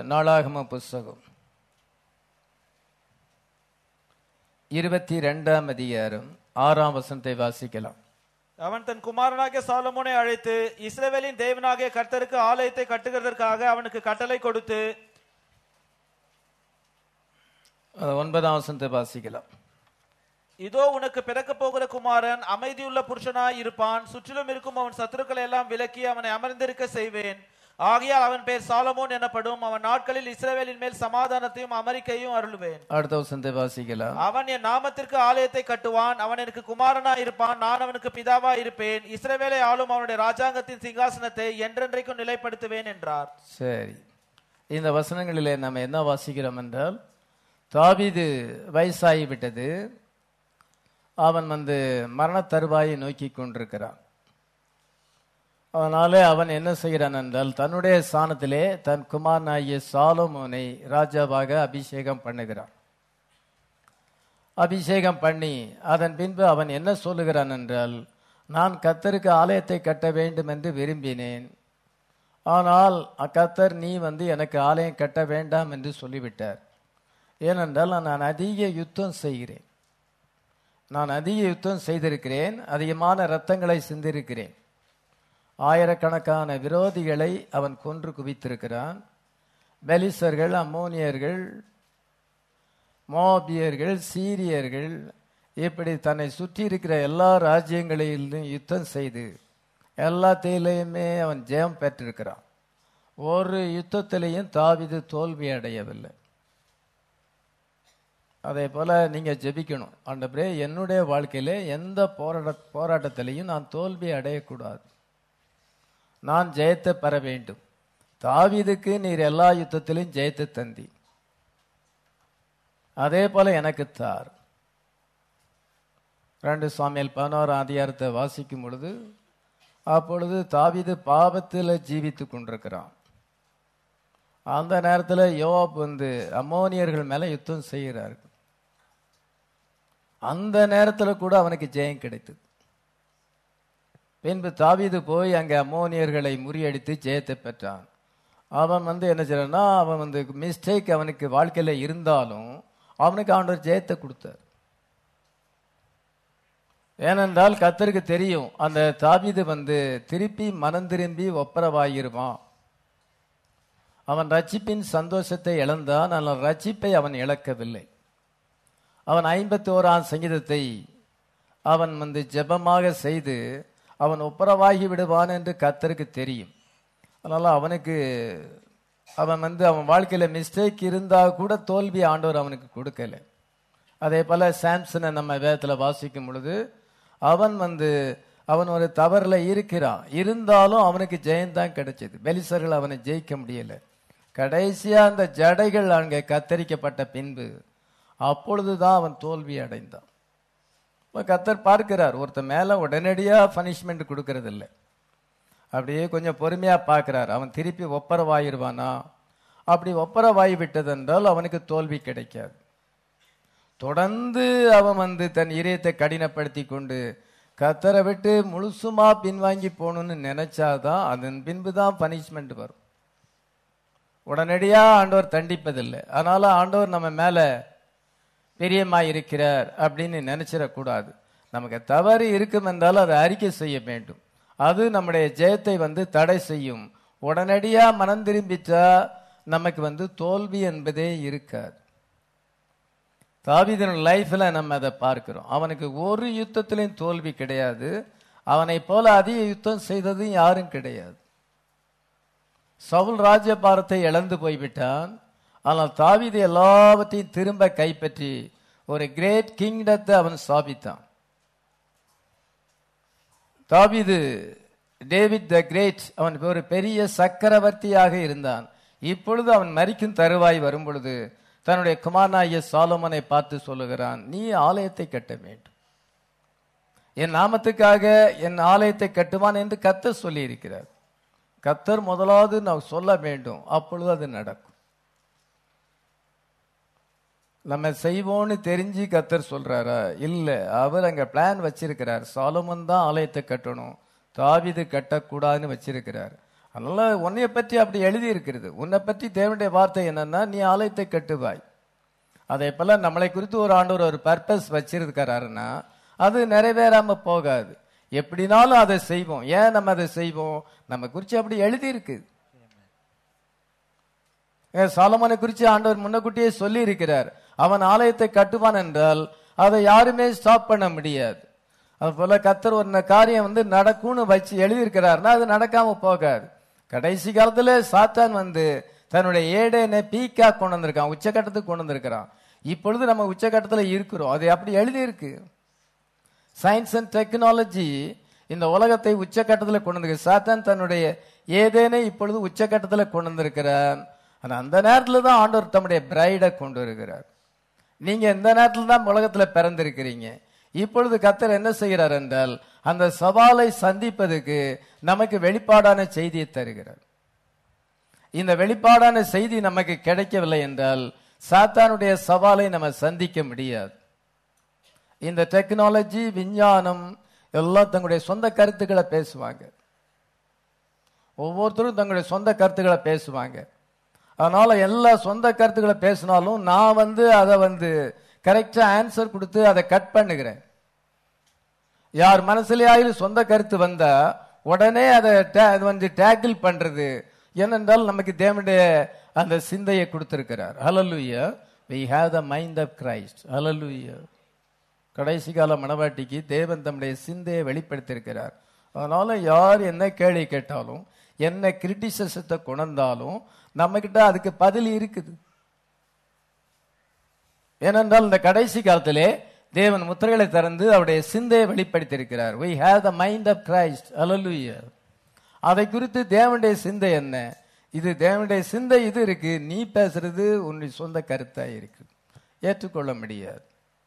நாளாகம புஸ்தகம் இருபத்தி ரெண்டாம் அதிகாரம் ஆறாம் வசனத்தை வாசிக்கலாம் அவன் தன் குமாரனாகிய சாலமோனை அழைத்து இஸ்ரவேலின் தேவனாகிய கர்த்தருக்கு ஆலயத்தை கட்டுகிறதற்காக அவனுக்கு கட்டளை கொடுத்து அது ஒன்பதாம் வசனத்தை வாசிக்கலாம் இதோ உனக்கு பிறக்கப் போகிற குமாரன் அமைதியுள்ள புருஷனாய் இருப்பான் சுற்றிலும் இருக்கும் அவன் சத்துருக்களை எல்லாம் விலக்கி அவனை அமர்ந்திருக்க செய்வேன் ஆகையால் அவன் பேர் சாலமோன் எனப்படும் அவன் நாட்களில் இஸ்ரவேலின் மேல் சமாதானத்தையும் அமெரிக்கையும் அருளுவேன் அடுத்த வசனத்தை வாசிக்கலாம் அவன் என் நாமத்திற்கு ஆலயத்தை கட்டுவான் அவன் எனக்கு குமாரனா இருப்பான் நான் அவனுக்கு பிதாவா இருப்பேன் இஸ்ரவேலை ஆளும் அவனுடைய ராஜாங்கத்தின் சிங்காசனத்தை என்றென்றைக்கும் நிலைப்படுத்துவேன் என்றார் சரி இந்த வசனங்களிலே நம்ம என்ன வாசிக்கிறோம் என்றால் தாவீது வயசாகி விட்டது அவன் வந்து மரண தருவாயை நோக்கி கொண்டிருக்கிறான் அதனாலே அவன் என்ன செய்கிறான் என்றால் தன்னுடைய ஸ்தானத்திலே தன் குமாரனாகிய சாலமோனை ராஜாவாக அபிஷேகம் பண்ணுகிறான் அபிஷேகம் பண்ணி அதன் பின்பு அவன் என்ன சொல்லுகிறான் என்றால் நான் கத்தருக்கு ஆலயத்தை கட்ட வேண்டும் என்று விரும்பினேன் ஆனால் கத்தர் நீ வந்து எனக்கு ஆலயம் கட்ட வேண்டாம் என்று சொல்லிவிட்டார் ஏனென்றால் நான் அதிக யுத்தம் செய்கிறேன் நான் அதிக யுத்தம் செய்திருக்கிறேன் அதிகமான இரத்தங்களை சிந்திருக்கிறேன் ஆயிரக்கணக்கான விரோதிகளை அவன் கொன்று குவித்திருக்கிறான் பெலிசர்கள் அம்மோனியர்கள் மோபியர்கள் சீரியர்கள் இப்படி தன்னை சுற்றி இருக்கிற எல்லா ராஜ்யங்களிலும் யுத்தம் செய்து எல்லாத்திலையுமே அவன் ஜெயம் பெற்றிருக்கிறான் ஒரு யுத்தத்திலையும் தாவிது தோல்வி அடையவில்லை அதே போல நீங்க ஜெபிக்கணும் ஆண்டவரே என்னுடைய வாழ்க்கையில எந்த போராட்ட போராட்டத்திலையும் நான் தோல்வி அடையக்கூடாது நான் ஜெயத்தை பெற வேண்டும் தாவீதுக்கு நீர் எல்லா யுத்தத்திலும் ஜெயத்தை தந்தி அதே போல எனக்கு தார் ரெண்டு சாமியல் பதினோராம் அதிகாரத்தை வாசிக்கும் பொழுது அப்பொழுது தாவீது பாவத்தில் ஜீவித்து கொண்டிருக்கிறான் அந்த நேரத்தில் யோவாப் வந்து அம்மோனியர்கள் மேல யுத்தம் செய்கிறார்கள் அந்த நேரத்தில் கூட அவனுக்கு ஜெயம் கிடைத்தது பின்பு தாவீது போய் அங்கே அம்மோனியர்களை முறியடித்து ஜெயத்தை பெற்றான் அவன் வந்து என்ன செய்யறான்னா அவன் வந்து மிஸ்டேக் அவனுக்கு வாழ்க்கையில இருந்தாலும் அவனுக்கு ஆண்டவர் ஜெயத்தை கொடுத்தார் ஏனென்றால் கத்தருக்கு தெரியும் அந்த தாவீது வந்து திருப்பி மனம் திரும்பி ஒப்பரவாயிருவான் அவன் ரட்சிப்பின் சந்தோஷத்தை இழந்தான் ஆனால் ரட்சிப்பை அவன் இழக்கவில்லை அவன் ஐம்பத்தி ஓராம் சங்கீதத்தை அவன் வந்து ஜெபமாக செய்து அவன் ஒப்புரவாகி விடுவான் என்று கத்தருக்கு தெரியும் அதனால அவனுக்கு அவன் வந்து அவன் வாழ்க்கையில மிஸ்டேக் இருந்தா கூட தோல்வி ஆண்டவர் அவனுக்கு கொடுக்கல அதே போல சாம்சனை நம்ம வேதத்துல வாசிக்கும் பொழுது அவன் வந்து அவன் ஒரு தவறுல இருக்கிறான் இருந்தாலும் அவனுக்கு ஜெயம்தான் கிடைச்சது பெலிசர்கள் அவனை ஜெயிக்க முடியல கடைசியா அந்த ஜடைகள் அங்கே கத்தரிக்கப்பட்ட பின்பு அப்பொழுதுதான் அவன் தோல்வி அடைந்தான் இப்ப கத்தர் பார்க்கிறார் ஒருத்தன் மேல உடனடியா பனிஷ்மெண்ட் கொடுக்கறது இல்லை அப்படியே கொஞ்சம் பொறுமையா பார்க்கிறார் அவன் திருப்பி ஒப்பரவாயிருவானா அப்படி ஒப்பரவாகி விட்டதென்றால் அவனுக்கு தோல்வி கிடைக்காது தொடர்ந்து அவன் வந்து தன் இதயத்தை கடினப்படுத்தி கொண்டு கத்தரை விட்டு முழுசுமா பின்வாங்கி போகணும்னு நினைச்சாதான் அதன் பின்பு தான் பனிஷ்மெண்ட் வரும் உடனடியா ஆண்டவர் தண்டிப்பதில்லை அதனால ஆண்டவர் நம்ம மேல பிரியமாய் இருக்கிறார் அப்படின்னு நினைச்சிடக்கூடாது நமக்கு தவறு இருக்கும் என்றால் அதை அறிக்கை செய்ய வேண்டும் அது நம்முடைய ஜெயத்தை வந்து தடை செய்யும் உடனடியா மனம் திரும்பிச்சா நமக்கு வந்து தோல்வி என்பதே இருக்காது தாவீதின் லைஃப்ல நம்ம அதை பார்க்கிறோம் அவனுக்கு ஒரு யுத்தத்திலையும் தோல்வி கிடையாது அவனை போல அதிக யுத்தம் செய்ததும் யாரும் கிடையாது சவுல் ராஜ்யபாரத்தை இழந்து போய்விட்டான் ஆனால் தாவீது எல்லாவற்றையும் திரும்ப கைப்பற்றி ஒரு கிரேட் கிங்டத்தை அவன் ஸ்தாபித்தான் தாவீது டேவிட் த கிரேட் அவன் ஒரு பெரிய சக்கரவர்த்தியாக இருந்தான் இப்பொழுது அவன் மரிக்கும் தருவாய் வரும் பொழுது தன்னுடைய குமாரனாகிய சாலமனை பார்த்து சொல்லுகிறான் நீ ஆலயத்தை கட்ட வேண்டும் என் நாமத்துக்காக என் ஆலயத்தை கட்டுவான் என்று கத்தர் சொல்லி இருக்கிறார் கத்தர் முதலாவது நான் சொல்ல வேண்டும் அப்பொழுது அது நடக்கும் நம்ம செய்வோம்னு தெரிஞ்சு கத்தர் சொல்றாரா இல்ல அவர் அங்க பிளான் வச்சிருக்கிறார் சாலமன் தான் ஆலயத்தை கட்டணும் தாவிது கட்டக்கூடாதுன்னு வச்சிருக்கிறார் அதனால உன்னைய பற்றி அப்படி எழுதி இருக்கிறது உன்னை பற்றி தேவனுடைய வார்த்தை என்னன்னா நீ ஆலயத்தை கட்டுவாய் அதே போல நம்மளை குறித்து ஒரு ஆண்டவர் ஒரு பர்பஸ் வச்சிருக்கிறாருன்னா அது நிறைவேறாம போகாது எப்படினாலும் அதை செய்வோம் ஏன் நம்ம அதை செய்வோம் நம்ம குறித்து அப்படி எழுதி இருக்கு சாலமோனை குறித்து ஆண்டவர் முன்னக்கூட்டியே சொல்லி இருக்கிறார் அவன் ஆலயத்தை கட்டுவான் என்றால் அதை யாருமே ஸ்டாப் பண்ண முடியாது அது போல கத்தர் ஒரு காரியம் வந்து நடக்கும்னு வச்சு எழுதியிருக்கிறாருன்னா அது நடக்காம போகாது கடைசி காலத்துல சாத்தான் வந்து தன்னுடைய ஏடேனை பீக்கா கொண்டு வந்திருக்கான் உச்சக்கட்டத்துக்கு கொண்டு வந்திருக்கிறான் இப்பொழுது நம்ம உச்சக்கட்டத்துல இருக்கிறோம் அது அப்படி எழுதியிருக்கு சயின்ஸ் அண்ட் டெக்னாலஜி இந்த உலகத்தை உச்சக்கட்டத்தில் கொண்டு வந்திருக்கு சாத்தான் தன்னுடைய ஏதேனை இப்பொழுது உச்சக்கட்டத்தில் கொண்டு வந்திருக்கிறார் ஆனா அந்த நேரத்தில் தான் ஆண்டவர் தம்முடைய பிரைடை கொண்டு வருகிறார் நீங்க இந்த நேரத்தில் தான் உலகத்துல பிறந்திருக்கிறீங்க இப்பொழுது கத்தர் என்ன செய்கிறார் என்றால் அந்த சவாலை சந்திப்பதற்கு நமக்கு வெளிப்பாடான செய்தியை தருகிறார் இந்த வெளிப்பாடான செய்தி நமக்கு கிடைக்கவில்லை என்றால் சாத்தானுடைய சவாலை நம்ம சந்திக்க முடியாது இந்த டெக்னாலஜி விஞ்ஞானம் எல்லாம் தங்களுடைய சொந்த கருத்துக்களை பேசுவாங்க ஒவ்வொருத்தரும் தங்களுடைய சொந்த கருத்துக்களை பேசுவாங்க அதனால எல்லா சொந்த கருத்துக்களை பேசினாலும் நான் வந்து அதை வந்து கரெக்டா ஆன்சர் கொடுத்து அதை கட் பண்ணுகிறேன் யார் மனசுலயாயிலும் சொந்த கருத்து வந்தா உடனே அதை ta- அது வந்து டேக்கிள் பண்றது ஏனென்றால் நமக்கு தேவனுடைய அந்த சிந்தையை கொடுத்திருக்கிறார் ஹalleluya we have the mind of christ hallelujah கடைசி கால மணவாட்டிக்கு தேவன் தம்முடைய சிந்தையை வெளிப்படுத்தியிருக்கிறார் அதனால யார் என்ன கேள்வி கேட்டாலும் என்ன கிரிட்டிசிசத்தை கொண்டாலும் நம்ம கிட்ட அதுக்கு பதில் இருக்குது ஏனென்றால் இந்த கடைசி காலத்திலே தேவன் முத்திரைகளை திறந்து அவருடைய சிந்தையை வெளிப்படுத்தியிருக்கிறார் we have the mind of christ hallelujah அதை குறித்து தேவனுடைய சிந்தை என்ன இது தேவனுடைய சிந்தை இது இருக்கு நீ பேசுறது உன்னுடைய சொந்த கருத்தா இருக்கு ஏற்றுக்கொள்ள முடியாது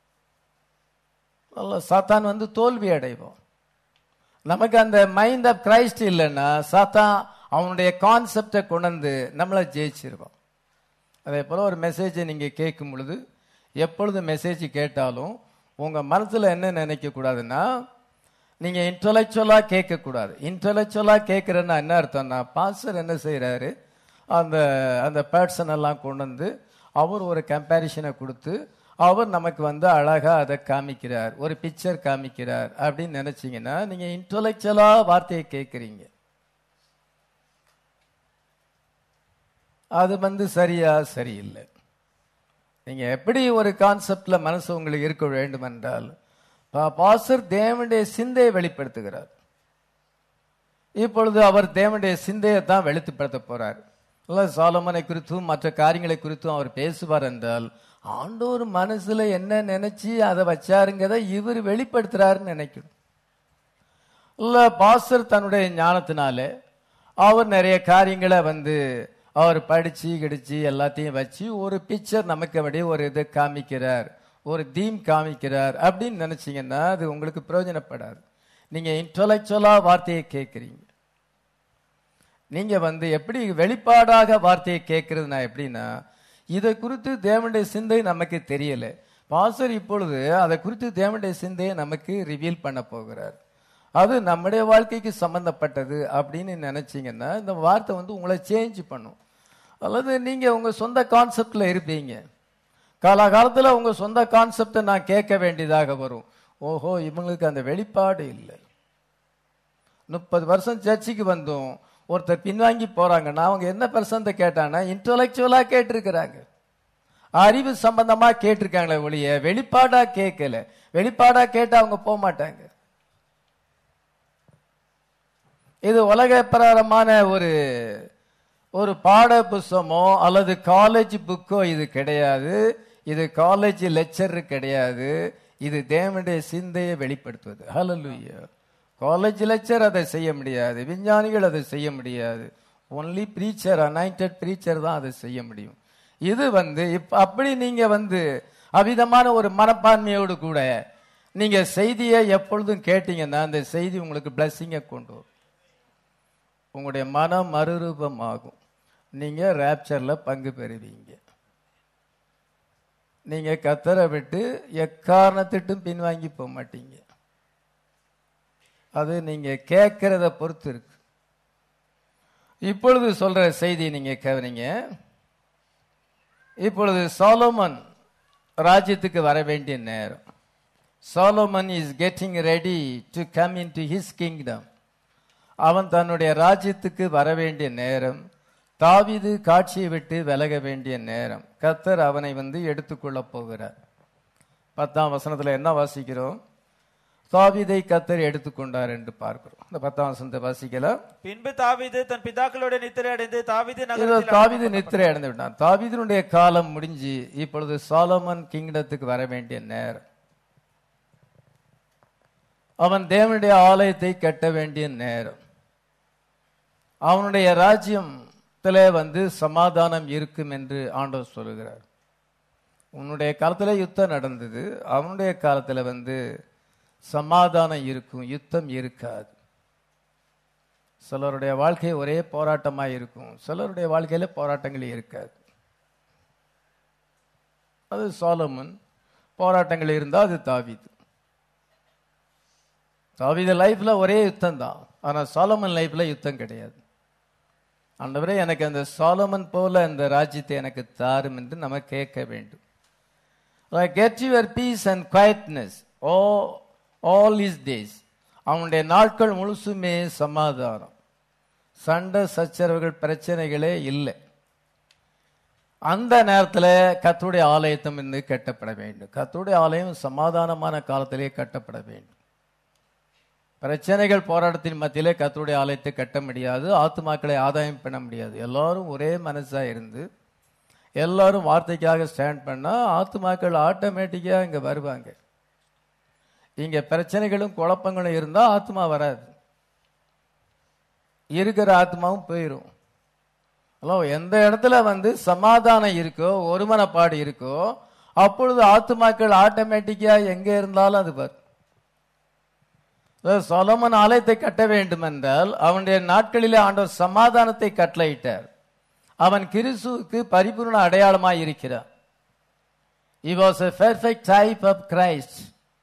நல்ல சாத்தான் வந்து தோல்வி அடைவோம் நமக்கு அந்த மைண்ட் ஆஃப் கிரைஸ்ட் இல்லைன்னா சாத்தான் அவனுடைய கான்செப்டை கொண்டு நம்மளை ஜெயிச்சிருவான் அதே போல ஒரு மெசேஜை நீங்க கேட்கும் பொழுது எப்பொழுது மெசேஜ் கேட்டாலும் உங்க மனசுல என்ன நினைக்க கூடாதுன்னா நீங்க இன்டலெக்சுவலா கேட்க கூடாது இன்டலெக்சுவலா கேட்கறன்னா என்ன அர்த்தம்னா பாஸ்டர் என்ன செய்யறாரு அந்த அந்த பேர்சன் எல்லாம் கொண்டு வந்து அவர் ஒரு கம்பேரிஷனை கொடுத்து அவர் நமக்கு வந்து அழகா அதை காமிக்கிறார் ஒரு பிக்சர் காமிக்கிறார் அப்படின்னு நினைச்சீங்கன்னா நீங்க இன்டலெக்சுவலா வார்த்தையை கேட்குறீங்க அது வந்து சரியா சரியில்லை நீங்க எப்படி ஒரு கான்செப்ட்ல மனசு உங்களுக்கு இருக்க வேண்டும் என்றால் பா- பாஸ்டர் தேவனுடைய சிந்தையை வெளிப்படுத்துகிறார் இப்பொழுது அவர் தேவனுடைய சிந்தையை தான் வெளிப்படுத்த போறார் இல்ல சாலமனை குறித்தும் மற்ற காரியங்களை குறித்தும் அவர் பேசுவார் என்றால் ஆண்டோர் மனசுல என்ன நினைச்சு அதை வச்சாருங்கிறத இவர் வெளிப்படுத்துறாருன்னு நினைக்கணும் இல்ல பாஸ்டர் தன்னுடைய ஞானத்தினாலே அவர் நிறைய காரியங்களை வந்து அவர் படிச்சு கிடிச்சு எல்லாத்தையும் வச்சு ஒரு பிக்சர் நமக்கு அப்படியே ஒரு இது காமிக்கிறார் ஒரு தீம் காமிக்கிறார் அப்படின்னு நினைச்சீங்கன்னா அது உங்களுக்கு பிரயோஜனப்படாது நீங்க இன்டலெக்சுவலா வார்த்தையை கேட்குறீங்க நீங்க வந்து எப்படி வெளிப்பாடாக வார்த்தையை கேட்கறதுனா எப்படின்னா இதை குறித்து தேவனுடைய சிந்தை நமக்கு தெரியல பாஸ்டர் இப்பொழுது அதை குறித்து தேவனுடைய சிந்தையை நமக்கு ரிவீல் பண்ண போகிறார் அது நம்முடைய வாழ்க்கைக்கு சம்பந்தப்பட்டது அப்படின்னு நினைச்சீங்கன்னா இந்த வார்த்தை வந்து உங்களை சேஞ்ச் பண்ணும் அல்லது நீங்க உங்க சொந்த கான்செப்ட்ல இருப்பீங்க காலாகாலத்துல உங்க சொந்த கான்செப்டை நான் கேட்க வேண்டியதாக வரும் ஓஹோ இவங்களுக்கு அந்த வெளிப்பாடு இல்லை முப்பது வருஷம் சர்ச்சுக்கு வந்தோம் ஒருத்தர் பின்வாங்கி போறாங்கன்னா அவங்க என்ன பெர்சன்ட் கேட்டாங்கன்னா இன்டலெக்சுவலா கேட்டிருக்கிறாங்க அறிவு சம்பந்தமா கேட்டிருக்காங்களே ஒழிய வெளிப்பாடா கேட்கல வெளிப்பாடா கேட்டா அவங்க போக மாட்டாங்க இது உலக பிரகாரமான ஒரு ஒரு பாட புஸ்தகமோ அல்லது காலேஜ் புக்கோ இது கிடையாது இது காலேஜ் லெக்சர் கிடையாது இது தேவனுடைய சிந்தையை வெளிப்படுத்துவது ஹalleluya காலேஜ் லெக்சர் அதை செய்ய முடியாது விஞ்ஞானிகள் அதை செய்ய முடியாது ஒன்லி ப்ரீச்சர் அனாயிண்டட் ப்ரீச்சர் தான் அதை செய்ய முடியும் இது வந்து இப்ப அப்படி நீங்க வந்து அவிதமான ஒரு மனப்பான்மையோடு கூட நீங்க செய்தியை எப்பொழுதும் கேட்டீங்கன்னா அந்த செய்தி உங்களுக்கு பிளஸ்ஸிங்கை கொண்டு வரும் உங்களுடைய மனம் மறுரூபமாகும் நீங்க ரேப்சர்ல பங்கு பெறுவீங்க நீங்க கத்தரை விட்டு எக்காரணத்திட்டும் பின்வாங்கி போக மாட்டீங்க அது நீங்க கேட்கறத பொறுத்து இருக்கு இப்பொழுது சொல்ற செய்தி நீங்க கவனிங்க இப்பொழுது சாலோமன் ராஜ்யத்துக்கு வர வேண்டிய நேரம் Solomon is getting ready to come in into his kingdom அவன் தன்னுடைய ராஜ்யத்துக்கு வர வேண்டிய நேரம் தாவீது காட்சியை விட்டு விலக வேண்டிய நேரம் கத்தர் அவனை வந்து எடுத்துக்கொள்ளப் போகிறார் பத்தாம் வசனத்துல என்ன வாசிக்கிறோம் தாவீதை கத்தர் எடுத்துக்கொண்டார் என்று பார்க்கிறோம் இந்த பத்தாம் வசனத்தை வாசிக்கலாம் பின்பு தாவீது தன் பிதாக்களோட நித்திரை அடைந்து தாவீது இதோ நகரத்தில் தாவீது நித்திரை அடைந்து விட்டான் தாவீதினுடைய காலம் முடிஞ்சு இப்பொழுது சாலமன் கிங்டத்துக்கு வர வேண்டிய நேரம் அவன் தேவனுடைய ஆலயத்தை கட்ட வேண்டிய நேரம் அவனுடைய ராஜ்யத்திலே வந்து சமாதானம் இருக்கும் என்று ஆண்டவர் சொல்லுகிறார் உன்னுடைய காலத்துல யுத்தம் நடந்தது அவனுடைய காலத்துல வந்து சமாதானம் இருக்கும் யுத்தம் இருக்காது சிலருடைய வாழ்க்கை ஒரே போராட்டமாக இருக்கும் சிலருடைய வாழ்க்கையில போராட்டங்கள் இருக்காது அது சாலமன் போராட்டங்கள் இருந்தா அது தாவீது தாவீது லைஃப்ல ஒரே யுத்தம் தான் ஆனா சாலமன் லைஃப்ல யுத்தம் கிடையாது ஆண்டவரே எனக்கு அந்த சாலமன் போல அந்த ராஜ்யத்தை எனக்கு தாரும் என்று நம்ம கேட்க வேண்டும் get your peace and quietness oh all his days அவனுடைய நாட்கள் முழுசுமே சமாதானம் சண்டை சச்சரவுகள் பிரச்சனைகளே இல்லை அந்த நேரத்தில் கத்துடைய ஆலயத்தம் இருந்து கட்டப்பட வேண்டும் கத்துடைய ஆலயம் சமாதானமான காலத்திலே கட்டப்பட வேண்டும் பிரச்சனைகள் போராட்டத்தின் மத்தியிலே கத்துடைய ஆலயத்தை கட்ட முடியாது ஆத்துமாக்களை ஆதாயம் பண்ண முடியாது எல்லாரும் ஒரே மனசா இருந்து எல்லாரும் வார்த்தைக்காக ஸ்டாண்ட் பண்ணா ஆத்துமாக்கள் ஆட்டோமேட்டிக்கா இங்க வருவாங்க இங்க பிரச்சனைகளும் குழப்பங்களும் இருந்தா ஆத்மா வராது இருக்கிற ஆத்மாவும் போயிடும் ஹலோ எந்த இடத்துல வந்து சமாதானம் இருக்கோ ஒருமனப்பாடு இருக்கோ அப்பொழுது ஆத்துமாக்கள் ஆட்டோமேட்டிக்கா எங்க இருந்தாலும் அது வரும் சொலமன் ஆலயத்தை கட்ட வேண்டும் என்றால் அவனுடைய நாட்களிலே ஆண்டவர் சமாதானத்தை கட்டளையிட்டார் அவன் கிறிஸ்துவுக்கு பரிபூர்ண அடையாளமாய் இருக்கிறான் He was a perfect type of Christ.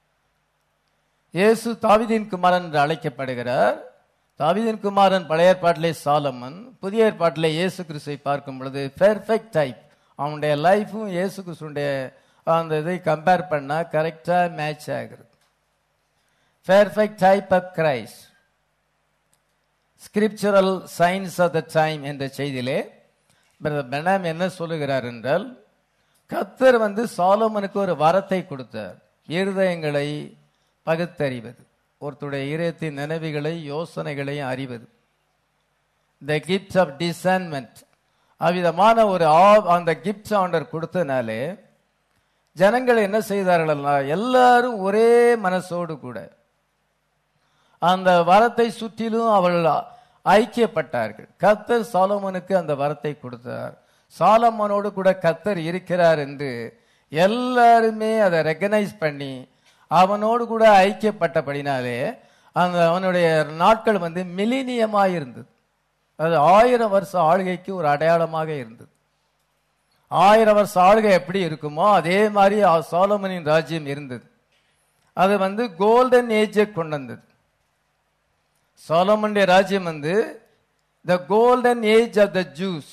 இயேசு தாவிதின் குமாரன் என்று அழைக்கப்படுகிறார் தாவிதின் குமாரன் பழைய ஏற்பாட்டிலே சாலமன் புதிய ஏற்பாட்டிலே இயேசு கிறிஸ்துவை பார்க்கும் பொழுது பெர்ஃபெக்ட் டைப் அவனுடைய லைஃபும் இயேசு கிறிஸ்துடைய அந்த இதை கம்பேர் பண்ணா கரெக்டா மேட்ச் ஆகிறது perfect type of Christ scriptural science of the time என்ற செய்தியிலே பிரதர் பெனாம் என்ன சொல்லுகிறார் என்றால் கத்தர் வந்து சாலோமனுக்கு ஒரு வரத்தை கொடுத்தார் இருதயங்களை பகுத்தறிவது ஒருத்தருடைய இதயத்தின் நினைவுகளை யோசனைகளையும் அறிவது த கிஃப்ட் ஆஃப் டிசைன்மெண்ட் அவ்விதமான ஒரு ஆ- அந்த கிஃப்ட் ஆண்டர் கொடுத்தனாலே ஜனங்கள் என்ன செய்தார்கள்னா எல்லாரும் ஒரே மனசோடு கூட அந்த வரத்தை சுற்றிலும் அவர்கள் ஐக்கியப்பட்டார்கள் கத்தர் சாலமோனுக்கு அந்த வரத்தை கொடுத்தார் சாலமோனோடு கூட கத்தர் இருக்கிறார் என்று எல்லாருமே அதை ரெக்கனைஸ் பண்ணி அவனோடு கூட ஐக்கியப்பட்டபடினாலே அந்த அவனுடைய நாட்கள் வந்து மிலினியமாக இருந்தது அது ஆயிரம் வருஷ ஆளுகைக்கு ஒரு அடையாளமாக இருந்தது ஆயிரம் வருஷ ஆளுகை எப்படி இருக்குமோ அதே மாதிரி ஆ- சாலமனின் ராஜ்யம் இருந்தது அது வந்து கோல்டன் ஏஜை கொண்டு வந்தது சாலமனுடைய ராஜ்யம் வந்து the golden age of the Jews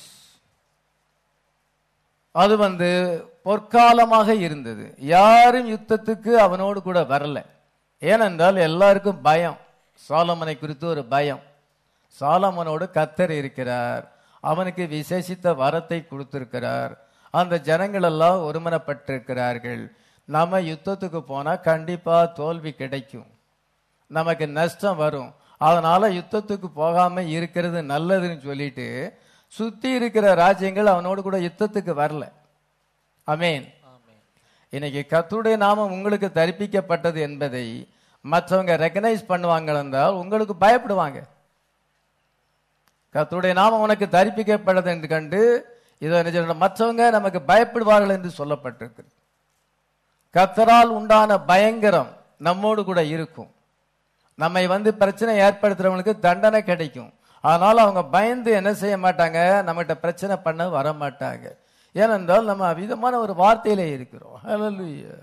அது வந்து பொற்காலமாக இருந்தது யாரும் யுத்தத்துக்கு அவனோடு கூட வரல ஏனென்றால் எல்லாருக்கும் பயம் சாலமனை குறித்து ஒரு பயம் சாலமனோடு கத்தர் இருக்கிறார் அவனுக்கு விசேஷித்த வரத்தை கொடுத்திருக்கிறார் அந்த ஜனங்கள் எல்லாம் ஒருமனப்பட்டிருக்கிறார்கள் நம்ம யுத்தத்துக்கு போனா கண்டிப்பா தோல்வி கிடைக்கும் நமக்கு நஷ்டம் வரும் அதனால யுத்தத்துக்கு போகாம இருக்கிறது நல்லதுன்னு சொல்லிட்டு சுத்தி இருக்கிற ராஜ்யங்கள் அவனோடு கூட யுத்தத்துக்கு வரல அமேன் இன்னைக்கு கர்த்தருடைய நாமம் உங்களுக்கு தரிப்பிக்கப்பட்டது என்பதை மற்றவங்க ரெக்கனைஸ் பண்ணுவாங்க என்றால் உங்களுக்கு பயப்படுவாங்க கர்த்தருடைய நாமம் உனக்கு தரிப்பிக்கப்பட்டது என்று கண்டு இதை என்ன சொல்லணும்? மற்றவங்க நமக்கு பயப்படுவார்கள் என்று சொல்லப்பட்டிருக்கு கர்த்தரால் உண்டான பயங்கரம் நம்மோடு கூட இருக்கும் நம்மை வந்து பிரச்சனை ஏற்படுத்துறவங்களுக்கு தண்டனை கிடைக்கும் அதனால அவங்க பயந்து என்ன செய்ய மாட்டாங்க நம்மகிட்ட பிரச்சனை பண்ண வர மாட்டாங்க ஏனென்றால் நம்ம விதமான ஒரு வார்த்தையிலே இருக்கிறோம் ஹalleluya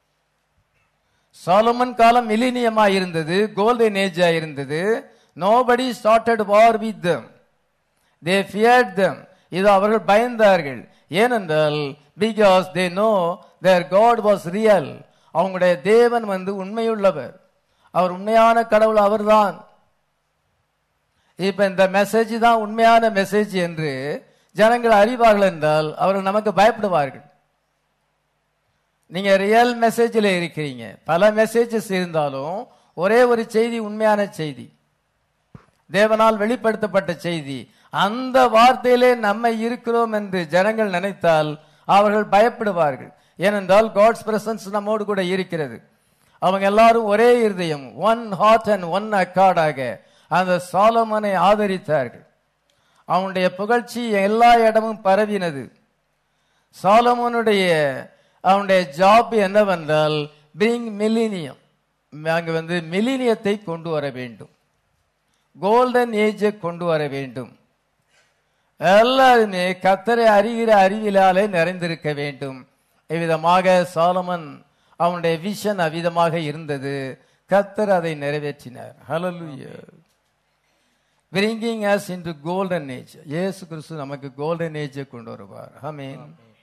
சாலமன் காலம் மிலினியமா இருந்தது கோல்டன் ஏஜா இருந்தது nobody started war with them they feared them இது அவர்கள் பயந்தார்கள் ஏனென்றால் because they know their God was real அவங்களுடைய தேவன் வந்து உண்மையுள்ளவர் அவர் உண்மையான கடவுள் அவர்தான் இப்ப இந்த மெசேஜ் தான் உண்மையான மெசேஜ் என்று ஜனங்கள் அறிவார்கள் என்றால் அவர்கள் நமக்கு பயப்படுவார்கள் நீங்க ரியல் மெசேஜில் இருக்கிறீங்க பல மெசேஜஸ் இருந்தாலும் ஒரே ஒரு செய்தி உண்மையான செய்தி தேவனால் வெளிப்படுத்தப்பட்ட செய்தி அந்த வார்த்தையிலே நம்ம இருக்கிறோம் என்று ஜனங்கள் நினைத்தால் அவர்கள் பயப்படுவார்கள் ஏனென்றால் காட்ஸ் பிரசன்ஸ் நம்மோடு கூட இருக்கிறது அவங்க எல்லாரும் ஒரே இருதயம் ஒன் ஹார்ட் அண்ட் ஒன் அக்கார்டாக அந்த சாலமனை ஆதரித்தார்கள் அவனுடைய புகழ்ச்சி எல்லா இடமும் பரவினது சாலமோனுடைய அவனுடைய ஜாப் என்னவென்றால் பிரிங் மில்லினியம் அங்கு வந்து மில்லினியத்தை கொண்டு வர வேண்டும் கோல்டன் ஏஜை கொண்டு வர வேண்டும் எல்லாருமே கத்தரை அறிகிற அறிவிலாலே நிறைந்திருக்க வேண்டும் இவ்விதமாக சாலமன் அவனுடைய விஷன் அவ்விதமாக இருந்தது கத்தர் அதை நிறைவேற்றினார் ஹalleluya bringing us into golden age இயேசு கிறிஸ்து நமக்கு கோல்டன் ஏஜை கொண்டு வருவார் ஆமென்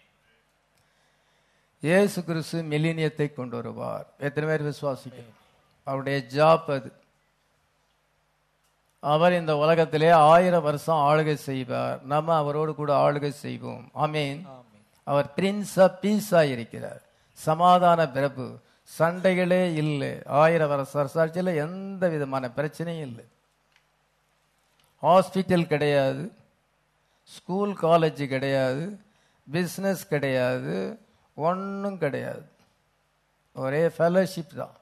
இயேசு கிறிஸ்து மில்லினியத்தை கொண்டு வருவார் எத்தனை பேர் விசுவாசிக்கணும் அவருடைய ஜாப் அது அவர் இந்த உலகத்திலே ஆயிரம் வருஷம் ஆளுகை செய்வார் நம்ம அவரோடு கூட ஆளுகை செய்வோம் ஆமீன் அவர் பிரின்ஸ் ஆஃப் பீஸா இருக்கிறார் சமாதான பிரபு சண்டைகளே இல்லை ஆயிரம் வருஷ அரசாட்சியில் எந்த விதமான பிரச்சனையும் இல்லை ஹாஸ்பிட்டல் கிடையாது ஸ்கூல் காலேஜ் கிடையாது பிஸ்னஸ் கிடையாது ஒன்றும் கிடையாது ஒரே ஃபெலோஷிப் தான்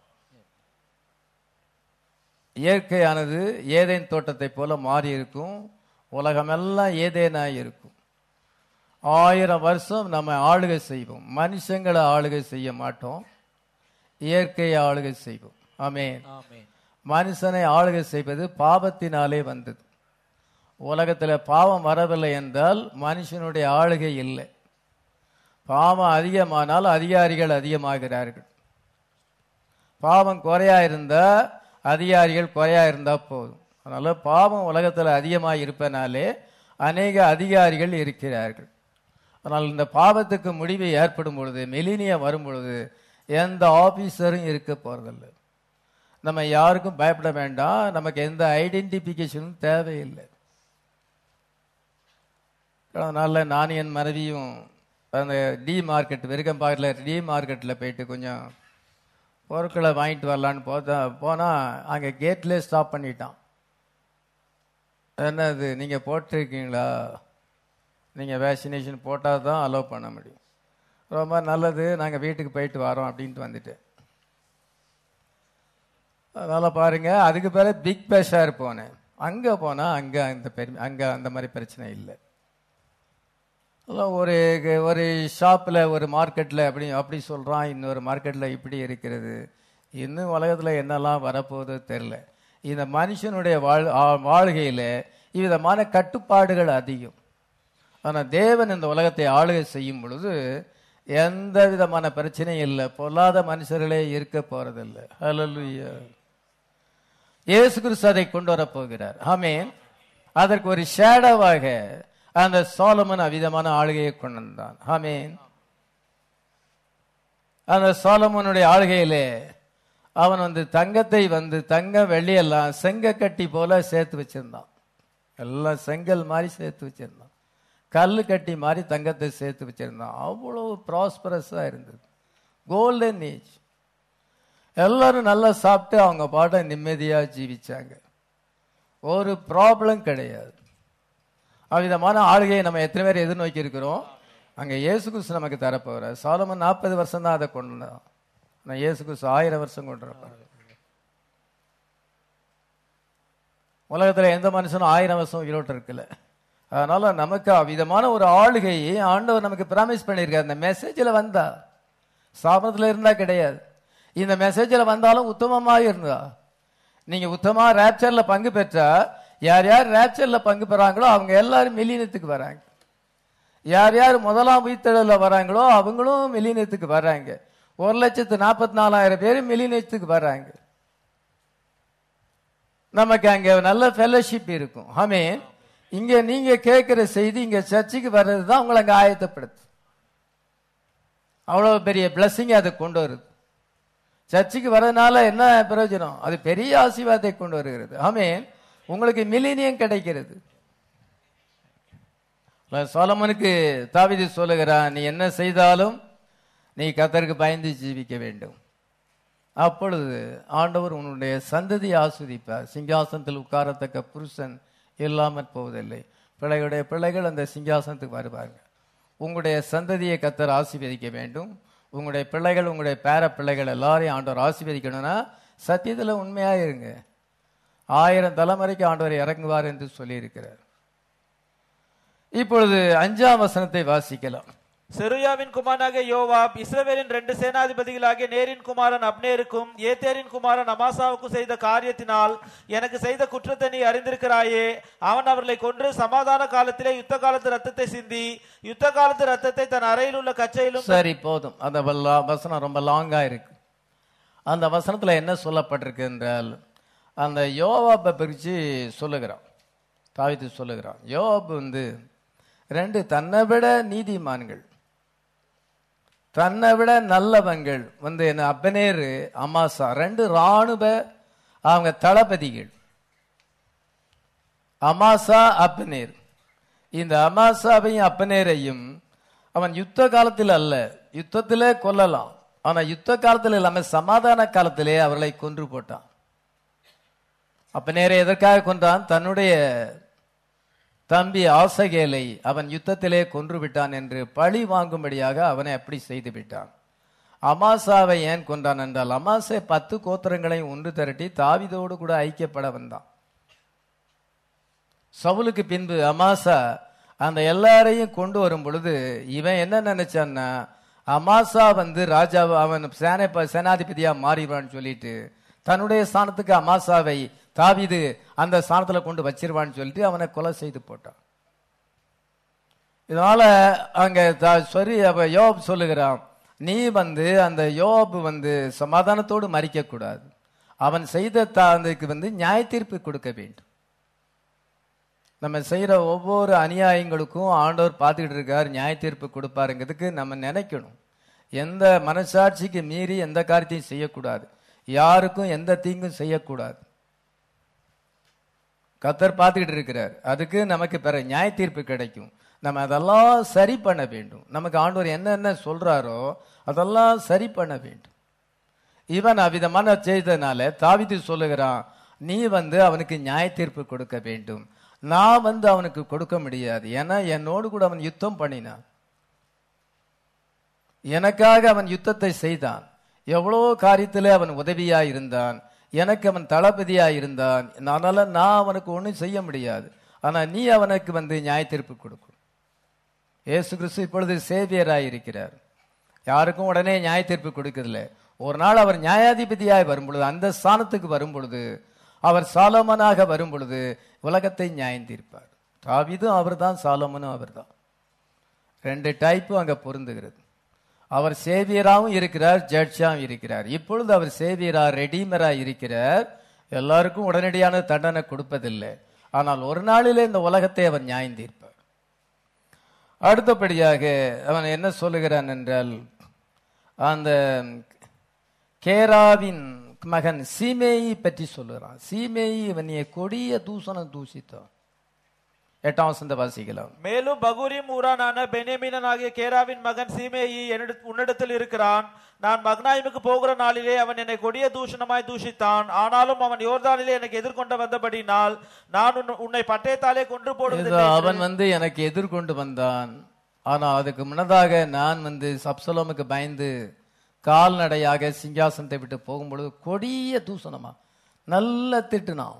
இயற்கையானது ஏதேன் தோட்டத்தை போல மாறி இருக்கும் உலகமெல்லாம் ஏதேனாய் இருக்கும் ஆயிரம் வருஷம் நம்ம ஆளுகை செய்வோம் மனுஷங்களை ஆளுகை செய்ய மாட்டோம் இயற்கையை ஆளுகை செய்வோம் ஆமென் ஆமென் மனுஷனை ஆளுகை செய்வது பாவத்தினாலே வந்தது உலகத்தில் பாவம் வரவில்லை என்றால் மனுஷனுடைய ஆளுகை இல்லை பாவம் அதிகமானால் அதிகாரிகள் அதிகமாகிறார்கள் பாவம் குறையா இருந்தா அதிகாரிகள் குறையா இருந்தா போதும் அதனால பாவம் உலகத்தில் அதிகமாக இருப்பனாலே அநேக அதிகாரிகள் இருக்கிறார்கள் ஆனால் இந்த பாவத்துக்கு முடிவு ஏற்படும் பொழுது மெலினியா வரும் பொழுது எந்த ஆபீசரும் இருக்க போறதில்லை நம்ம யாருக்கும் பயப்பட வேண்டாம் நமக்கு எந்த ஐடென்டிஃபிகேஷனும் தேவையில்லை கடந்த நாளில் நானும் என் மனைவியும் அந்த டி மார்க்கெட் விருகம்பாக்கத்தில் டி மார்க்கெட்டில் போயிட்டு கொஞ்சம் பொருட்களை வாங்கிட்டு வரலான்னு போதா போனால் அங்கே கேட்லேயே ஸ்டாப் பண்ணிட்டான் என்னது நீங்கள் போட்டிருக்கீங்களா நீங்கள் வேக்சினேஷன் போட்டால் தான் அலோவ் பண்ண முடியும் ரொம்ப நல்லது நாங்கள் வீட்டுக்கு போயிட்டு வரோம் அப்படின்ட்டு வந்துட்டேன் அதனால் பாருங்க அதுக்கு பிறகு பிக் பேஷார் போனேன் அங்கே போனால் அங்கே அந்த பெருமை அங்கே அந்த மாதிரி பிரச்சனை இல்லை அதான் ஒரு ஒரு ஷாப்பில் ஒரு மார்க்கெட்டில் அப்படி அப்படி சொல்கிறான் இன்னொரு மார்க்கெட்டில் இப்படி இருக்கிறது இன்னும் உலகத்தில் என்னெல்லாம் வரப்போகுதோ தெரில இந்த மனுஷனுடைய வாழ் ஆ- வாழ்கையில் இவ்விதமான கட்டுப்பாடுகள் அதிகம் ஆனால் தேவன் இந்த உலகத்தை ஆளுகை செய்யும் பொழுது எந்த விதமான பிரச்சனையும் இல்லை பொல்லாத மனுஷர்களே இருக்க போறதில்லை ஹalleluya இயேசு கிறிஸ்து அதை கொண்டு வரப் போகிறார் ஆமென் அதற்கு ஒரு ஷேடோவாக அந்த சாலமன் அவ்விதமான ஆளுகையை கொண்டு வந்தான் ஆமென் அந்த சாலமனுடைய ஆளுகையிலே அவன் வந்து தங்கத்தை வந்து தங்கம் வெள்ளியெல்லாம் செங்க கட்டி போல சேர்த்து வச்சிருந்தான் எல்லாம் செங்கல் மாதிரி சேர்த்து வச்சிருந்தான் கல் கட்டி மாதிரி தங்கத்தை சேர்த்து வச்சிருந்தான் அவ்வளவு ப்ராஸ்பரஸாக இருந்தது கோல்டன் ஏஜ் எல்லாரும் நல்லா சாப்பிட்டு அவங்க பாட்ட நிம்மதியாக ஜீவிச்சாங்க ஒரு ப்ராப்ளம் கிடையாது அவ்விதமான ஆளுகையை நம்ம எத்தனை பேர் எதிர்நோக்கி இருக்கிறோம் அங்கே இயேசு கிறிஸ்து நமக்கு தரப்போகிறார் சாலமன் நாற்பது வருஷம் தான் அதை கொண்டு வந்தான் ஆனால் இயேசு கிறிஸ்து ஆயிரம் வருஷம் கொண்டு வரப்பார் உலகத்தில் எந்த மனுஷனும் ஆயிரம் வருஷம் உயிரோட்டு இருக்கல அதனால நமக்கு அவ்விதமான ஒரு ஆளுகையை ஆண்டவர் நமக்கு ப்ராமிஸ் பண்ணியிருக்காரு இந்த மெசேஜில் வந்தா சாபத்தில் இருந்தா கிடையாது இந்த மெசேஜில் வந்தாலும் உத்தமமாக இருந்தா நீங்க உத்தமா ரேப்சர்ல பங்கு பெற்றா யார் யார் ரேப்சர்ல பங்கு பெறாங்களோ அவங்க எல்லாரும் மில்லியனத்துக்கு வராங்க யார் யார் முதலாம் உயிர்த்தெழுல வராங்களோ அவங்களும் மில்லியனத்துக்கு வராங்க ஒரு லட்சத்து நாற்பத்தி நாலாயிரம் பேர் மில்லியனத்துக்கு வராங்க நமக்கு அங்க நல்ல ஃபெலோஷிப் இருக்கும் ஆமென் இங்க நீங்க கேட்கிற செய்தி இங்க சர்ச்சுக்கு வர்றது தான் உங்களை அங்க ஆயத்தப்படுத்து அவ்வளவு பெரிய பிளஸ்ஸிங் அது கொண்டு வருது சர்ச்சுக்கு வர்றதுனால என்ன பிரயோஜனம் அது பெரிய ஆசீர்வாதத்தை கொண்டு வருகிறது ஆமே உங்களுக்கு மில்லினியம் கிடைக்கிறது சோலமனுக்கு தாவிதி சொல்லுகிறான் நீ என்ன செய்தாலும் நீ கத்தருக்கு பயந்து ஜீவிக்க வேண்டும் அப்பொழுது ஆண்டவர் உன்னுடைய சந்ததி ஆஸ்வதிப்பார் சிங்காசனத்தில் உட்காரத்தக்க புருஷன் இல்லாமற் போவதில்லை பிள்ளைகளுடைய பிள்ளைகள் அந்த சிங்காசனத்துக்கு வருவாங்க உங்களுடைய சந்ததியை கத்தர் ஆசீர்வதிக்க வேண்டும் உங்களுடைய பிள்ளைகள் உங்களுடைய பேர பிள்ளைகள் எல்லாரையும் ஆண்டவர் ஆசீர்வதிக்கணும்னா சத்தியத்தில் உண்மையாக இருங்க ஆயிரம் தலைமுறைக்கு ஆண்டவர் இறங்குவார் என்று சொல்லியிருக்கிறார் இப்பொழுது அஞ்சாம் வசனத்தை வாசிக்கலாம் செருயாவின் குமாரனாகிய யோவாப் இஸ்ரவேலின் ரெண்டு சேனாதிபதிகளாகிய நேரின் குமாரன் அப்னேருக்கும் ஏத்தேரின் குமாரன் அமாசாவுக்கும் செய்த காரியத்தினால் எனக்கு செய்த குற்றத்தை நீ அறிந்திருக்கிறாயே அவன் அவர்களை கொன்று சமாதான காலத்திலே யுத்த காலத்து ரத்தத்தை சிந்தி யுத்த காலத்து ரத்தத்தை தன் அறையில் உள்ள கச்சையிலும் சரி போதும் அந்த வல்ல- வசனம் ரொம்ப லாங்கா இருக்கு அந்த வசனத்துல என்ன சொல்லப்பட்டிருக்கு என்றால் அந்த யோவாப்பை பிரித்து சொல்லுகிறான் தாவித்து சொல்லுகிறான் யோவாப் வந்து ரெண்டு தன்னை விட நீதிமான்கள் தன்னை விட நல்லவங்கள் வந்து என்ன அபனேரு அமாசா ரெண்டு ராணுவ அவங்க தளபதிகள் அமாசா அப்னேர் இந்த அமாசாவையும் அப்னேரையும் அவன் யுத்த காலத்தில் அல்ல யுத்தத்திலே கொல்லலாம் ஆனா யுத்த காலத்தில் இல்லாம சமாதான காலத்திலே அவர்களை கொன்று போட்டான் அப்னேரை எதற்காக கொன்றான் தன்னுடைய தம்பி ஆசகேலை அவன் யுத்தத்திலே கொன்று விட்டான் என்று பழி வாங்கும்படியாக அவனை அப்படி செய்து விட்டான் அமாசாவை ஏன் கொன்றான் என்றால் அமாசை பத்து கோத்திரங்களையும் ஒன்று திரட்டி தாவிதோடு கூட ஐக்கியப்பட வந்தான் சவுலுக்கு பின்பு அமாசா அந்த எல்லாரையும் கொண்டு வரும் பொழுது இவன் என்ன நினைச்சான்னா அமாசா வந்து ராஜா அவன் சேனை சேனாதிபதியா மாறிடுவான்னு சொல்லிட்டு தன்னுடைய ஸ்தானத்துக்கு அமாசாவை தாவீது அந்த ஸ்தானத்துல கொண்டு வச்சிருவான்னு சொல்லிட்டு அவனை கொலை செய்து போட்டான் இதனால அங்க த- சொரி அவ யோப் சொல்லுகிறான் நீ வந்து அந்த யோப் வந்து சமாதானத்தோடு மறிக்க கூடாது அவன் செய்த தாந்துக்கு வந்து நியாய தீர்ப்பு கொடுக்க வேண்டும் நம்ம செய்யற ஒவ்வொரு அநியாயங்களுக்கும் ஆண்டவர் பார்த்துக்கிட்டு இருக்கார் நியாய தீர்ப்பு கொடுப்பாருங்கிறதுக்கு நம்ம நினைக்கணும் எந்த மனசாட்சிக்கு மீறி எந்த காரியத்தையும் செய்யக்கூடாது யாருக்கும் எந்த தீங்கும் செய்யக்கூடாது கத்தர் பார்த்துக்கிட்டு இருக்கிறார் அதுக்கு நமக்கு பிற நியாய தீர்ப்பு கிடைக்கும் நம்ம அதெல்லாம் சரி பண்ண வேண்டும் நமக்கு ஆண்டவர் என்னென்ன சொல்றாரோ அதெல்லாம் சரி பண்ண வேண்டும் இவன் அவ்விதமான செய்தனால தாவிது சொல்லுகிறான் நீ வந்து அவனுக்கு நியாய தீர்ப்பு கொடுக்க வேண்டும் நான் வந்து அவனுக்கு கொடுக்க முடியாது ஏன்னா என்னோடு கூட அவன் யுத்தம் பண்ணினான் எனக்காக அவன் யுத்தத்தை செய்தான் எவ்வளோ காரியத்திலே அவன் உதவியா இருந்தான் எனக்கு அவன் தளபதியா இருந்தான் அதனால நான் அவனுக்கு ஒன்றும் செய்ய முடியாது ஆனா நீ அவனுக்கு வந்து நியாய தீர்ப்பு கொடுக்கும் இயேசு கிறிஸ்து இப்பொழுது சேவியராய் இருக்கிறார் யாருக்கும் உடனே நியாய தீர்ப்பு கொடுக்கறதில்ல ஒரு நாள் அவர் நியாயாதிபதியாய் வரும் பொழுது அந்த ஸ்தானத்துக்கு வரும் பொழுது அவர் சாலமனாக வரும் பொழுது உலகத்தை நியாயம் தீர்ப்பார் தாவீதும் அவர்தான் சாலமனும் அவர்தான் ரெண்டு டைப்பும் அங்க பொருந்துகிறது அவர் சேவியராகவும் இருக்கிறார் ஜட்ஜாகவும் இருக்கிறார் இப்பொழுது அவர் சேவியரா ரெடீமரா இருக்கிறார் எல்லாருக்கும் உடனடியான தண்டனை கொடுப்பதில்லை ஆனால் ஒரு நாளிலே இந்த உலகத்தை அவர் நியாயம் தீர்ப்பார் அடுத்தபடியாக அவன் என்ன சொல்லுகிறான் என்றால் அந்த கேராவின் மகன் சீமேயி பற்றி சொல்லுகிறான் சீமேயி இவனிய கொடிய தூசணம் தூசித்தான் எட்டாம் வசந்த வாசிக்கலாம் மேலும் பகூரிம் ஊரானான பென்யமீனனாகிய கேராவின் மகன் சீமேயி என்னிடத்- உன்னிடத்தில் இருக்கிறான் நான் மக்னாயிமுக்கு போகிற நாளிலே அவன் என்னை கொடிய தூஷணமாய் தூஷித்தான் ஆனாலும் அவன் யோர்தானிலே எனக்கு எதிர்கொண்டு வந்தபடினால் நான் உன்- உன்னை பட்டயத்தாலே கொன்று இதோ போடுவதில்லை அவன் வந்து எனக்கு எதிர்கொண்டு வந்தான் ஆனா அதுக்கு முன்னதாக நான் வந்து சப்சலோமுக்கு பயந்து கால்நடையாக சிங்காசனத்தை விட்டு போகும்பொழுது கொடிய தூசணமா நல்ல திட்டுனான்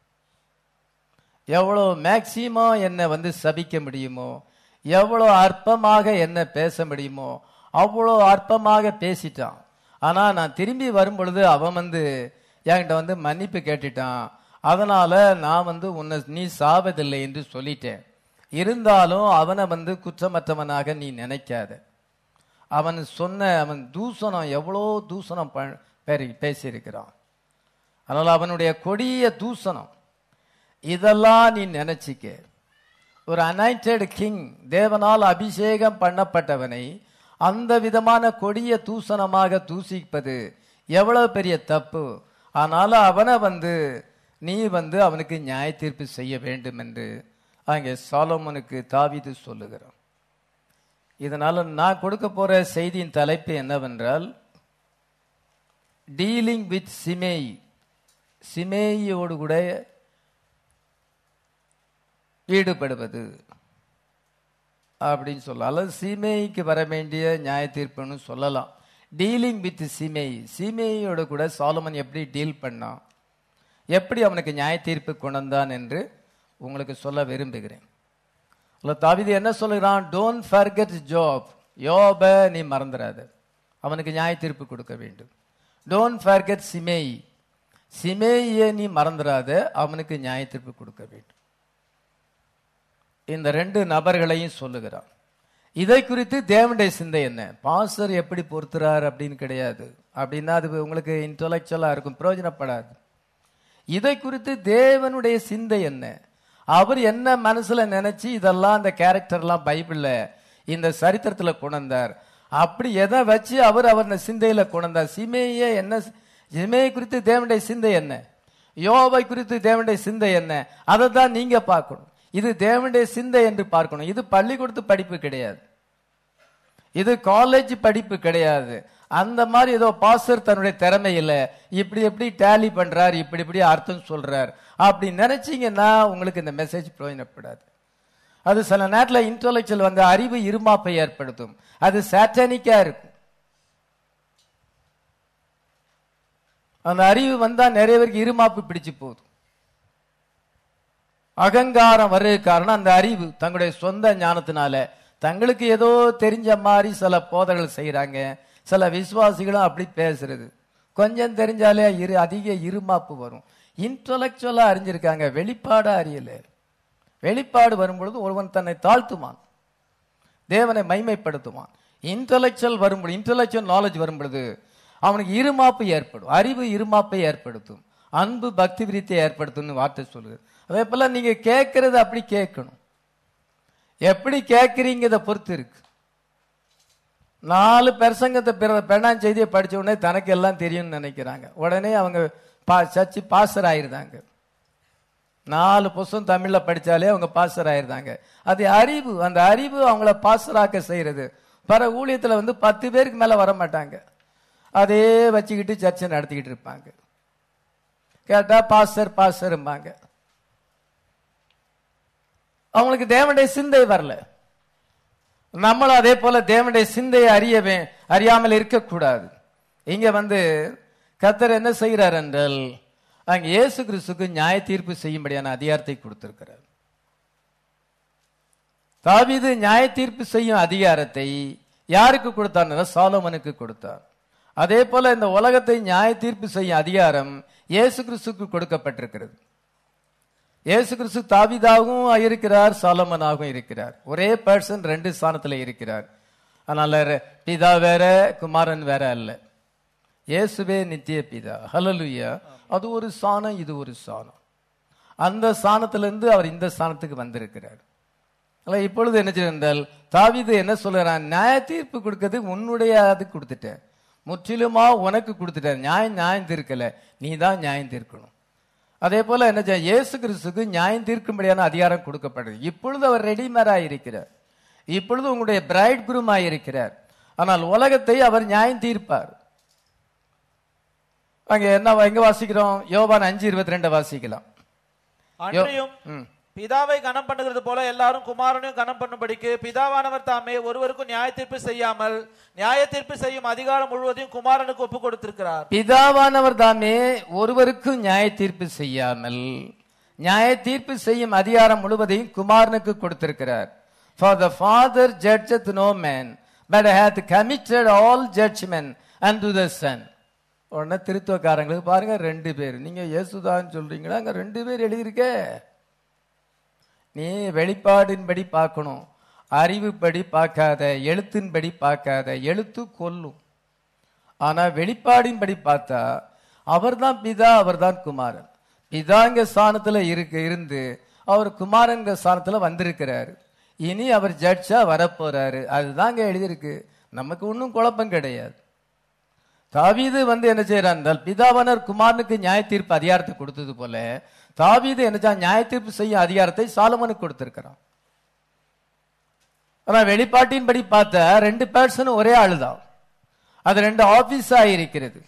எவ்வளோ மேக்சிமம் என்னை வந்து சபிக்க முடியுமோ எவ்வளோ அற்பமாக என்ன பேச முடியுமோ அவ்வளோ அற்பமாக பேசிட்டான் ஆனா நான் திரும்பி வரும் பொழுது அவன் வந்து என்கிட்ட வந்து மன்னிப்பு கேட்டுட்டான் அதனால நான் வந்து உன்னை நீ சாவதில்லை என்று சொல்லிட்டேன் இருந்தாலும் அவனை வந்து குற்றமற்றவனாக நீ நினைக்காத அவன் சொன்ன அவன் தூசணம் எவ்வளோ தூசணம் ப- பேரி- பேசியிருக்கிறான் அதனால அவனுடைய கொடிய தூசணம் இதெல்லாம் நீ நினைச்சிக்க ஒரு அனாயிண்டட் கிங் தேவனால் அபிஷேகம் பண்ணப்பட்டவனை அந்த விதமான கொடிய தூசணமாக தூசிப்பது எவ்வளவு பெரிய தப்பு ஆனால அவனை வந்து நீ வந்து அவனுக்கு நியாய தீர்ப்பு செய்ய வேண்டும் என்று அங்கே சாலோமனுக்கு தாவீது சொல்லுகிறான் இதனால நான் கொடுக்க போற செய்தியின் தலைப்பு என்னவென்றால் டீலிங் வித் சிமேய் சிமேயோடு கூட ஈடுபடுவது அப்படின்னு சொல்லலாம் அல்லது சீமேய்க்கு வர வேண்டிய நியாய தீர்ப்புன்னு சொல்லலாம் டீலிங் வித் சீமேய் சீமேயோட கூட சாலமன் எப்படி டீல் பண்ணான் எப்படி அவனுக்கு நியாய தீர்ப்பு கொண்டான் என்று உங்களுக்கு சொல்ல விரும்புகிறேன் அல்ல தாவிது என்ன சொல்லுகிறான் டோன்ட் ஃபர்கெட் ஜாப் யோப நீ மறந்துடாத அவனுக்கு நியாய தீர்ப்பு கொடுக்க வேண்டும் டோன்ட் ஃபர்கெட் சிமேய் சிமேயை நீ மறந்துடாத அவனுக்கு நியாய தீர்ப்பு கொடுக்க வேண்டும் இந்த ரெண்டு நபர்களையும் சொல்லுகிறான் இதை குறித்து தேவனுடைய சிந்தை என்ன பாஸ்டர் எப்படி பொறுத்துறார் அப்படின்னு கிடையாது அப்படின்னா அது உங்களுக்கு இன்டலெக்சுவலா இருக்கும் பிரயோஜனப்படாது இதை குறித்து தேவனுடைய சிந்தை என்ன அவர் என்ன மனசுல நினைச்சு இதெல்லாம் அந்த கேரக்டர்லாம் பைபிள்ல இந்த சரித்திரத்துல கொண்டார் அப்படி எதை வச்சு அவர் அவர் இந்த சிந்தையில கொண்டார் சிமையே என்ன சிமையை குறித்து தேவனுடைய சிந்தை என்ன யோவை குறித்து தேவனுடைய சிந்தை என்ன அதை தான் நீங்க பார்க்கணும் இது தேவனுடைய சிந்தை என்று பார்க்கணும் இது பள்ளிக்கூடத்து படிப்பு கிடையாது இது காலேஜ் படிப்பு கிடையாது அந்த மாதிரி ஏதோ பாஸ்டர் தன்னுடைய திறமையில இப்படி எப்படி டேலி பண்றார் இப்படி இப்படி அர்த்தம் சொல்றார் அப்படி நினைச்சீங்கன்னா உங்களுக்கு இந்த மெசேஜ் பிரயோஜனப்படாது அது சில நேரத்தில் இன்டலெக்சுவல் வந்து அறிவு இருமாப்பை ஏற்படுத்தும் அது சாட்டானிக்கா இருக்கும் அந்த அறிவு வந்தா நிறைய பேருக்கு இருமாப்பு பிடிச்சு போகுது அகங்காரம் வர்றது காரணம் அந்த அறிவு தங்களுடைய சொந்த ஞானத்தினால தங்களுக்கு ஏதோ தெரிஞ்ச மாதிரி சில போதர்கள் செய்யறாங்க சில விசுவாசிகளும் அப்படி பேசுறது கொஞ்சம் தெரிஞ்சாலே இரு அதிக இருமாப்பு வரும் இன்டலெக்சுவலா அறிஞ்சிருக்காங்க வெளிப்பாடா அறியல வெளிப்பாடு வரும்பொழுது ஒருவன் தன்னை தாழ்த்துவான் தேவனை மைமைப்படுத்துவான் இன்டலெக்சுவல் வரும்பொழுது இன்டலெக்சுவல் நாலேஜ் வரும்பொழுது அவனுக்கு இருமாப்பு ஏற்படும் அறிவு இருமாப்பை ஏற்படுத்தும் அன்பு பக்தி விரித்தை ஏற்படுத்தும்னு வார்த்தை சொல்லுது அதே போல நீங்க கேட்கறது அப்படி கேட்கணும் எப்படி கேட்கறீங்கிறத பொறுத்து இருக்கு நாலு பிரசங்கத்தை பிற பெண்ணான் செய்தியை படிச்ச உடனே தனக்கு எல்லாம் தெரியும்னு நினைக்கிறாங்க உடனே அவங்க பா சர்ச்சு பாசர் ஆயிருந்தாங்க நாலு புஸ்தம் தமிழ்ல படிச்சாலே அவங்க பாசர் ஆயிருந்தாங்க அது அறிவு அந்த அறிவு அவங்கள பாசராக்க செய்யறது பிற ஊழியத்துல வந்து பத்து பேருக்கு மேல வர மாட்டாங்க அதே வச்சுக்கிட்டு சர்ச்சை நடத்திக்கிட்டு இருப்பாங்க கேட்டா பாஸ்டர் பாஸ்டர்ம்பாங்க அவங்களுக்கு தேவனுடைய சிந்தை வரல நம்மளும் அதே போல தேவனுடைய சிந்தையை அறியவே அறியாமல் இருக்கக்கூடாது இங்க வந்து கத்தர் என்ன செய்கிறார் என்றால் அங்க இயேசு கிறிஸ்துக்கு நியாய தீர்ப்பு செய்யும்படியான அதிகாரத்தை கொடுத்திருக்கிறார் தாவீது நியாய தீர்ப்பு செய்யும் அதிகாரத்தை யாருக்கு கொடுத்தார் சாலோமனுக்கு கொடுத்தார் அதே போல இந்த உலகத்தை நியாய தீர்ப்பு செய்யும் அதிகாரம் இயேசு கிறிஸ்துக்கு கொடுக்கப்பட்டிருக்கிறது இயேசு கிறிஸ்து தாவிதாகவும் இருக்கிறார் சாலமனாகவும் இருக்கிறார் ஒரே பர்சன் ரெண்டு ஸ்தானத்துல இருக்கிறார் அதனால ரெ- பிதா வேற குமாரன் வேற அல்ல இயேசுவே நித்திய பிதா ஹலலுயா அது ஒரு சாணம் இது ஒரு சாணம் அந்த ஸ்தானத்திலிருந்து அவர் இந்த ஸ்தானத்துக்கு வந்திருக்கிறார் அல்ல இப்பொழுது என்ன செய்தால் தாவீது என்ன சொல்றான் நியாய தீர்ப்பு கொடுக்கிறது உன்னுடைய அது கொடுத்துட்டேன் முற்றிலுமா உனக்கு கொடுத்துட்டேன் நியாயம் நியாயம் தீர்க்கல நீ தான் நியாயம் தீர்க்கணும் அதே போல என்ன செய்ய இயேசு கிறிஸ்துக்கு நியாயம் தீர்க்கும்படியான அதிகாரம் கொடுக்கப்படுது இப்பொழுது அவர் ரெடிமேராக இருக்கிறார் இப்பொழுது உங்களுடைய பிரைட் குருமாய் இருக்கிறார் ஆனால் உலகத்தை அவர் நியாயம் தீர்ப்பார் அங்க என்ன எங்க வாசிக்கிறோம் யோவான் அஞ்சு இருபத்தி ரெண்டு வாசிக்கலாம் அன்றியும் ம். பிதாவை கனம் பண்ணுகிறது போல எல்லாரும் குமாரனையும் கனம் பண்ணும்படிக்கு பிதாவானவர் தாமே ஒருவருக்கும் நியாய தீர்ப்பு செய்யாமல் நியாய தீர்ப்பு செய்யும் அதிகாரம் முழுவதையும் குமாரனுக்கு ஒப்பு கொடுத்திருக்கிறார் பிதாவானவர் தாமே ஒருவருக்கும் நியாய தீர்ப்பு செய்யாமல் நியாய தீர்ப்பு செய்யும் அதிகாரம் முழுவதையும் குமாரனுக்கு கொடுத்திருக்கிறார் for the father judgeth no man but hath committed all judgment and to the son உடனே திருத்துவக்காரங்களுக்கு பாருங்க ரெண்டு பேர் நீங்க இயேசுதான் சொல்றீங்களா அங்க ரெண்டு பேர் எழுதியிருக்கே நீ வெளிப்பாடின்படி பார்க்கணும் அறிவுப்படி பார்க்காத எழுத்தின்படி பார்க்காத எழுத்து கொல்லும் ஆனா வெளிப்பாடின்படி பார்த்தா அவர்தான் பிதா அவர்தான் குமாரன் பிதாங்க ஸ்தானத்துல இருக்கு இருந்து அவர் குமாரங்கிற ஸ்தானத்துல வந்திருக்கிறாரு இனி அவர் ஜட்ஜா வரப்போறாரு அதுதாங்க எழுதியிருக்கு நமக்கு ஒன்றும் குழப்பம் கிடையாது தாவீது வந்து என்ன செய்யறான் என்றால் பிதாவனர் குமாரனுக்கு நியாய தீர்ப்பு அதிகாரத்தை கொடுத்தது போல தாவீது என்ன செய்றான்? நியாய தீர்ப்பு செய்யும் அதிகாரத்தை சாலமனுக்கு கொடுத்திருக்கிறான் ஆனா வெளிப்பாட்டின்படி பார்த்தா ரெண்டு பர்சனும் ஒரே ஆளுதான் அது ரெண்டு ஆபீஸா இருக்கிறது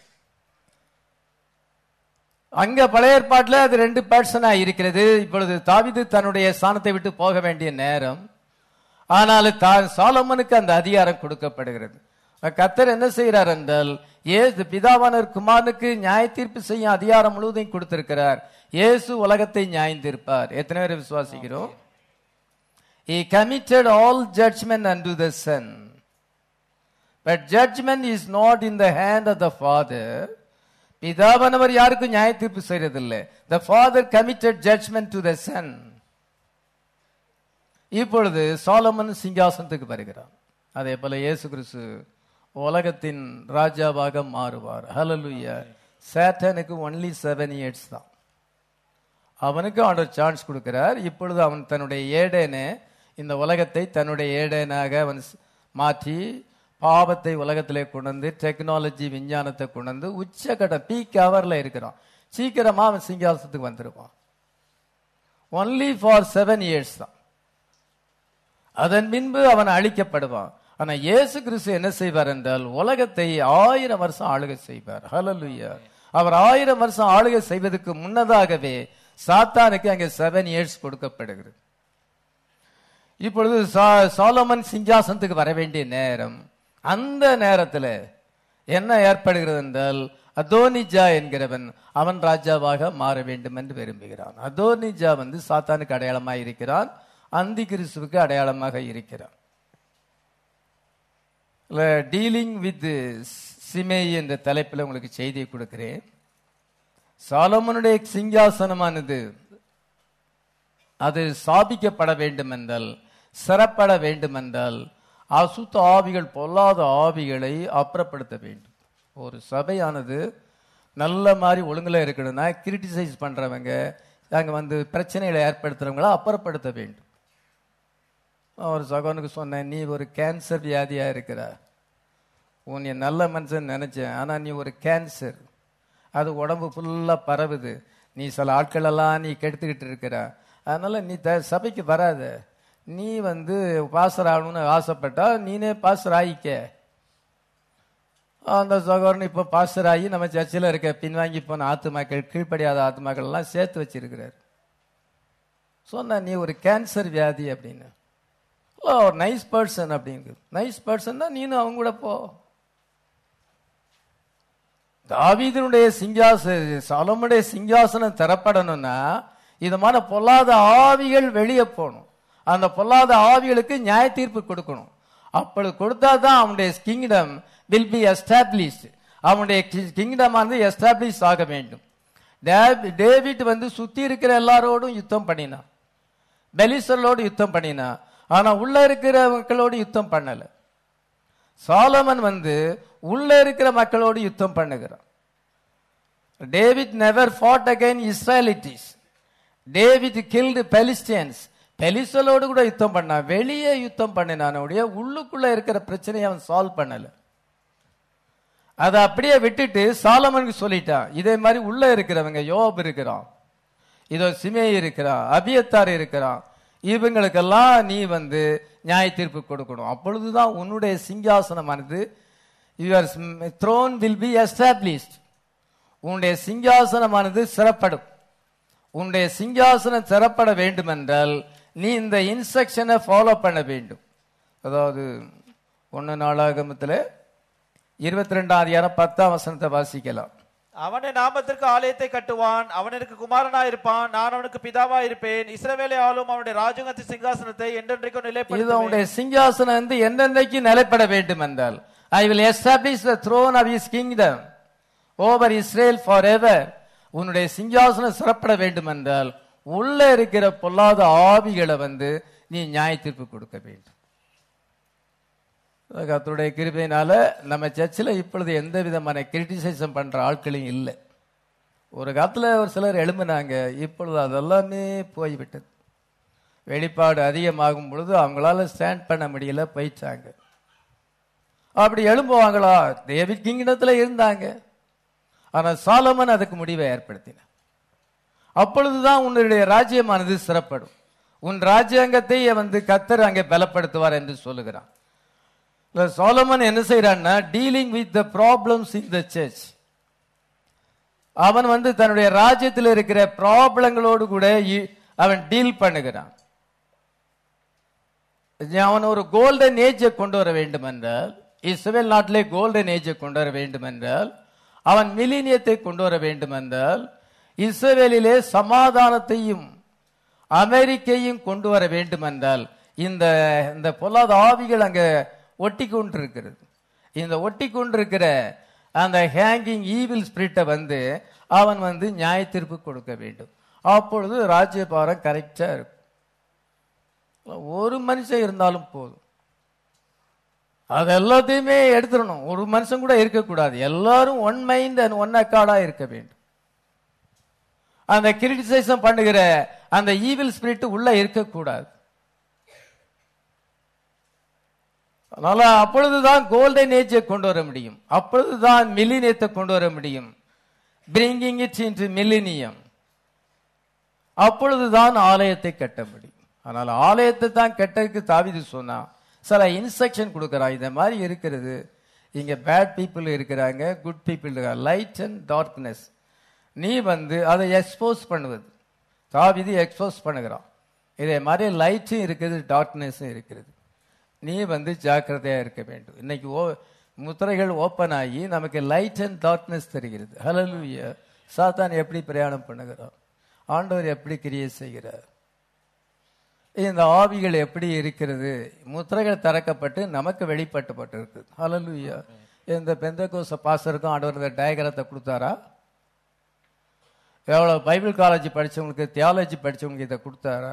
அங்க பழைய ஏற்பாட்டுல அது ரெண்டு பர்சனா இருக்கிறது இப்பொழுது தாவீது தன்னுடைய ஸ்தானத்தை விட்டு போக வேண்டிய நேரம் ஆனால் தா- சாலமனுக்கு அந்த அதிகாரம் கொடுக்கப்படுகிறது கத்தர் என்ன செய்கிறார் என்றால் ஏசு பிதாவானர் குமாரனுக்கு நியாய தீர்ப்பு செய்யும் அதிகாரம் முழுவதையும் கொடுத்திருக்கிறார் இயேசு உலகத்தை நியாயந்திருப்பார் எத்தனை பேர் விசுவாசிக்கிறோம் He committed all judgment unto the Son. But judgment is not in the hand of the Father. பிதாவானவர் யாருக்கும் நியாய தீர்ப்பு செய்யறதில்லை The Father committed judgment to the Son. இப்பொழுது சாலமன் சிங்காசனத்துக்கு வருகிறான் அதே போல இயேசு கிறிஸ்து உலகத்தின் ராஜாவாக மாறுவார் ஹalleluya சேட்டனுக்கு ஒன்லி செவன் இயர்ஸ் தான் அவனுக்கு ஆண்டவர் சான்ஸ் கொடுக்கிறார் இப்பொழுது அவன் தன்னுடைய ஏடேனே இந்த உலகத்தை தன்னுடைய ஏடேனாக அவன் ஸ்- மாற்றி பாவத்தை உலகத்திலே கொண்டு வந்து டெக்னாலஜி விஞ்ஞானத்தை கொண்டு வந்து உச்சக்கட்ட பீக் ஹவர்ல இருக்கிறான் சீக்கிரமா அவன் சிங்காசனத்துக்கு வந்துருவான் ஒன்லி ஃபார் செவன் இயர்ஸ் தான் அதன் பின்பு அவன் அழிக்கப்படுவான் ஆனா இயேசு கிறிஸ்து என்ன செய்வார் என்றால் உலகத்தை ஆயிரம் வருஷம் ஆளுகை செய்வார் ஹalleluya அவர் ஆயிரம் வருஷம் ஆளுகை செய்வதற்கு முன்னதாகவே சாத்தானுக்கு அங்கே செவன் இயர்ஸ் கொடுக்கப்படுகிறது இப்பொழுது சா- சாலமன் சிங்காசனத்துக்கு வர வேண்டிய நேரம் அந்த நேரத்துல என்ன ஏற்படுகிறது என்றால் அதோனிஜா என்கிறவன் அவன் ராஜாவாக மாற வேண்டும் என்று விரும்புகிறான் அதோனிஜா வந்து சாத்தானுக்கு அடையாளமாக இருக்கிறான் அந்தி கிறிஸ்துவுக்கு அடையாளமாக இருக்கிறான் டீலிங் வித் சிமே என்ற தலைப்பில் உங்களுக்கு செய்தியை கொடுக்கிறேன் சாலமனுடைய சிங்காசனமானது அது சாபிக்கப்பட வேண்டும் என்றால் சிறப்பட வேண்டும் என்றால் அசுத்த ஆவிகள் பொல்லாத ஆவிகளை அப்புறப்படுத்த வேண்டும் ஒரு சபையானது நல்ல மாதிரி ஒழுங்குல இருக்கணும்னா கிரிட்டிசைஸ் பண்றவங்க அங்க வந்து பிரச்சனைகளை ஏற்படுத்துறவங்கள அப்புறப்படுத்த வேண்டும் ஒரு சகோனுக்கு சொன்னேன் நீ ஒரு கேன்சர் வியாதியா இருக்கிற உன் நீ நல்ல மனுஷன் நினைச்சேன் ஆனா நீ ஒரு கேன்சர் அது உடம்பு ஃபுல்லா பரவுது நீ சில ஆட்களெல்லாம் நீ கெடுத்துக்கிட்டு இருக்கிற அதனால நீ த சபைக்கு வராத நீ வந்து பாசர் ஆகணும்னு ஆசைப்பட்டா நீனே பாசர் ஆயிக்க அந்த சகோதரன் இப்போ பாஸ்டர் ஆகி நம்ம சர்ச்சில் இருக்க பின்வாங்கி போன ஆத்துமாக்கள் கீழ்ப்படியாத ஆத்துமாக்கள் எல்லாம் சேர்த்து வச்சிருக்கிறார் சொன்ன நீ ஒரு கேன்சர் வியாதி அப்படின்னு ஓ ஒரு நைஸ் பர்சன் அப்படிங்கு நைஸ் பர்சன் தான் நீனும் அவங்க கூட போ தாவீதனுடைய சிங்காச சலமுடைய சிங்காசனம் தரப்படணும்னா இது மாதிரி பொல்லாத ஆவிகள் வெளியே போகணும் அந்த பொல்லாத ஆவிகளுக்கு நியாய தீர்ப்பு கொடுக்கணும் அப்படி கொடுத்தா தான் அவனுடைய கிங்டம் வில் பி எஸ்டாப்ளிஷ்ட் அவனுடைய கிங்டம் வந்து எஸ்டாப்ளிஷ் ஆக வேண்டும் டே- டேவிட் வந்து சுத்தி இருக்கிற எல்லாரோடும் யுத்தம் பண்ணினான் பெலிசலோடு யுத்தம் பண்ணினான் ஆனா உள்ள இருக்கிற மக்களோடு யுத்தம் பண்ணல சாலமன் வந்து உள்ள இருக்கிற மக்களோடு யுத்தம் பண்ணுகிறான் David never fought again Israelites David killed Philistines பெலிஸ்டலோடு கூட யுத்தம் பண்ணான் வெளியே யுத்தம் பண்ணினானுடைய உள்ளுக்குள்ள இருக்கிற பிரச்சனையை அவன் சால்வ் பண்ணல அதை அப்படியே விட்டுட்டு சாலமனுக்கு சொல்லிட்டான் இதே மாதிரி உள்ள இருக்கிறவங்க யோப் இருக்கிறான் இதோ சிமே இருக்கிறான் அபியத்தார் இருக்கிறான் இவங்களுக்கெல்லாம் நீ வந்து நியாய தீர்ப்பு கொடுக்கணும் அப்பொழுதுதான் உன்னுடைய சிங்காசனமானது your throne will be established உன்னுடைய சிங்காசனமானது சிறப்படும் உன்னுடைய சிங்காசனம் சிறப்பட வேண்டும் என்றால் நீ இந்த இன்ஸ்ட்ரக்ஷனை ஃபாலோ பண்ண வேண்டும் அதாவது ஒன்னு நாளாகமத்தில் இருபத்தி ரெண்டாம் அதிகாரம் பத்தாம் வசனத்தை வாசிக்கலாம் அவனை நாமத்திற்கு ஆலயத்தை கட்டுவான் அவன் எனக்கு குமாரனா இருப்பான் நான் அவனுக்கு பிதாவா இருப்பேன் இஸ்ரவேலை ஆளும் அவனுடைய ராஜகத்தின் சிங்காசனத்தை என்றென்றைக்கும் இது நிலைப்படுத்துவேன் அவனுடைய சிங்காசனம் வந்து என்னென்னைக்கு நிலைப்பட வேண்டும் என்றால் I will establish the throne of his kingdom over Israel forever உன்னுடைய சிங்காசனம் சிறப்பட வேண்டும் என்றால் உள்ள இருக்கிற பொல்லாத ஆவிகளை வந்து நீ நியாய தீர்ப்பு கொடுக்க வேண்டும் கர்த்தருடைய கிருபையினால நம்ம சர்ச்சில் இப்பொழுது எந்த விதமான கிரிட்டிசைசம் பண்ற ஆட்களும் இல்லை ஒரு காலத்துல ஒரு சிலர் எழும்பினாங்க இப்பொழுது அதெல்லாமே போய்விட்டது வெளிப்பாடு அதிகமாகும் பொழுது அவங்களால ஸ்டாண்ட் பண்ண முடியல போயிட்டாங்க அப்படி எழும்புவாங்களா டேவிட் கிங்டத்துல இருந்தாங்க ஆனா சாலமன் அதுக்கு முடிவை ஏற்படுத்தினார் அப்பொழுதுதான் உன்னுடைய ராஜ்யமானது சிறப்படும் உன் ராஜ்யாங்கத்தை வந்து கத்தர் அங்கே பலப்படுத்துவார் என்று சொல்லுகிறான் இல்ல, சாலமன் என்ன செய்யறான்னா dealing with the problems in the church அவன் வந்து தன்னுடைய ராஜ்யத்தில் இருக்கிற ப்ராப்ளங்களோடு கூட இ- அவன் டீல் பண்ணுகிறான் அவன் ஒரு கோல்டன் ஏஜை கொண்டு வர வேண்டும் என்றால் இஸ்ரேல் நாட்டிலே கோல்டன் ஏஜை கொண்டு வர வேண்டும் என்றால் அவன் மிலினியத்தை கொண்டு வர வேண்டும் என்றால் இஸ்ரேலிலே சமாதானத்தையும் அமெரிக்கையும் கொண்டு வர வேண்டும் என்றால் இந்த இந்த பொல்லாத ஆவிகள் அங்க ஒட்டி கொண்டிருக்கிறது இந்த ஒட்டி கொண்டிருக்கிற அந்த ஹேங்கிங் ஈவில் ஸ்பிரிட்டை வந்து அவன் வந்து நியாய தீர்ப்பு கொடுக்க வேண்டும் அப்பொழுது ராஜ்யபாரம் கரெக்டா இருக்கும் ஒரு மனுஷன் இருந்தாலும் போதும் அது எல்லாத்தையுமே எடுத்துடணும் ஒரு மனுஷன் கூட இருக்கக்கூடாது எல்லாரும் ஒன் மைண்ட் அண்ட் ஒன் அக்கார்டா இருக்க வேண்டும் அந்த கிரிட்டிசைசம் பண்ணுகிற அந்த ஈவில் ஸ்பிரிட் உள்ள இருக்கக்கூடாது அதனால அப்பொழுதுதான் கோல்டன் ஏஜை கொண்டு வர முடியும் அப்பொழுதுதான் மில்லினியத்தை கொண்டு வர முடியும் பிரிங்கிங் இட் இன்டு மில்லினியம் அப்பொழுதுதான் ஆலயத்தை கட்ட முடியும் ஆனால் ஆலயத்தை தான் கட்டதுக்கு தாவிது சொன்னா சில இன்ஸ்ட்ரக்ஷன் கொடுக்குறான் இந்த மாதிரி இருக்கிறது இங்க பேட் பீப்புள் இருக்கிறாங்க குட் பீப்புள் இருக்காங்க லைட் அண்ட் டார்க்னஸ் நீ வந்து அதை எக்ஸ்போஸ் பண்ணுவது தாவிது எக்ஸ்போஸ் பண்ணுகிறான் இதே மாதிரி லைட்டும் இருக்குது டார்க்னஸும் இருக்கிறது நீ வந்து ஜாக்கிரதையா இருக்க வேண்டும் இன்னைக்கு ஓ முத்திரைகள் ஓப்பன் ஆகி நமக்கு லைட் அண்ட் டார்க்னஸ் தெரிகிறது ஹalleluya சாத்தான் எப்படி பிரயாணம் பண்ணுகிறான் ஆண்டவர் எப்படி கிரியை செய்கிறார் இந்த ஆவிகள் எப்படி இருக்கிறது முத்திரைகள் திறக்கப்பட்டு நமக்கு வெளிப்பட்டுப்பட்டு இருக்குது ஹalleluya இந்த பெந்தகோச பாசருக்கும் ஆண்டவர் இந்த டயக்ராத்தை கொடுத்தாரா எவ்வளவு பைபிள் காலேஜ் படிச்சவங்களுக்கு தியாலஜி படிச்சவங்களுக்கு இதை கொடுத்தாரா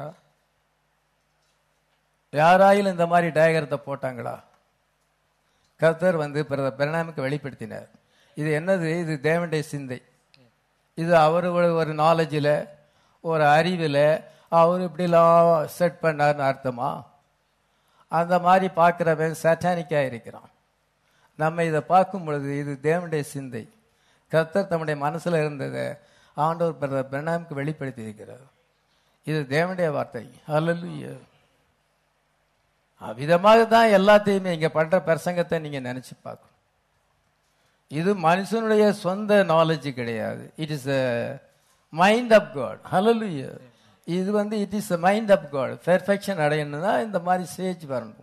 யாராயிலும் இந்த மாதிரி டயகரத்தை போட்டாங்களா கர்த்தர் வந்து பிற- பிரணாமுக்கு வெளிப்படுத்தினார் இது என்னது இது தேவனுடைய சிந்தை இது அவர் ஒரு ஒரு நாலேஜில் ஒரு அறிவில் அவர் இப்படிலாம் செட் பண்ணார்னு அர்த்தமா அந்த மாதிரி பார்க்குறவன் சட்டானிக்காக இருக்கிறான் நம்ம இதை பார்க்கும் பொழுது இது தேவனுடைய சிந்தை கர்த்தர் தம்முடைய மனசுல இருந்ததை ஆண்டவர் பிற- பிரணாமுக்கு வெளிப்படுத்தி இருக்கிறார் இது தேவனுடைய வார்த்தை அல்லலுயா அவ்விதமாக தான் எல்லாத்தையுமே இங்க பண்ற பிரசங்கத்தை நீங்க நினைச்சு பார்க்கணும் இது மனுஷனுடைய சொந்த நாலேஜ் கிடையாது it is mind of God hallelujah இது வந்து it is mind of God perfection அடையணும்னா இந்த மாதிரி ஸ்டேஜ் வரணும்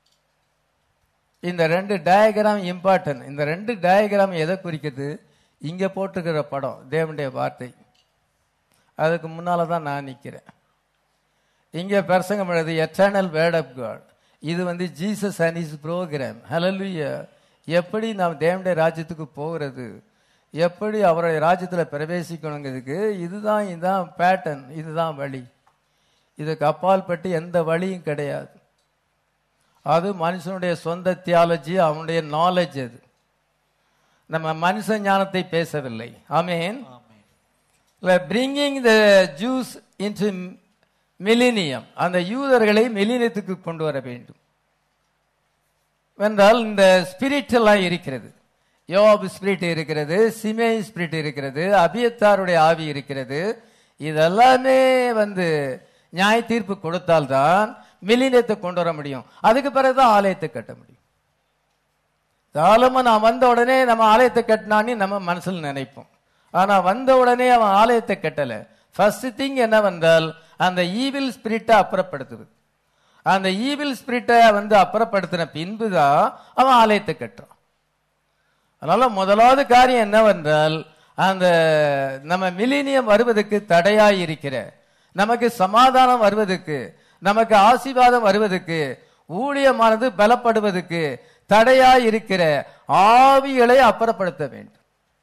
இந்த ரெண்டு டயக்ராம் இம்பார்ட்டன்ட் இந்த ரெண்டு டயக்ராம் எதை குறிக்குது இங்க போட்டிருக்கிற படம் தேவனுடைய வார்த்தை அதுக்கு முன்னால தான் நான் நிக்கிறேன் இங்க பிரசங்கம் எழுது எட்டர்னல் வேர்ட் ஆஃப் காட் இது வந்து Jesus and his program hallelujah எப்படி நாம் தேவனுடைய ராஜ்யத்துக்கு போகிறது எப்படி அவருடைய ராஜ்யத்துல பிரவேசிக்கணுங்கிறதுக்கு இதுதான் இதுதான் பேட்டர்ன் இதுதான் வழி இதுக்கு அப்பால் பட்டு எந்த வழியும் கிடையாது அது மனுஷனுடைய சொந்த தியாலஜி அவனுடைய நாலேஜ் அது நம்ம மனுஷ ஞானத்தை பேசவில்லை ஆமேன் bringing the Jews into millennium அந்த யூதர்களை மிலினியத்துக்கு கொண்டு வர வேண்டும் என்றால் இந்த ஸ்பிரிட் எல்லாம் இருக்கிறது யோப் ஸ்பிரிட் இருக்கிறது சிமே ஸ்பிரிட் இருக்கிறது அபியத்தாருடைய ஆவி இருக்கிறது இதெல்லாமே வந்து நியாய தீர்ப்பு கொடுத்தால்தான் மிலினியத்தை கொண்டு வர முடியும் அதுக்கு பிறகுதான் ஆலயத்தை கட்ட முடியும் தாலமன் நான் வந்த உடனே நம்ம ஆலயத்தை கட்டினான்னு நம்ம மனசுல நினைப்போம் ஆனா வந்த உடனே அவன் ஆலயத்தை கட்டல ஃபர்ஸ்ட் திங் என்னவென்றால் அந்த ஈவில் ஸ்பிரிட்டை அப்புறப்படுத்துவது அந்த ஈவில் ஸ்பிரிட்டை வந்து அப்புறப்படுத்தின பின்புதான் அவன் ஆலயத்தை கட்டுறான் அதனால முதலாவது காரியம் என்னவென்றால் அந்த நம்ம மிலினியம் வருவதற்கு தடையாய் இருக்கிற நமக்கு சமாதானம் வருவதற்கு நமக்கு ஆசீர்வாதம் வருவதற்கு ஊழியமானது பலப்படுவதற்கு தடையாய் இருக்கிற ஆவிகளை அப்புறப்படுத்த வேண்டும்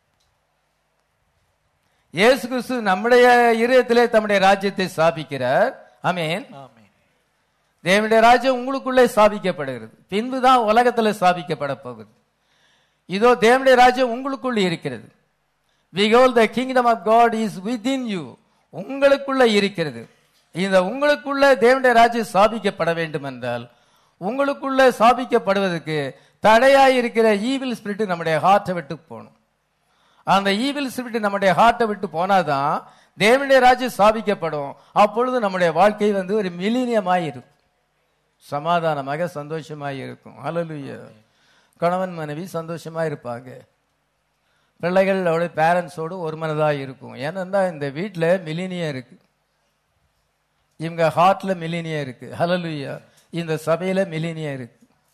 இயேசு கிறிஸ்து நம்முடைய இருதயத்திலே தம்முடைய ராஜ்யத்தை ஸ்தாபிக்கிறார் ஆமென் ஆமென் தேவனுடைய ராஜ்யம் உங்களுக்குள்ளே ஸ்தாபிக்கப்படுகிறது பின்புதான் உலகத்துல ஸ்தாபிக்கப்பட போகுது இதோ தேவனுடைய ராஜ்யம் உங்களுக்குள்ள இருக்கிறது Behold, the kingdom of God is within you. உங்களுக்குள்ள இருக்கிறது இந்த உங்களுக்குள்ள தேவனுடைய ராஜ்யம் ஸ்தாபிக்கப்பட வேண்டும் என்றால் உங்களுக்குள்ள ஸ்தாபிக்கப்படுவதற்கு தடையாய் இருக்கிற ஈவில் ஸ்பிரிட் நம்முடைய ஹார்ட்டை விட்டு போகணும் அந்த ஈவில் ஸ்பிரிட் நம்முடைய ஹார்ட்டை விட்டு போனாதான் தேவனுடைய ராஜ்யம் ஸ்தாபிக்கப்படும் அப்பொழுது நம்முடைய வாழ்க்கை வந்து ஒரு மிலீனியமாய் இருக்கும் சமாதானமாக சந்தோஷமாய் இருக்கும் ஹalleluya கணவன் மனைவி சந்தோஷமா இருப்பாங்க பிள்ளைகள் அவருடைய பேரண்ட்ஸோடு ஒரு மனதாக இருக்கும் ஏன்னா இந்த வீட்டில் மிலினியம் இருக்கு இவங்க ஹார்ட்ல மிலினியம் இருக்கு ஹalleluya இந்த சபையில மிலினியம் இருக்கு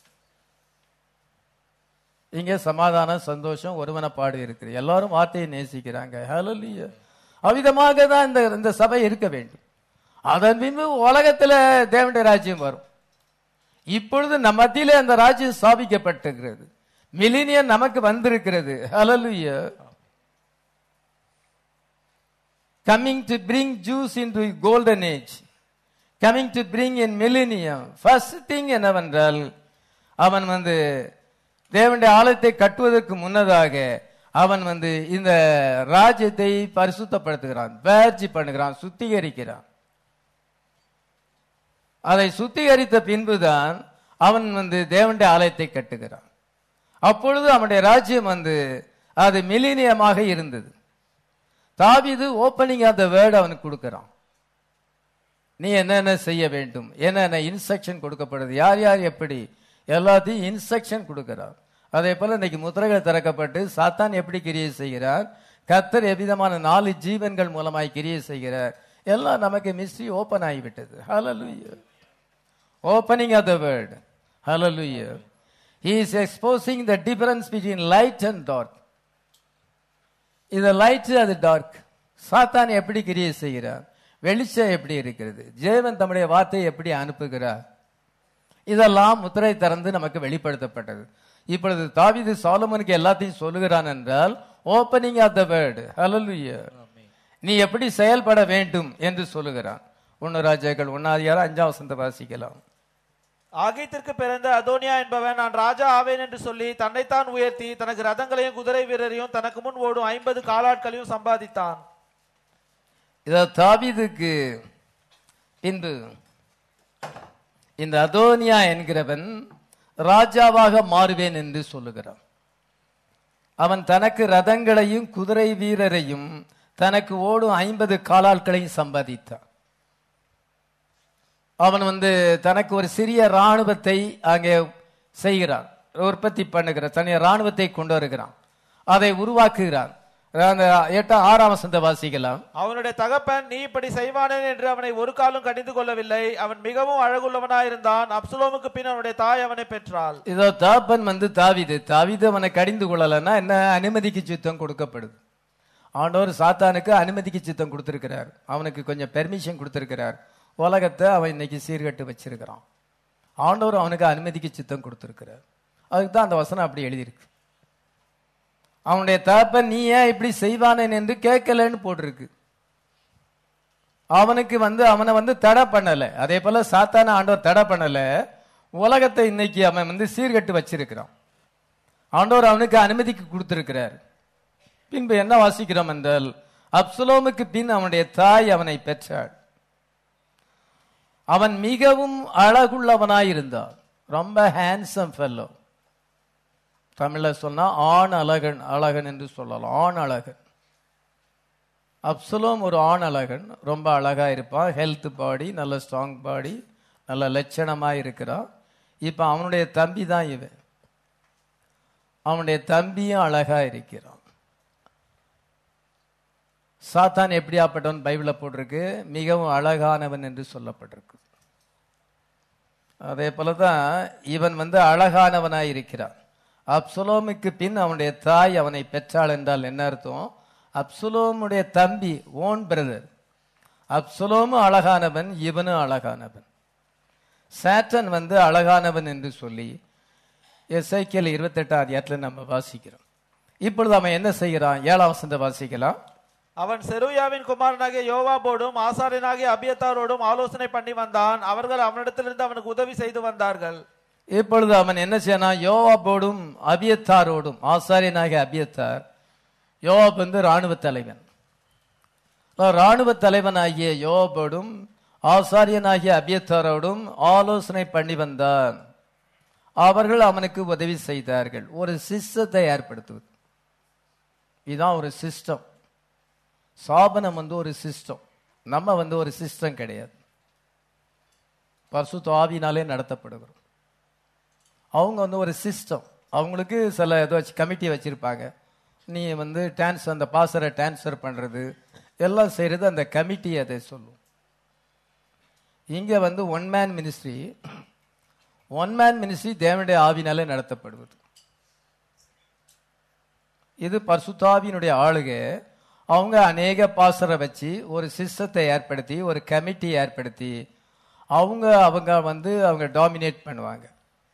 இங்க சமாதானம் சந்தோஷம் ஒருமனப்பாடு இருக்கு எல்லாரும் வார்த்தையை நேசிக்கிறாங்க ஹalleluya அவ்விதமாக தான் இந்த இந்த சபை இருக்க வேண்டும் அதன் பின்பு உலகத்துல தேவனுடைய ராஜ்யம் வரும் இப்பொழுது நம்ம மத்தியிலே அந்த ராஜ்யம் ஸ்தாபிக்கப்பட்டிருக்கிறது மிலினியம் நமக்கு வந்திருக்கிறது ஹalleluya coming to bring Jews into golden age coming to bring in millennium first thing என்னவென்றால் அவன் வந்து தேவனுடைய ஆலயத்தை கட்டுவதற்கு முன்னதாக அவன் வந்து இந்த ராஜ்யத்தை பரிசுத்தப்படுத்துகிறான் பேர்ச்சி பண்ணுகிறான் சுத்திகரிக்கிறான் அதை சுத்திகரித்த பின்புதான் அவன் வந்து தேவனுடைய ஆலயத்தை கட்டுகிறான் அப்பொழுது அவனுடைய ராஜ்யம் வந்து அது மிலினியமாக இருந்தது தாவீது ஓப்பனிங் ஆஃப் த வேர்டு அவனுக்கு கொடுக்கிறான் நீ என்னென்ன செய்ய வேண்டும் என்னென்ன இன்ஸ்ட்ரக்ஷன் கொடுக்கப்படுது யார் யார் எப்படி எல்லாத்தையும் இன்ஸ்ட்ரக்ஷன் கொடுக்கிறார் அதே போல இன்னைக்கு முத்திரைகள் திறக்கப்பட்டு சாத்தான் எப்படி கிரியை செய்கிறார் கத்தர் எவ்விதமான நாலு ஜீவன்கள் மூலமாய் கிரியை செய்கிறார் எல்லாம் நமக்கு மிஸ்ட்ரி ஓப்பன் ஆகிவிட்டது hallelujah opening of the word hallelujah he is exposing the difference between light and dark இது லைட் அது டார்க் சாத்தான் எப்படி கிரியை செய்கிறார் வெளிச்சம் எப்படி இருக்கிறது ஜேவன் தம்முடைய வார்த்தையை எப்படி அனுப்புகிறார் இதெல்லாம் முத்திரை திறந்து நமக்கு வெளிப்படுத்தப்பட்டது இப்பொழுது தாவீது சாலமனுக்கு எல்லாத்தையும் சொல்லுகிறான் என்றால் opening of the word hallelujah நீ எப்படி செயல்பட வேண்டும் என்று சொல்லுகிறான் ஒன்னு ராஜாக்கள் ஒன்னாதியாரம் அஞ்சாம் வசந்த வாசிக்கலாம் ஆகீத்திற்கு பிறந்த அதோனியா என்பவன் நான் ராஜா ஆவேன் என்று சொல்லி தன்னைத்தான் உயர்த்தி தனக்கு ரதங்களையும் குதிரை வீரரையும் தனக்கு முன் ஓடும் ஐம்பது காலாட்களையும் சம்பாதித்தான் இத தாவீதுக்கு பின்பு இந்த அதோனியா என்கிறவன் ராஜாவாக மாறுவேன் என்று சொல்லுகிறான் அவன் தனக்கு ரதங்களையும் குதிரை வீரரையும் தனக்கு ஓடும் ஐம்பது காலாட்களையும் சம்பாதித்தான் அவன் வந்து தனக்கு ஒரு சிறிய ராணுவத்தை அங்கே செய்கிறான் உற்பத்தி பண்ணுகிறான் தனிய ராணுவத்தை கொண்டு வருகிறான் அதை உருவாக்குகிறான் அந்த எட்டாம் ஆறாம் வசந்த வாசிக்கலாம் அவனுடைய தகப்பன் நீ இப்படி செய்வானேன் என்று அவனை ஒரு காலும் கடிந்து கொள்ளவில்லை அவன் மிகவும் அழகுள்ளவனாயிருந்தான் அப்சுலோமுக்கு பின் அவனுடைய தாய் அவனை பெற்றாள் இதோ தாப்பன் வந்து தாவிது தாவிது அவனை கடிந்து கொள்ளலைன்னா என்ன அனுமதிக்கு சித்தம் கொடுக்கப்படுது ஆண்டவர் சாத்தானுக்கு அனுமதிக்கு சித்தம் கொடுத்திருக்கிறார் அவனுக்கு கொஞ்சம் பெர்மிஷன் கொடுத்திருக்கிறார் உலகத்தை அவன் இன்னைக்கு சீர்கட்டு வச்சிருக்கிறான் ஆண்டவர் அவனுக்கு அனுமதிக்கு சித்தம் கொடுத்திருக்கிறார் அதுக்கு தான் அந்த வசனம் அப்படி எழுதியிருக்கு அவனுடைய தகப்பன் நீ ஏன் இப்படி செய்வானேன் என்று கேட்கலன்னு போட்டிருக்கு அவனுக்கு வந்து அவனை வந்து தடை பண்ணல அதே போல சாத்தான ஆண்டவர் தடை பண்ணல உலகத்தை இன்னைக்கு அவன் வந்து சீர்கட்டு வச்சிருக்கிறான் ஆண்டவர் அவனுக்கு அனுமதிக்கு கொடுத்திருக்கிறார் பின்பு என்ன வாசிக்கிறோம் என்றால் அப்சுலோமுக்கு பின் அவனுடைய தாய் அவனை பெற்றாள் அவன் மிகவும் அழகுள்ளவனாயிருந்தான் ரொம்ப ஹேண்ட்ஸம் ஃபெல்லோ தமிழ்ல சொன்னா ஆண் அழகன் அழகன் என்று சொல்லலாம் ஆண் அழகன் அப்சலோம் ஒரு ஆண் அழகன் ரொம்ப அழகா இருப்பான் ஹெல்த் பாடி நல்ல ஸ்ட்ராங் பாடி நல்ல லட்சணமா இருக்கிறான் இப்ப அவனுடைய தம்பி தான் இவன் அவனுடைய தம்பியும் அழகா இருக்கிறான் சாத்தான் எப்படியாப்பட்டவன் பைபிள போட்டிருக்கு மிகவும் அழகானவன் என்று சொல்லப்பட்டிருக்கு அதே போலதான் இவன் வந்து அழகானவனாய் இருக்கிறான் அப்சுலோமுக்கு பின் அவனுடைய தாய் அவனை பெற்றாள் என்றால் என்ன அர்த்தம் அப்சுலோமுடைய தம்பி ஓன் பிரதர் அப்சுலோமும் அழகானவன் இவனும் அழகானவன் சாட்டன் வந்து அழகானவன் என்று சொல்லி எஸ்ஐக்கியல் இருபத்தெட்டாம் அதிகாரத்தில் நம்ம வாசிக்கிறோம் இப்பொழுது அவன் என்ன செய்கிறான் ஏழாம் வசந்த வாசிக்கலாம் அவன் செருயாவின் குமாரனாகிய யோவாபோடும் ஆசாரியனாகிய அபியத்தாரோடும் ஆலோசனை பண்ணி வந்தான் அவர்கள் அவனிடத்திலிருந்து அவனுக்கு உதவி செய்து வந்தார்கள் இப்பொழுது அவன் என்ன செய்யறான் யோவாபோடும் அபியத்தாரோடும் ஆசாரியனாகிய அபியத்தார் யோவாப் வந்து ராணுவ தலைவன் ராணுவ தலைவனாகிய யோவாபோடும் ஆசாரியனாகிய அபியத்தாரோடும் ஆலோசனை பண்ணி வந்தான் அவர்கள் அவனுக்கு உதவி செய்தார்கள் ஒரு சிஸ்டத்தை ஏற்படுத்துவது இதுதான் ஒரு சிஸ்டம் சாபனம் வந்து ஒரு சிஸ்டம் நம்ம வந்து ஒரு சிஸ்டம் கிடையாது பரிசுத்த ஆவினாலே நடத்தப்படுகிறோம் அவங்க வந்து ஒரு சிஸ்டம் அவங்களுக்கு சில ஏதோ வச்சு கமிட்டி வச்சிருப்பாங்க நீ வந்து டான்ஸ் அந்த பாசரை டிரான்ஸ்ஃபர் பண்றது எல்லாம் செய்யறது அந்த கமிட்டி அதை சொல்லும் இங்க வந்து one man ministry one man ministry தேவனுடைய ஆவினாலே நடத்தப்படுவது இது பரிசுத்தாவியினுடைய ஆளுகை அவங்க அநேக பாசரை வச்சு ஒரு சிஸ்டத்தை ஏற்படுத்தி ஒரு கமிட்டி ஏற்படுத்தி அவங்க அவங்க வந்து அவங்க டாமினேட் பண்ணுவாங்க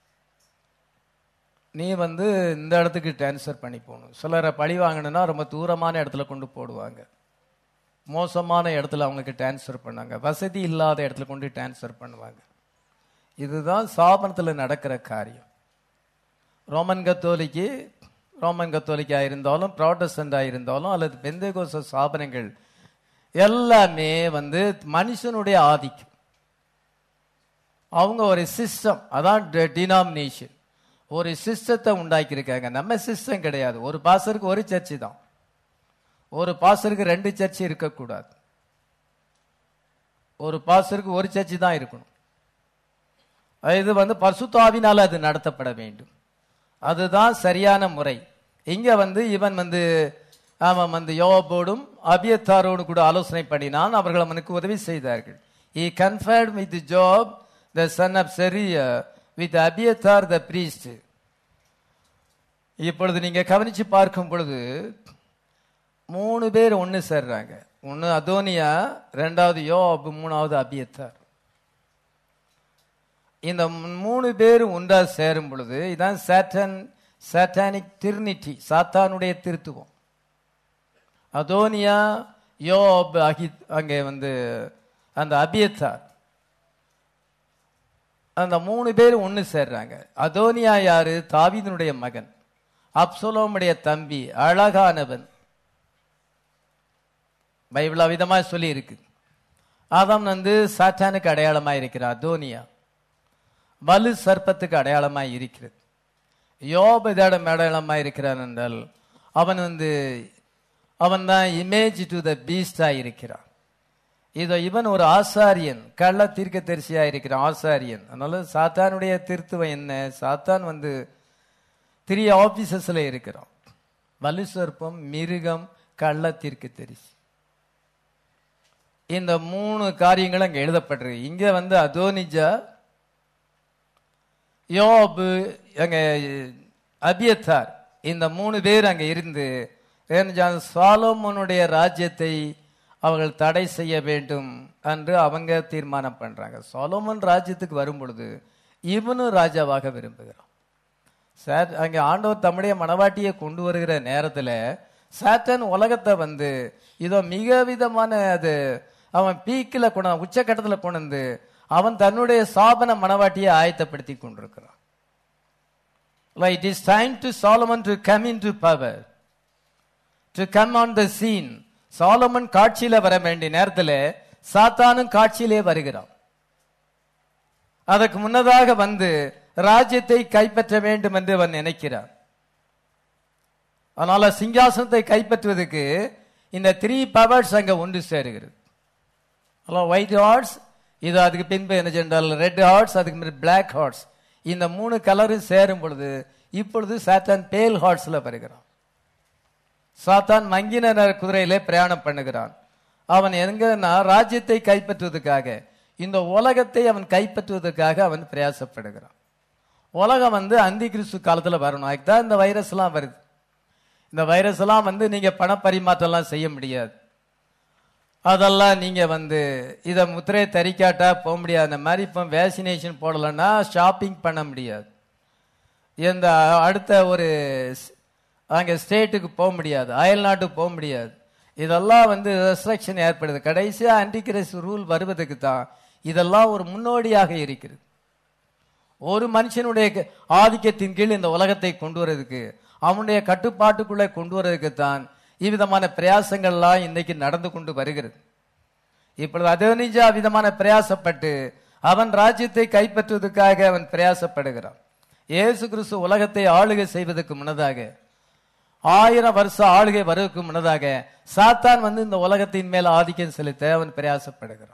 நீ வந்து இந்த இடத்துக்கு ட்ரான்ஸ்ஃபர் பண்ணி போகணும் சிலரை பழி வாங்கணும்னா ரொம்ப தூரமான இடத்துல கொண்டு போடுவாங்க மோசமான இடத்துல அவங்களுக்கு ட்ரான்ஸ்ஃபர் பண்ணாங்க வசதி இல்லாத இடத்துல கொண்டு ட்ரான்ஸ்ஃபர் பண்ணுவாங்க இதுதான் சாபனத்தில் நடக்கிற காரியம் ரோமன் கத்தோலிக்கு ரோமன் கத்தோலிக்காக இருந்தாலும் ப்ராட்டஸ்டண்டாக இருந்தாலும் அல்லது பெந்தேகோச சாபனங்கள் எல்லாமே வந்து மனுஷனுடைய ஆதிக்கம் அவங்க ஒரு சிஸ்டம் அதான் டினாமினேஷன் ஒரு சிஸ்டத்தை உண்டாக்கியிருக்காங்க நம்ம சிஸ்டம் கிடையாது ஒரு பாசருக்கு ஒரு சர்ச்சு தான் ஒரு பாசருக்கு ரெண்டு சர்ச்சு இருக்கக்கூடாது ஒரு பாசருக்கு ஒரு சர்ச்சு தான் இருக்கணும் இது வந்து பரிசுத்தாவினால் அது நடத்தப்பட வேண்டும் அதுதான் சரியான முறை இங்க வந்து இவன் வந்து அவன் வந்து யோபோடும் அபியத்தாரோடு கூட ஆலோசனை பண்ணினான் அவர்கள் அவனுக்கு உதவி செய்தார்கள் he conferred with Joab the son of Zeruiah with Abiathar the priest இப்பொழுது நீங்க கவனிச்சு பார்க்கும் பொழுது மூணு பேர் ஒன்று சேர்றாங்க ஒன்று அதோனியா ரெண்டாவது யோப் மூணாவது அபியத்தார் இந்த மூணு பேர் ஒன்றா சேரும் பொழுது இதான் சாட்டன் சாட்டானிக் திருநிட்டி சாத்தானுடைய திருத்துவம் அதோனியா யோப் அகி அங்கே வந்து அந்த அபியத்தார் அந்த மூணு பேர் ஒன்று சேர்றாங்க அதோனியா யாரு தாவீதனுடைய மகன் அப்சலோமுடைய தம்பி அழகானவன் பைபிள் விதமா சொல்லி இருக்கு அவன் வந்து சாத்தானுக்கு அடையாளமா இருக்கிறான் அதோனியா வலு சர்ப்பத்துக்கு அடையாளமா இருக்கிறது யோப இதோட அடையாளமா இருக்கிறான் என்றால் அவன் வந்து அவன் தான் இமேஜ் டு த பீஸ்டா இருக்கிறான் இதோ இவன் ஒரு ஆசாரியன் கள்ள தீர்க்க தரிசியா இருக்கிறான் ஆசாரியன் அதனால சாத்தானுடைய திருத்துவம் என்ன சாத்தான் வந்து த்ரீ ஆபீசஸ்ல இருக்கிறான் வலு சர்ப்பம் மிருகம் கள்ள தீர்க்க தரிசி இந்த மூணு காரியங்களும் அங்க எழுதப்பட்டிருக்கு இங்க வந்து அதோனிஜா யோபு அங்க அபியத்தார் இந்த மூணு பேர் அங்க இருந்து சாலோமோனுடைய ராஜ்யத்தை அவர்கள் தடை செய்ய வேண்டும் என்று அவங்க தீர்மானம் பண்றாங்க சாலோமன் ராஜ்யத்துக்கு வரும் பொழுது இவனும் ராஜாவாக விரும்புகிறான் சார் அங்க ஆண்டவர் தம்முடைய மனவாட்டியை கொண்டு வருகிற நேரத்துல சாட்டன் உலகத்தை வந்து இதோ மிக விதமான அது அவன் பீக்கில் கொண்டு உச்சக்கட்டத்தில் கொண்டு வந்து அவன் தன்னுடைய சாபன மனவாட்டியை ஆயத்தப்படுத்தி கொண்டிருக்கிறான் it is time to Solomon to come in to power to come on the scene Solomon காட்சியில வர வேண்டிய நேரத்தில் சாத்தானும் காட்சியிலே வருகிறான் அதற்கு முன்னதாக வந்து ராஜ்யத்தை கைப்பற்ற வேண்டும் என்று அவன் நினைக்கிறான் அதனால சிங்காசனத்தை கைப்பற்றுவதற்கு இந்த த்ரீ பவர்ஸ் அங்க ஒன்று சேருகிறது ஒயிட் ஹார்ட்ஸ் இது அதுக்கு பின்பு என்ன சென்றால் ரெட் ஹார்ட்ஸ் அதுக்கு பிறகு பிளாக் ஹார்ட்ஸ் இந்த மூணு கலரும் சேரும் பொழுது இப்பொழுது சாத்தான் பேல் ஹார்ட்ஸ்ல வருகிறான் சாத்தான் மங்கின குதிரையிலே பிரயாணம் பண்ணுகிறான் அவன் எங்கன்னா ராஜ்யத்தை கைப்பற்றுவதற்காக இந்த உலகத்தை அவன் கைப்பற்றுவதற்காக அவன் பிரயாசப்படுகிறான் உலகம் வந்து அந்தி கிறிஸ்து காலத்துல வரணும் அதுதான் இந்த வைரஸ் எல்லாம் வருது இந்த வைரஸ் எல்லாம் வந்து நீங்க பண பரிமாற்றம்லாம் செய்ய முடியாது அதெல்லாம் நீங்க வந்து இதை முத்திரையை தரிக்காட்டா போக முடியாது அந்த மாதிரி இப்போ வேக்சினேஷன் போடலைன்னா ஷாப்பிங் பண்ண முடியாது இந்த அடுத்த ஒரு அங்கே ஸ்டேட்டுக்கு போக முடியாது அயல் நாட்டுக்கு போக முடியாது இதெல்லாம் வந்து ரெஸ்ட்ரிக்ஷன் ஏற்படுது கடைசியாக அண்டிகிரஸ் ரூல் வருவதற்கு தான் இதெல்லாம் ஒரு முன்னோடியாக இருக்கிறது ஒரு மனுஷனுடைய ஆதிக்கத்தின் கீழ் இந்த உலகத்தை கொண்டு வரதுக்கு அவனுடைய கட்டுப்பாட்டுக்குள்ளே கொண்டு வரதுக்கு தான் இவ்விதமான பிரயாசங்கள்லாம் இன்னைக்கு நடந்து கொண்டு வருகிறது இப்பொழுது அதோனிஜா விதமான பிரயாசப்பட்டு அவன் ராஜ்யத்தை கைப்பற்றுவதற்காக அவன் பிரயாசப்படுகிறான் இயேசு கிறிஸ்து உலகத்தை ஆளுகை செய்வதற்கு முன்னதாக ஆயிரம் வருஷ ஆளுகை வருவதற்கு முன்னதாக சாத்தான் வந்து இந்த உலகத்தின் மேல் ஆதிக்கம் செலுத்த அவன் பிரயாசப்படுகிறான்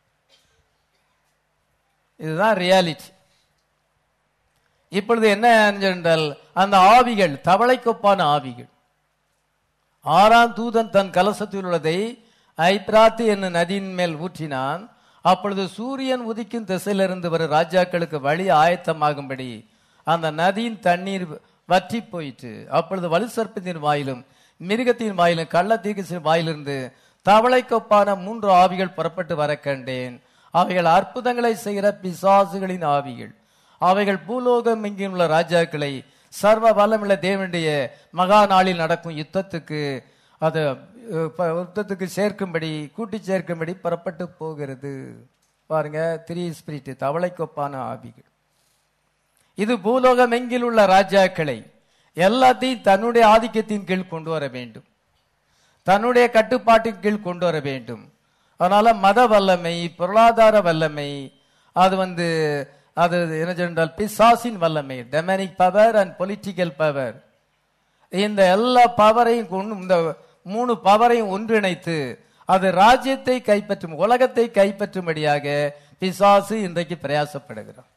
இதுதான் ரியாலிட்டி இப்பொழுது என்ன என்றால் அந்த ஆவிகள் தவளைக்கொப்பான ஆவிகள் ஆறாம் தூதன் தன் கலசத்தில் உள்ளதை ஐப்ராத்து என்னும் நதியின் மேல் ஊற்றினான் அப்பொழுது சூரியன் உதிக்கும் திசையிலிருந்து வரும் ராஜாக்களுக்கு வழி ஆயத்தமாகும்படி அந்த நதியின் தண்ணீர் வற்றி போயிற்று அப்பொழுது வலுசற்பத்தின் வாயிலும் மிருகத்தின் வாயிலும் கள்ளத்தீர்க்கசின் வாயிலிருந்து தவளைக்கொப்பான மூன்று ஆவிகள் புறப்பட்டு வர கண்டேன் அவைகள் அற்புதங்களை செய்கிற பிசாசுகளின் ஆவிகள் அவைகள் பூலோகம் எங்கிலும் உள்ள ராஜாக்களை சர்வ வல்லமுள்ள தேவனுடைய மகா நாளில் நடக்கும் யுத்தத்துக்கு அது அஹ், ப- யுத்தத்துக்கு சேர்க்கும்படி கூட்டி சேர்க்கும்படி புறப்பட்டு போகிறது பாருங்க த்ரீ ஸ்பிரிட் தவளைக்கொப்பான ஆவிகள் இது பூலோகம் எங்கில் உள்ள ராஜாக்களை எல்லாத்தையும் தன்னுடைய ஆதிக்கத்தின் கீழ் கொண்டு வர வேண்டும் தன்னுடைய கட்டுப்பாட்டின் கீழ் கொண்டு வர வேண்டும் அதனால மத வல்லமை பொருளாதார வல்லமை அது வந்து அது என்ன சொன்னால் பிசாசின் வல்லமை demonic power and political power இந்த எல்லா பவரையும் கொண்டு இந்த மூணு பவரையும் ஒன்றிணைத்து அது ராஜ்யத்தை கைப்பற்றும் உலகத்தை கைப்பற்றும்படியாக பிசாசு இன்றைக்கு பிரயாசப்படுகிறார்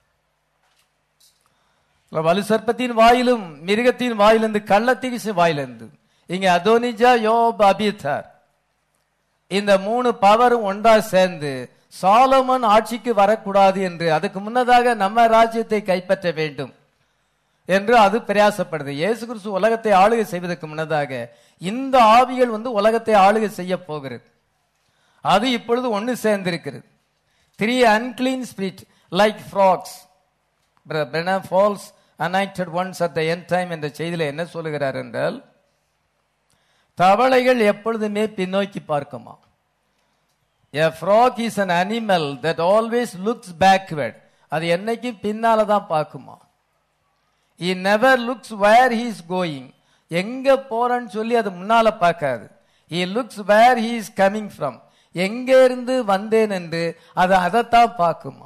வலு சர்ப்பத்தின் வாயிலும் மிருகத்தின் வாயிலிருந்து கள்ளத்தீசு வாயிலிருந்து இங்க அதோனிஜா யோப் அபித்தார் இந்த மூணு பவரும் ஒன்றா சேர்ந்து சாலமன் ஆட்சிக்கு வரக்கூடாது என்று அதுக்கு முன்னதாக நம்ம ராஜ்யத்தை கைப்பற்ற வேண்டும் என்று அது பிரயாசப்படுது இயேசு கிறிஸ்து உலகத்தை ஆளுகை செய்வதற்கு முன்னதாக இந்த ஆவிகள் வந்து உலகத்தை ஆளுகை செய்ய போகிறது அது இப்பொழுது ஒன்று சேர்ந்திருக்கிறது three unclean spirit like frogs false united once at the end time என்ற செய்தியில என்ன சொல்லுகிறார் என்றால் தவளைகள் எப்பொழுதுமே பின்னோக்கி பார்க்குமா A frog is an animal that always looks backward. அது என்னைக்கும் பின்னால தான் பார்க்குமா he never looks where he is going எங்க போறன்னு சொல்லி அது முன்னால பார்க்காது he looks where he is coming from எங்க இருந்து வந்தேன் என்று அது அதைத்தான் பார்க்குமா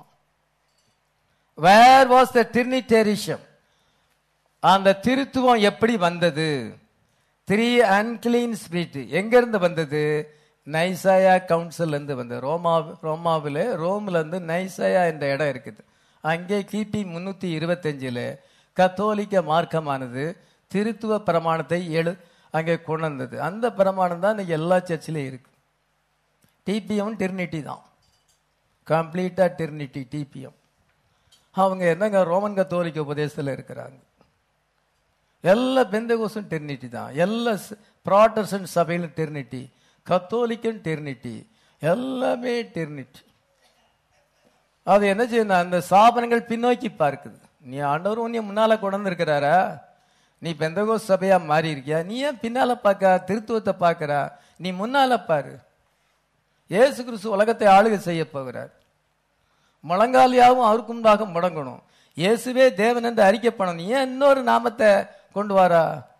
வேர் வாஸ் த டிரினிட்டேரிஷம் அந்த திருத்துவம் எப்படி வந்தது த்ரீ அன்கிளீன் ஸ்பிரிட் எங்க இருந்து வந்தது நைசாயா கவுன்சில் இருந்து வந்தது ரோமா ரோமாவில் ரோம்ல இருந்து நைசாயா என்ற இடம் இருக்குது அங்கே கிபி முன்னூத்தி இருபத்தஞ்சில் கத்தோலிக்க மார்க்கமானது திருத்துவ பிரமாணத்தை எழு அங்கே கொண்டு வந்தது அந்த பிரமாணம் தான் இன்னைக்கு எல்லா சர்ச்சிலையும் இருக்கு டிபிஎம் டிர்னிட்டி தான் கம்ப்ளீட்டா டிர்னிட்டி டிபிஎம் அவங்க என்னங்க ரோமன் கத்தோலிக்க உபதேசத்தில் இருக்கிறாங்க எல்லா பெந்தகோசும் டெர்னிட்டி தான் எல்லா ப்ராட்டஸ்டன்ட் சபையிலும் டெர்னிட்டி கத்தோலிக்கன் டெர்னிட்டி எல்லாமே டெர்னிட்டி அது என்ன செய்யணும் அந்த சாபனங்கள் பின்னோக்கி பார்க்குது நீ ஆண்டவர் உன்னை முன்னால கொண்டு இருக்கிறாரா நீ பெந்தகோஸ் சபையா மாறி இருக்கியா நீ ஏன் பின்னால பார்க்க திருத்துவத்தை பார்க்கறா நீ முன்னால பாரு இயேசு கிறிஸ்து உலகத்தை ஆளுகை செய்ய போகிறார் முழங்காலியாவும் அவருக்கு முன்பாக முடங்கணும் இயேசுவே தேவன் என்று அறிக்கப்படணும் நீ ஏன் இன்னொரு நாமத்தை கொண்டு வாரா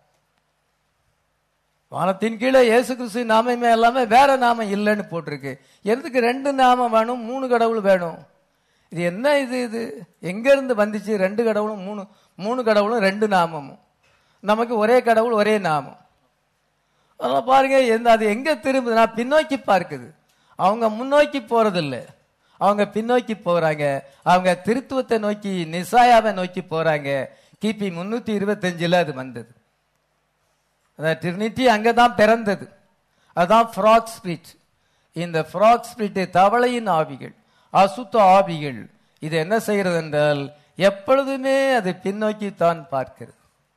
வானத்தின் கீழே இயேசு கிறிஸ்து நாமமே எல்லாமே வேற நாமம் இல்லைன்னு போட்டிருக்கு எதுக்கு ரெண்டு நாமம் வேணும் மூணு கடவுள் வேணும் இது என்ன இது இது எங்க இருந்து வந்துச்சு ரெண்டு கடவுளும் மூணு மூணு கடவுளும் ரெண்டு நாமமும் நமக்கு ஒரே கடவுள் ஒரே நாமம் அதெல்லாம் பாருங்க எந்த அது எங்க திரும்புது நான் பின்னோக்கி பார்க்குது அவங்க முன்னோக்கி போறதில்லை அவங்க பின்னோக்கி போறாங்க அவங்க திருத்துவத்தை நோக்கி நிசாயாவை நோக்கி போறாங்க கிபி முன்னூத்தி இருபத்தஞ்சுல அது வந்தது அந்த ட்ரினிட்டி அங்கதான் பிறந்தது அதான் ஃப்ராக் ஸ்பிரிட் இந்த ஃப்ராக் ஸ்பிரிட் தவளையின் ஆவிகள் அசுத்த ஆவிகள் இது என்ன செய்கிறது என்றால் எப்பொழுதுமே அது பின்னோக்கி தான் பார்க்கிறது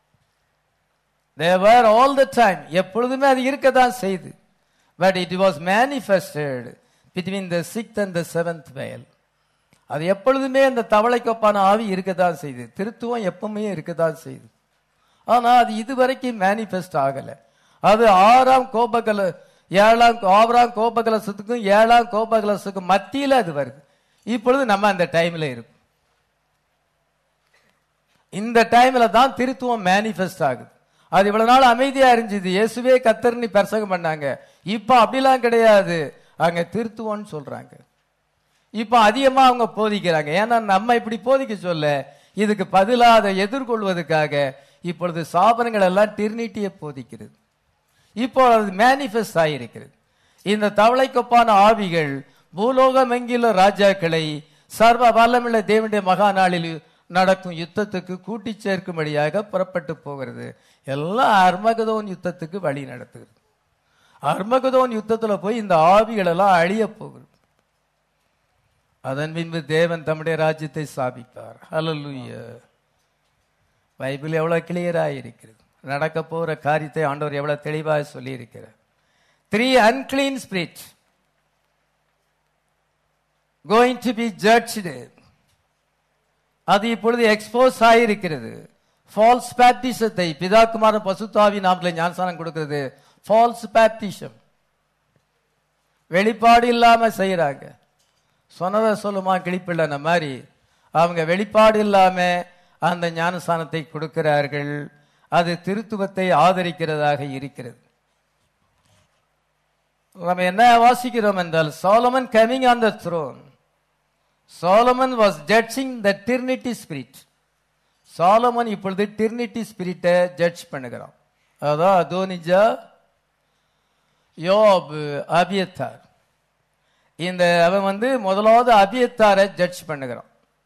தேவர் ஆல் த டைம் எப்பொழுதுமே அது இருக்கதான் செய்து but it was manifested between the sixth and the seventh vial அது எப்பொழுதுமே அந்த தவளைக்கொப்பான ஆவி இருக்கதான் செய்யுது திருத்துவம் எப்பவுமே இருக்கதான் செய்யுது ஆனா அது இதுவரைக்கும் மேனிஃபெஸ்ட் ஆகல அது ஆறாம் கோபகல ஏழாம் ஆறாம் கோபகலசத்துக்கும் ஏழாம் கோபகலசத்துக்கும் மத்தியில அது வருது இப்பொழுது நம்ம அந்த டைம்ல இருக்கும் இந்த டைம்ல தான் திருத்துவம் மேனிஃபெஸ்ட் ஆகுது அது இவ்வளவு நாள் அமைதியா இருந்துச்சு இயேசுவே கத்தர்னி பிரசங்கம் பண்ணாங்க இப்ப அப்படிலாம் கிடையாது அங்க திருத்துவோன்னு சொல்றாங்க இப்போ அதிகமா அவங்க போதிக்கிறாங்க ஏன்னா நம்ம இப்படி போதிக்க சொல்ல இதுக்கு பதிலா அதை எதிர்கொள்வதற்காக இப்பொழுது சாபனங்கள் எல்லாம் டிர்னிட்டியை போதிக்கிறது இப்போ அது மேனிஃபெஸ்ட் ஆகியிருக்கிறது இந்த தவளைக்கொப்பான ஆவிகள் பூலோகமெங்கில ராஜாக்களை சர்வ வல்லமுள்ள தேவனுடைய மகா நாளில் நடக்கும் யுத்தத்துக்கு கூட்டி சேர்க்கும்படியாக புறப்பட்டு போகிறது எல்லாம் அர்மகதோன் யுத்தத்துக்கு வழி நடத்துகிறது அர்மகதோன் யுத்தத்துல போய் இந்த ஆவிகள் எல்லாம் அழிய போகிறது அதன் பின்பு தேவன் தம்முடைய ராஜ்யத்தை ஸ்தாபிப்பார் ஹalleluya பைபிள் எவ்வளவு கிளியராக இருக்கிறது நடக்க போற காரியத்தை ஆண்டவர் எவ்வளவு தெளிவாக சொல்லி இருக்கிறார் three unclean spirit going to be judged அது இப்பொழுது எக்ஸ்போஸ் ஆகியிருக்கிறது ஃபால்ஸ் பேப்டிசத்தை பிதாக்குமாரன் பசுத்தாவி நாமத்துல ஞானசானம் கொடுக்கிறது ஃபால்ஸ் பேப்டிசம் வெளிப்பாடு இல்லாம செய்யறாங்க சொன்னதை சொல்லுமா கிளிப்பிள்ளன மாதிரி அவங்க வெளிப்பாடு இல்லாம அந்த ஞானசானத்தை கொடுக்கிறார்கள் அது திருத்துவத்தை ஆதரிக்கிறதாக இருக்கிறது நம்ம என்ன வாசிக்கிறோம் என்றால் Solomon coming on the throne Solomon was judging the Trinity spirit Solomon இப்பொழுது டிர்னிட்டி ஸ்பிரிட்டை ஜட்ஜ் பண்ணுகிறான் அதான் அதோனிஜா யோப் அபியத்தார் இந்த அவன் வந்து முதலாவது அபியத்தாரை ஜட்ஜ் பண்ணுகிறான்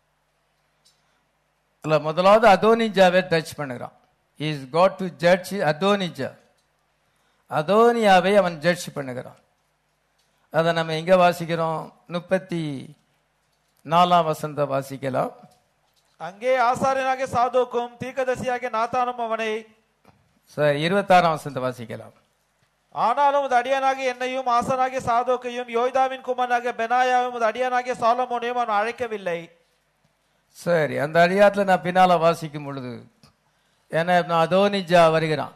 இல்ல முதலாவது அதோனிஜாவை ஜட்ஜ் பண்ணுகிறான் is God to judge Adonijah அதோனியாவை அவன் ஜட்ஜ் பண்ணுகிறான் அதை நம்ம எங்க வாசிக்கிறோம் முப்பத்தி நாலாம் வசந்த வாசிக்கலாம் அங்கே ஆசாரியனாகிய சாதோக்கும் தீர்க்கதரிசியாகிய நாத்தானும் அவனை சார் இருபத்தாறாம் வசந்த வாசிக்கலாம் ஆனாலும் உமது அடியானாகிய என்னையும் ஆசனாகிய சாதோக்கையும் யோய்தாவின் குமாரனாகிய பெனாயாவும் உமது அடியானாகிய சாலமோனையும் அவன் அழைக்கவில்லை சரி அந்த அடியாத்துல நான் பின்னால வாசிக்கும் பொழுது ஏன்னா நான் அதோனிஜா வருகிறான்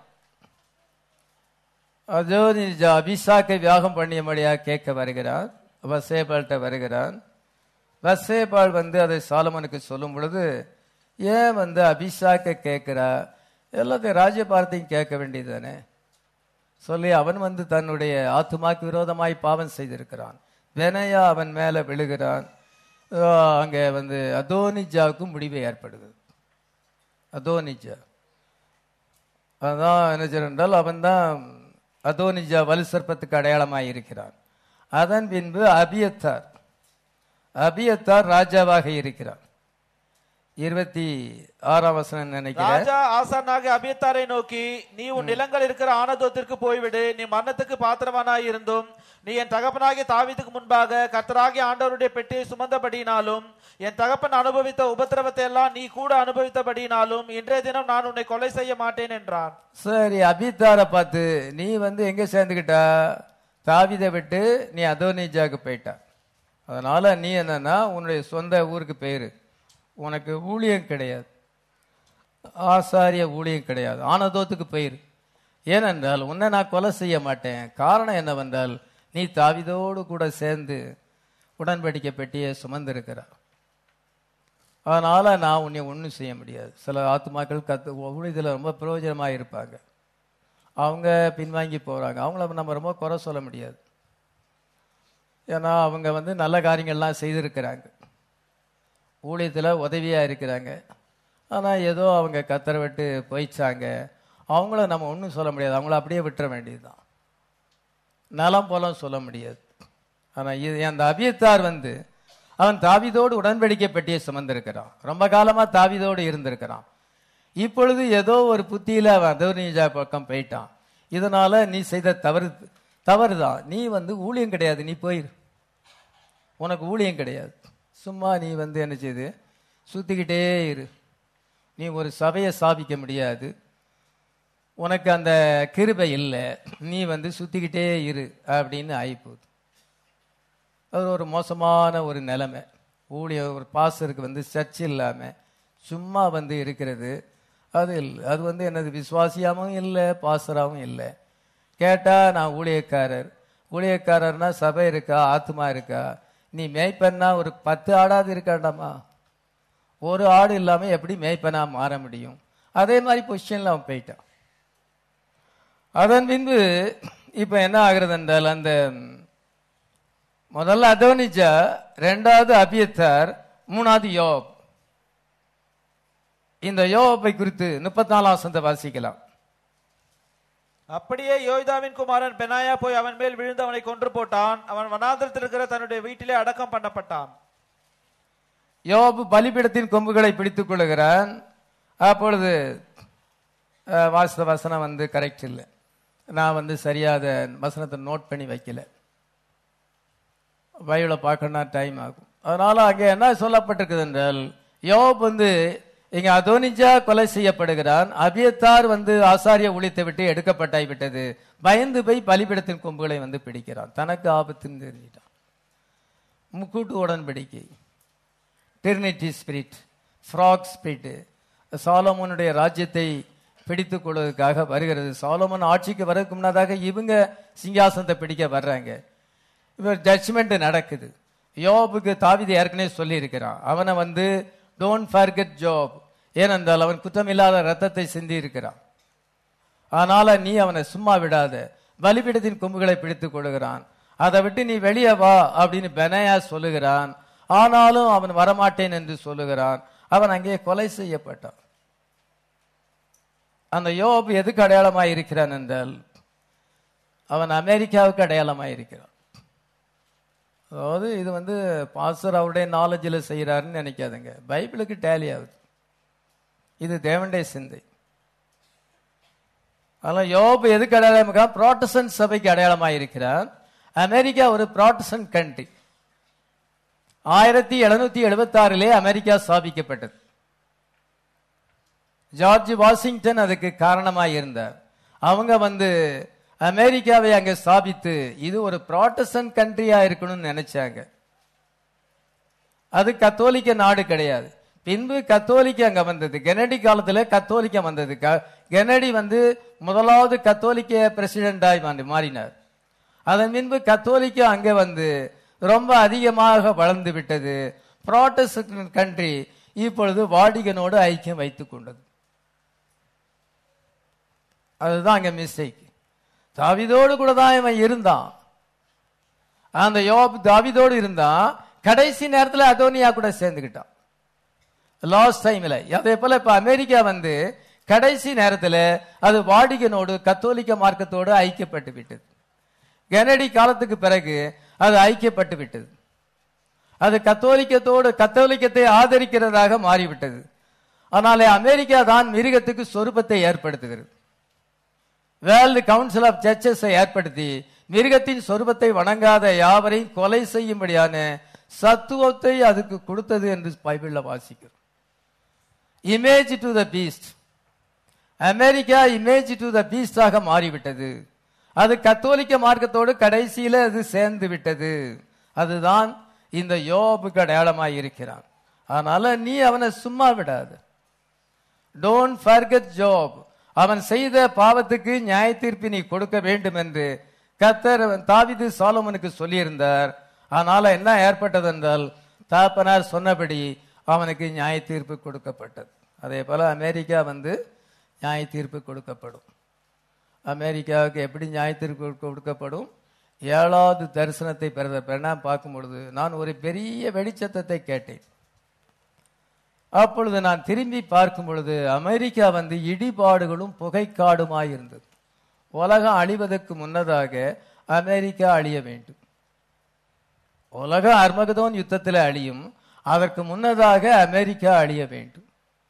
அதோனிஜா அபிஷாக்கை வியாகம் பண்ணியபடியா கேட்க வருகிறான் வசேபால்கிட்ட வருகிறான் வசேபால் வந்து அதை சாலமனுக்கு சொல்லும் பொழுது ஏன் வந்து அபிஷாக்கை கேட்கிறா எல்லாத்தையும் ராஜ்யபாரத்தையும் கேட்க வேண்டியது தானே சொல்லி அவன் வந்து தன்னுடைய ஆத்துமாக்கு விரோதமாய் பாவம் செய்திருக்கிறான் வெனையா அவன் மேல விழுகிறான் ஆஹ் அங்கே வந்து அதோனிஜாவுக்கு முடிவு ஏற்படுது அதோனிஜா அதான் என்ன செய்யறால் அவன் தான் அதோனிஜா வலு சர்ப்பத்துக்கு அடையாளமாய் இருக்கிறான் அதன் பின்பு அபியத்தார் அபியத்தார் ராஜாவாக இருக்கிறான் இருபத்தி ஆறாம் வசனம் நினைக்கிறேன் ராஜா ஆசானாகிய அபியத்தாரை நோக்கி நீ உன் நிலங்கள் இருக்கிற ஆனதோத்திற்கு போய்விடு நீ மரணத்துக்கு பாத்திரவானாய் இருந்தும் நீ என் தகப்பனாகிய தாவீதுக்கு முன்பாக கர்த்தராகிய ஆண்டவருடைய பெட்டியை சுமந்தபடினாலும் என் தகப்பன் அனுபவித்த உபத்திரவத்தை எல்லாம் நீ கூட அனுபவித்தபடினாலும் இன்றைய தினம் நான் உன்னை கொலை செய்ய மாட்டேன் என்றான் சரி அபித்தாரை பார்த்து நீ வந்து எங்க சேர்ந்துக்கிட்டா தாவிதை விட்டு நீ அதோனிஜாக்கு போயிட்ட அதனால நீ என்னன்னா உன்னுடைய சொந்த ஊருக்கு போயிரு உனக்கு ஊழியம் கிடையாது ஆசாரிய ஊழியம் கிடையாது ஆனதோத்துக்கு போயிரு ஏனென்றால் உன்னை நான் கொலை செய்ய மாட்டேன் காரணம் என்னவென்றால் நீ தாவிதோடு கூட சேர்ந்து உடன்படிக்கை பெட்டியை சுமந்திருக்கிறார் அதனால நான் உன்னை ஒன்றும் செய்ய முடியாது சில ஆத்துமாக்கள் கத்து ஊழியத்தில் ரொம்ப பிரயோஜனமாக இருப்பாங்க அவங்க பின்வாங்கி போகிறாங்க அவங்கள நம்ம ரொம்ப குறை சொல்ல முடியாது ஏன்னா அவங்க வந்து நல்ல காரியங்கள்லாம் செய்திருக்கிறாங்க ஊழியத்தில் உதவியாக இருக்கிறாங்க ஆனால் ஏதோ அவங்க கத்தரை விட்டு போயிச்சாங்க அவங்கள நம்ம ஒன்றும் சொல்ல முடியாது அவங்கள அப்படியே விட்டுற வேண்டியதுதான் நலம் போலம் சொல்ல முடியாது ஆனால் இது அந்த அபியத்தார் வந்து அவன் தாவிதோடு உடன்படிக்கை பெட்டியை சுமந்திருக்கிறான் ரொம்ப காலமாக தாவிதோடு இருந்திருக்கிறான் இப்பொழுது ஏதோ ஒரு புத்தியில அவன் அதோனிஜா பக்கம் போயிட்டான் இதனால நீ செய்த தவறு தவறுதான் நீ வந்து ஊழியம் கிடையாது நீ போயிரு உனக்கு ஊழியம் கிடையாது சும்மா நீ வந்து என்ன செய்து சுத்திக்கிட்டே இரு நீ ஒரு சபையை ஸ்தாபிக்க முடியாது உனக்கு அந்த கிருபை இல்லை நீ வந்து சுத்திக்கிட்டே இரு அப்படின்னு ஆயிப்போகுது அது ஒரு மோசமான ஒரு நிலைமை ஊழிய ஒரு பாசருக்கு வந்து சர்ச் இல்லாம சும்மா வந்து இருக்கிறது அது இல்லை அது வந்து என்னது விசுவாசியாகவும் இல்லை பாசராகவும் இல்லை கேட்டா நான் ஊழியக்காரர் ஊழியக்காரர்னா சபை இருக்கா ஆத்மா இருக்கா நீ மேய்ப்பன்னா ஒரு பத்து ஆடாது இருக்காண்டாமா ஒரு ஆடு இல்லாம எப்படி மேய்ப்பனா மாற முடியும் அதே மாதிரி பொசிஷன்ல அவன் போயிட்டான் அதன் பின்பு இப்ப என்ன ஆகுறது என்றால் அந்த முதல்ல அதோனிஜா ரெண்டாவது அபியத்தர் மூணாவது யோப் இந்த யோபை குறித்து முப்பத்தி நாலாம் வசனத்தை வாசிக்கலாம் அப்படியே யோய்தாவின் குமாரன் பெனாயா போய் அவன் மேல் விழுந்து அவனை கொன்று போட்டான் அவன் வனாந்திரத்தில் இருக்கிற தன்னுடைய வீட்டிலே அடக்கம் பண்ணப்பட்டான் யோபு பலிபீடத்தின் கொம்புகளை பிடித்துக் கொள்ளுகிறான் அப்பொழுது அஹ், வாசித்த வசனம் வந்து கரெக்ட் இல்லை நான் வந்து சரியாத வசனத்தை நோட் பண்ணி வைக்கல பைபிளை பார்க்கணும்னா டைம் ஆகும் அதனால அங்கே என்ன சொல்லப்பட்டிருக்குது என்றால் யோப் வந்து இங்க அதோனிஜா கொலை செய்யப்படுகிறான் அபியத்தார் வந்து ஆசாரிய ஊழியத்தை விட்டு எடுக்கப்பட்டாய் விட்டது பயந்து போய் பலிபீடத்தின் கொம்புகளை வந்து பிடிக்கிறான் தனக்கு ஆபத்துன்னு தெரிஞ்சிட்டான் முக்கூட்டு உடன்படிக்கை டெர்னிட்டி ஸ்பிரிட் ஃப்ராக் ஸ்பிரிட் சாலமோனுடைய ராஜ்யத்தை பிடித்துக் கொள்வதற்காக வருகிறது சாலமோன் ஆட்சிக்கு வரதுக்கு முன்னதாக இவங்க சிங்காசனத்தை பிடிக்க வர்றாங்க இவர் ஜட்ஜ்மெண்ட் நடக்குது யோபுக்கு தாவிதை ஏற்கனவே சொல்லியிருக்கிறான் அவனை வந்து டோன்ட் ஃபர்கெட் ஜோப் ஏனென்றால் அவன் குற்றமில்லாத ரத்தத்தை சிந்தி இருக்கிறான் அதனால நீ அவனை சும்மா விடாத பலிபீடத்தின் கொம்புகளை பிடித்துக் கொள்கிறான் அதை விட்டு நீ வெளியே வா அப்படின்னு பெனையா சொல்லுகிறான் ஆனாலும் அவன் வரமாட்டேன் என்று சொல்லுகிறான் அவன் அங்கே கொலை செய்யப்பட்டான் அந்த யோப் எதுக்கு அடையாளமாய் இருக்கிறான் என்றால் அவன் அமெரிக்காவுக்கு அடையாளமாய் இருக்கிறான் அதாவது இது வந்து பாஸ்டர் அவருடைய நாலேஜில் செய்கிறாருன்னு நினைக்காதுங்க பைபிளுக்கு டேலி ஆகுது இது தேவனுடைய சிந்தை அதனால் யோபு எதுக்கு அடையாளமாக ப்ராட்டஸ்டன்ட் சபைக்கு அடையாளமாக இருக்கிறார் அமெரிக்கா ஒரு ப்ராட்டஸ்டன்ட் கண்ட்ரி ஆயிரத்தி எழுநூத்தி எழுபத்தாறிலே அமெரிக்கா ஸ்தாபிக்கப்பட்டது ஜார்ஜ் வாஷிங்டன் அதுக்கு காரணமாக இருந்தார் அவங்க வந்து அமெரிக்காவை அங்க ஸ்தாபித்து இது ஒரு ப்ராட்டஸ்டன்ட் கண்ட்ரியா இருக்கணும்னு நினைச்சாங்க அது கத்தோலிக்க நாடு கிடையாது பின்பு கத்தோலிக்க அங்க வந்தது கெனடி காலத்துல கத்தோலிக்க வந்தது க- கெனடி வந்து முதலாவது கத்தோலிக்க பிரசிடென்டாய் வந்து மாறினார் அதன் பின்பு கத்தோலிக்க அங்க வந்து ரொம்ப அதிகமாக வளர்ந்து விட்டது ப்ராட்டஸ்டன்ட் கண்ட்ரி இப்பொழுது வாடிகனோடு ஐக்கியம் வைத்துக் கொண்டது அதுதான் அங்க மிஸ்டேக் தாவிதோடு கூட தான் இவன் இருந்தான் அந்த யோப் தாவிதோடு இருந்தான் கடைசி நேரத்தில் அதோனியா கூட சேர்ந்துக்கிட்டான் லாஸ்ட் டைம்ல அதே போல இப்ப அமெரிக்கா வந்து கடைசி நேரத்தில் அது வாடிகனோடு கத்தோலிக்க மார்க்கத்தோடு ஐக்கியப்பட்டு விட்டது கெனடி காலத்துக்கு பிறகு அது ஐக்கியப்பட்டு விட்டது அது கத்தோலிக்கத்தோடு கத்தோலிக்கத்தை ஆதரிக்கிறதாக மாறிவிட்டது ஆனால் அமெரிக்கா தான் மிருகத்துக்கு சொரூபத்தை ஏற்படுத்துகிறது வேர்ல்டு கவுன்சில் ஆஃப் சர்ச்சஸை ஏற்படுத்தி மிருகத்தின் சொரூபத்தை வணங்காத யாவரையும் கொலை செய்யும்படியான சத்துவத்தை அதுக்கு கொடுத்தது என்று பைபிள்ல வாசிக்கிறோம் image to the beast America image to the பீஸ்டாக மாறிவிட்டது அது கத்தோலிக்க மார்க்கத்தோடு கடைசியில அது சேர்ந்து விட்டது அதுதான் இந்த யோபுக்கு அடையாளமாய் இருக்கிறான் அதனால நீ அவனை சும்மா விடாத டோன்ட் ஃபர்கெட் ஜோப் அவன் செய்த பாவத்துக்கு நியாய தீர்ப்பு நீ கொடுக்க வேண்டும் என்று கத்தர் தாவிது சாலமனுக்கு சொல்லியிருந்தார் அதனால என்ன ஏற்பட்டது என்றால் தாப்பனார் சொன்னபடி அவனுக்கு நியாய தீர்ப்பு கொடுக்கப்பட்டது அதே போல அமெரிக்கா வந்து நியாய தீர்ப்பு கொடுக்கப்படும் அமெரிக்காவுக்கு எப்படி நியாய தீர்ப்பு கொடுக்கப்படும் ஏழாவது தரிசனத்தை பெற பெண்ணாம் பார்க்கும் பொழுது நான் ஒரு பெரிய வெளிச்சத்தத்தை கேட்டேன் அப்பொழுது நான் திரும்பி பார்க்கும் பொழுது அமெரிக்கா வந்து இடிபாடுகளும் புகைக்காடுமாய் இருந்தது உலகம் அழிவதற்கு முன்னதாக அமெரிக்கா அழிய வேண்டும் உலகம் அர்மகதோன் யுத்தத்தில் அழியும் அதற்கு முன்னதாக அமெரிக்கா அழிய வேண்டும்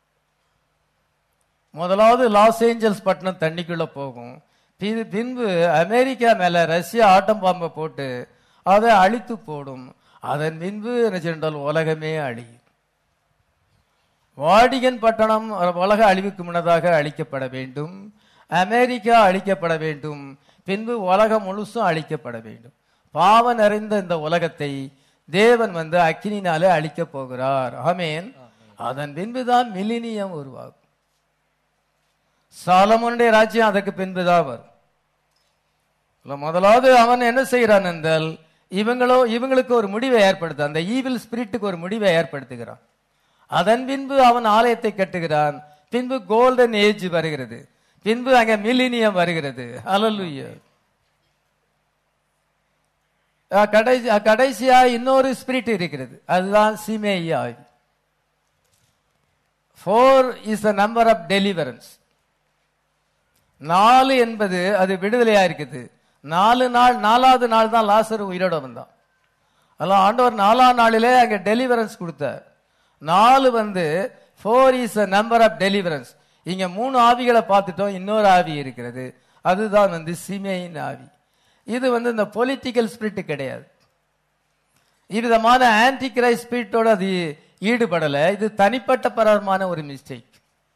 முதலாவது லாஸ் ஏஞ்சல்ஸ் பட்டணம் தண்ணிக்குள்ள போகும் பி- பின்பு அமெரிக்கா மேல ரஷ்யா ஆட்டம் பாம்பை போட்டு அதை அழித்து போடும் அதன் பின்பு என்ன சென்றால் உலகமே அழியும் வாடிகன் பட்டணம் உலக அழிவுக்கு முன்னதாக அழிக்கப்பட வேண்டும் அமெரிக்கா அழிக்கப்பட வேண்டும் பின்பு உலகம் முழுசும் அழிக்கப்பட வேண்டும் பாவம் நிறைந்த இந்த உலகத்தை தேவன் வந்து அக்கினினாலே அழிக்கப் போகிறார் ஆமென் அதன் பின்புதான் மில்லினியம் உருவாகும் சாலமோனுடைய ராஜ்யம் அதற்கு பின்புதான் வரும் இல்ல, முதலாவது அவன் என்ன செய்கிறான் என்றால் இவங்களோ இவங்களுக்கு ஒரு முடிவை ஏற்படுத்த அந்த ஈவில் ஸ்பிரிட்டுக்கு ஒரு முடிவை ஏற்படுத்துகிறான் அதன் பின்பு அவன் ஆலயத்தை கட்டுகிறான் பின்பு கோல்டன் ஏஜ் வருகிறது பின்பு அங்க மில்லினியம் வருகிறது அல்லேலூயா அஹ், கடைசி அஹ், கடைசியா இன்னொரு ஸ்பிரிட் இருக்கிறது அதுதான் சிமேயி ஆவி four is the number of deliverance நாலு என்பது அது விடுதலையா இருக்குது நாலு நாள் நாலாவது நாள் தான் லாசர் உயிரோட வந்தான் அதெல்லாம் ஆண்டவர் நாலாம் நாளிலே அங்க டெலிவரன்ஸ் கொடுத்தார் நாலு வந்து four is a number of deliverance இங்க மூணு ஆவிகளை பார்த்துட்டோம் இன்னொரு ஆவி இருக்கிறது அதுதான் வந்து சிமேயின் ஆவி இது வந்து இந்த பொலிட்டிக்கல் ஸ்பிரிட் கிடையாது இவ்விதமான ஆன்டி கிரைஸ்ட் ஸ்பிரிட்டோட அது ஈடுபடல இது தனிப்பட்ட பரமான ஒரு mistake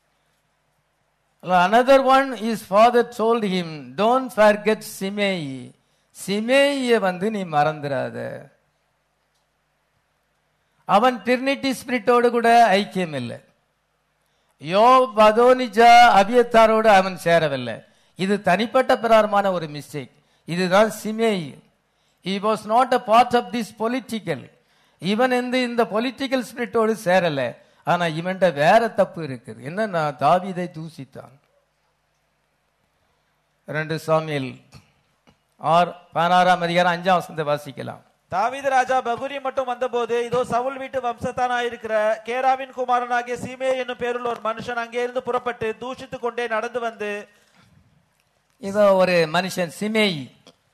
another one is father told him don't forget Shimei சிமேயிய வந்து நீ மறந்துடாத அவன் டிரினிட்டி ஸ்பிரிட்டோடு கூட ஐக்கியம் இல்லை யோ பதோனிஜா அபியத்தாரோடு அவன் சேரவில்லை இது தனிப்பட்ட பிரகாரமான ஒரு மிஸ்டேக் இதுதான் Shimei he was not a part of this political இவன் வந்து இந்த பொலிட்டிக்கல் ஸ்பிரிட்டோடு சேரல ஆனா இவன்ட வேற தப்பு இருக்குது என்னன்னா தாவீதை தூசித்தான் ரெண்டு சாமியல் ஆர் பதினாறாம் அதிகாரம் அஞ்சாம் வசனத்தை வாசிக்கலாம் தாவீது ராஜா பகுரி மட்டும் வந்தபோது இதோ சவுல் வீட்டு வம்சத்தானாயிருக்கிற கேராவின் குமாரனாகிய சீமே என்னும் பேருள்ள ஒரு மனுஷன் அங்கே இருந்து புறப்பட்டு தூஷித்துக் கொண்டே நடந்து வந்து இதோ ஒரு மனுஷன் சிமேய்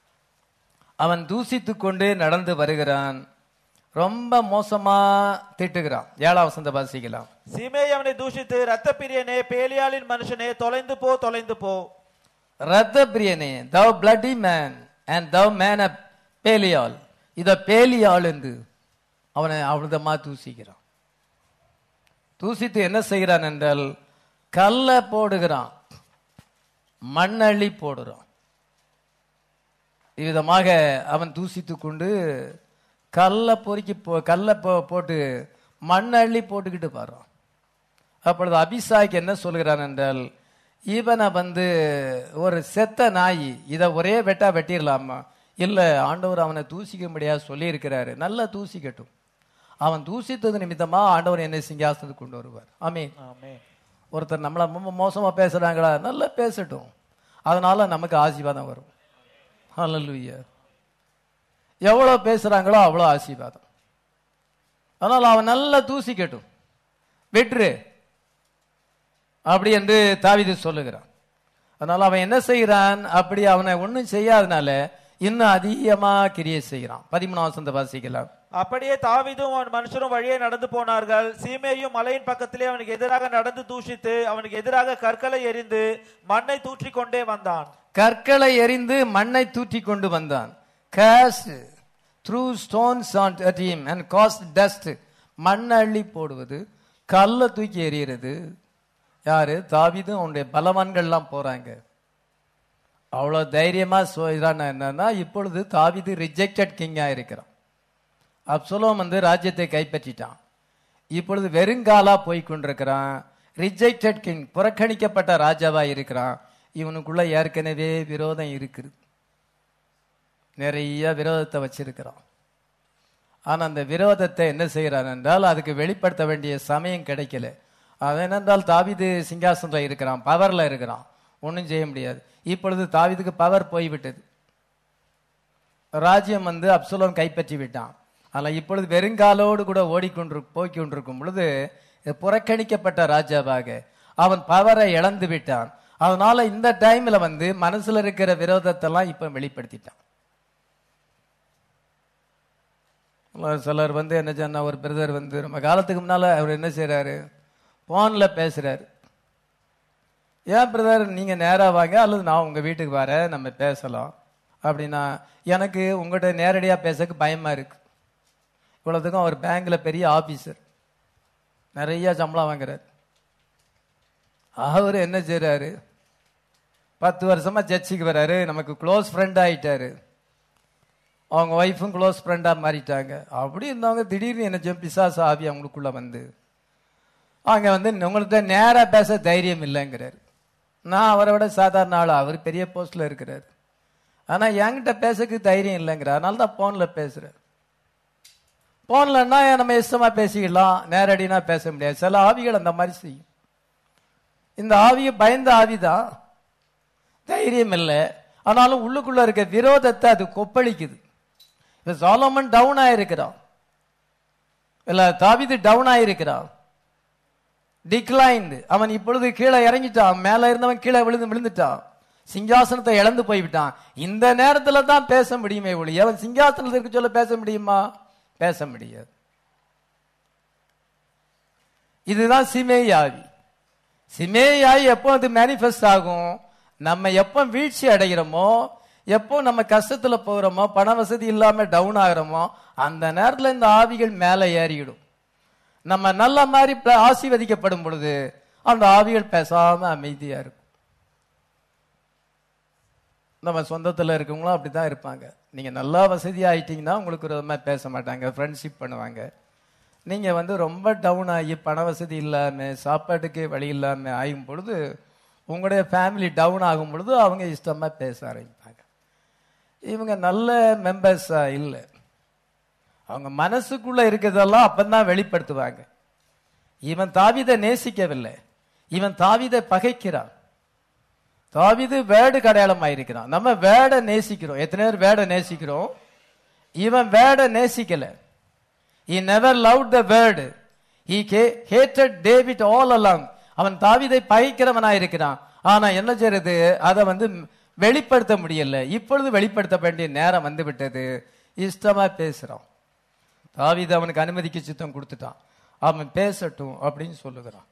அவன் தூசித்துக் கொண்டு நடந்து வருகிறான் ரொம்ப மோசமா திட்டுகிறான் ஏழாம் வசந்த வாசிக்கலாம் சீமே அவனை தூஷித்து ரத்த பிரியனே பேலியாளின் மனுஷனே தொலைந்து போ தொலைந்து போ ரத்த பிரியனே thou bloody man and thou man of Belial இத பேலியாள் என்று அவனை அவ்வளதமா தூசிக்கிறான் தூசித்து என்ன செய்கிறான் என்றால் கல்ல போடுகிறான் மண்ணள்ளி போடுறான் இவ்விதமாக அவன் தூசித்துக் கொண்டு கல்ல பொறுக்கி போ கல்ல போ- போட்டு மண்ணள்ளி போட்டுக்கிட்டு பாடுறான் அப்பொழுது அபிசாய்க்கு என்ன சொல்கிறான் என்றால் இவனை வந்து ஒரு செத்த நாய் இதை ஒரே வெட்டா வெட்டிடலாமா இல்ல ஆண்டவர் அவனை தூசிக்கும்படியா சொல்லியிருக்கிறாரு நல்லா தூசிக்கட்டும் அவன் தூசித்தது நிமித்தமா ஆண்டவர் என்னை சிங்காசனத்துக்கு கொண்டு வருவார் ஆமென் ஆமென். ஒருத்தர் நம்மளை ரொம்ப மோசமா பேசுறாங்களா நல்லா பேசட்டும் அதனால நமக்கு ஆசீர்வாதம் வரும் ஹalleluya எவ்வளவு பேசுறாங்களோ அவ்வளோ ஆசீர்வாதம் அதனால அவன் நல்லா தூசிக்கட்டும் வெற்று அப்படி என்று தாவீது சொல்லுகிறான் அதனால அவன் என்ன செய்கிறான் அப்படி அவனை ஒண்ணும் செய்யாதனால இன்னும் அதிகமா கிரியை செய்கிறான் பதிமூணாம் வசந்த வாசிக்கலாம் அப்படியே தாவீதும் அவன் மனுஷரும் வழியே நடந்து போனார்கள் சீமேயும் மலையின் பக்கத்திலே அவனுக்கு எதிராக நடந்து தூஷித்து அவனுக்கு எதிராக கற்களை எறிந்து மண்ணை தூற்றிக் கொண்டே வந்தான் கற்களை எறிந்து மண்ணை தூற்றி கொண்டு வந்தான் cast threw stones on him and caused dust மண் அள்ளி போடுவது கல்லை தூக்கி எறிகிறது யாரு தாவீதும் அவனுடைய பலவான்கள்லாம் போறாங்க அவ்வளவு தைரியமா சொல்றான் என்னன்னா இப்பொழுது தாவீது ரிஜெக்டட் கிங்கா இருக்கிறான் அப்சலோம் வந்து ராஜ்யத்தை கைப்பற்றிட்டான் இப்பொழுது வெறுங்காலா போய் கொண்டிருக்கிறான் ரிஜெக்டட் கிங் புறக்கணிக்கப்பட்ட ராஜாவா இருக்கிறான் இவனுக்குள்ள ஏற்கனவே விரோதம் இருக்குது நிறைய விரோதத்தை வச்சிருக்கிறான் ஆனா அந்த விரோதத்தை என்ன செய்யறான் என்றால் அதுக்கு வெளிப்படுத்த வேண்டிய சமயம் கிடைக்கல அது என்னென்றால் தாவீது சிங்காசனத்தில் இருக்கிறான் பவர்ல இருக்கிறான் ஒன்றும் செய்ய முடியாது இப்பொழுது தாவீதுக்கு பவர் போய்விட்டது ராஜ்யம் வந்து அப்சலோம் கைப்பற்றி விட்டான் ஆனா இப்பொழுது வெறுங்காலோடு கூட ஓடிக்கொண்டு போய்க்கொண்டிருக்கும் பொழுது புறக்கணிக்கப்பட்ட ராஜாவாக அவன் பவரை இழந்து விட்டான் அதனால இந்த டைம்ல வந்து மனசுல இருக்கிற விரோதத்தெல்லாம் இப்ப வெளிப்படுத்திட்டான் சிலர் வந்து என்ன சொன்னா ஒரு பிரதர் வந்து நம்ம காலத்துக்கு முன்னால அவர் என்ன செய்றாரு போன்ல பேசுறாரு ஏன் பிரதர் நீங்க நேரா வாங்க அல்லது நான் உங்க வீட்டுக்கு வரேன் நம்ம பேசலாம் அப்படின்னா எனக்கு உங்கள்கிட்ட நேரடியா பேசக்கு பயமா இருக்கு இவ்வளவுக்கும் அவர் பேங்க்ல பெரிய ஆபீசர் நிறைய சம்பளம் வாங்குறாரு அவர் என்ன செய்றாரு பத்து வருஷமா சர்ச்சுக்கு வராரு நமக்கு க்ளோஸ் ஃப்ரெண்ட் ஆயிட்டாரு அவங்க ஒய்ஃபும் க்ளோஸ் ஃப்ரெண்டா மாறிட்டாங்க அப்படி இருந்தவங்க திடீர்னு என்ன செய்யும் பிசாசு ஆவி அவங்களுக்குள்ள வந்து அங்க வந்து உங்கள்கிட்ட நேரா பேச தைரியம் இல்லைங்கிறாரு நான் அவரை விட சாதாரண ஆள் அவர் பெரிய போஸ்ட்ல இருக்கிறார் ஆனா என்கிட்ட பேசக்கு தைரியம் இல்லைங்கிறார் அதனால தான் போன்ல பேசுறாரு போன்லன்னா நம்ம இஷ்டமா பேசிக்கலாம் நேரடினா பேச முடியாது சில ஆவிகள் அந்த மாதிரி செய்யும் இந்த ஆவியை பயந்த ஆவிதான் தைரியம் இல்லை ஆனாலும் உள்ளுக்குள்ள இருக்க விரோதத்தை அது கொப்பளிக்குது இப்ப சாலமன் டவுன் ஆயிருக்கிறான் இல்ல தாவிது டவுன் ஆயிருக்கிறான் டிக்ளைன்டு அவன் இப்பொழுது கீழே இறங்கிட்டான் மேல இருந்தவன் கீழே விழுந்து விழுந்துட்டான் சிங்காசனத்தை இழந்து போய்விட்டான் இந்த நேரத்துல தான் பேச முடியுமே ஒழிய அவன் சிங்காசனத்தில் இருக்க சொல்ல பேச முடியுமா பேச முடியாது இதுதான் சிமேய் ஆவி சிமேய் ஆவி எப்போ அது மேனிஃபெஸ்ட் ஆகும் நம்ம எப்போ வீழ்ச்சி அடைகிறோமோ எப்போ நம்ம கஷ்டத்துல போகிறோமோ பண வசதி இல்லாம டவுன் ஆகிறோமோ அந்த நேரத்துல இந்த ஆவிகள் மேலே ஏறிடும் நம்ம நல்ல மாதிரி ப- ஆசீர்வதிக்கப்படும் பொழுது அந்த ஆவிகள் பேசாம அமைதியா இருக்கும் நம்ம சொந்தத்துல இருக்கவங்களும் அப்படிதான் இருப்பாங்க நீங்க நல்லா வசதி ஆயிட்டீங்கன்னா உங்களுக்கு ஒரு மாதிரி பேச மாட்டாங்க ஃப்ரெண்ட்ஷிப் பண்ணுவாங்க நீங்க வந்து ரொம்ப டவுன் ஆகி பண வசதி இல்லாம சாப்பாட்டுக்கு வழி இல்லாம ஆகும் பொழுது உங்களுடைய ஃபேமிலி டவுன் ஆகும் பொழுது அவங்க இஷ்டமா பேச ஆரம்பிப்பாங்க இவங்க நல்ல மெம்பர்ஸா இல்லை அவங்க மனசுக்குள்ள இருக்கிறதெல்லாம் அப்பந்தான் வெளிப்படுத்துவாங்க இவன் தாவிதை நேசிக்கவில்லை இவன் தாவிதை பகைக்கிறான் தாவிது வேடு கடையாளமா இருக்கிறான் நம்ம வேட நேசிக்கிறோம் எத்தனை பேர் வேட நேசிக்கிறோம் இவன் வேட நேசிக்கல he never loved the word he ca- hated david all along அவன் தாவீதை பகைக்கிறவனா இருக்கிறான் ஆனா என்ன செய்யறது அதை வந்து வெளிப்படுத்த முடியல இப்பொழுது வெளிப்படுத்த வேண்டிய நேரம் வந்து விட்டது இஷ்டமா பேசுறான் தாவீது அவனுக்கு அனுமதிக்கு சித்தம் கொடுத்துட்டான் அவன் பேசட்டும் அப்படின்னு சொல்லுகிறான்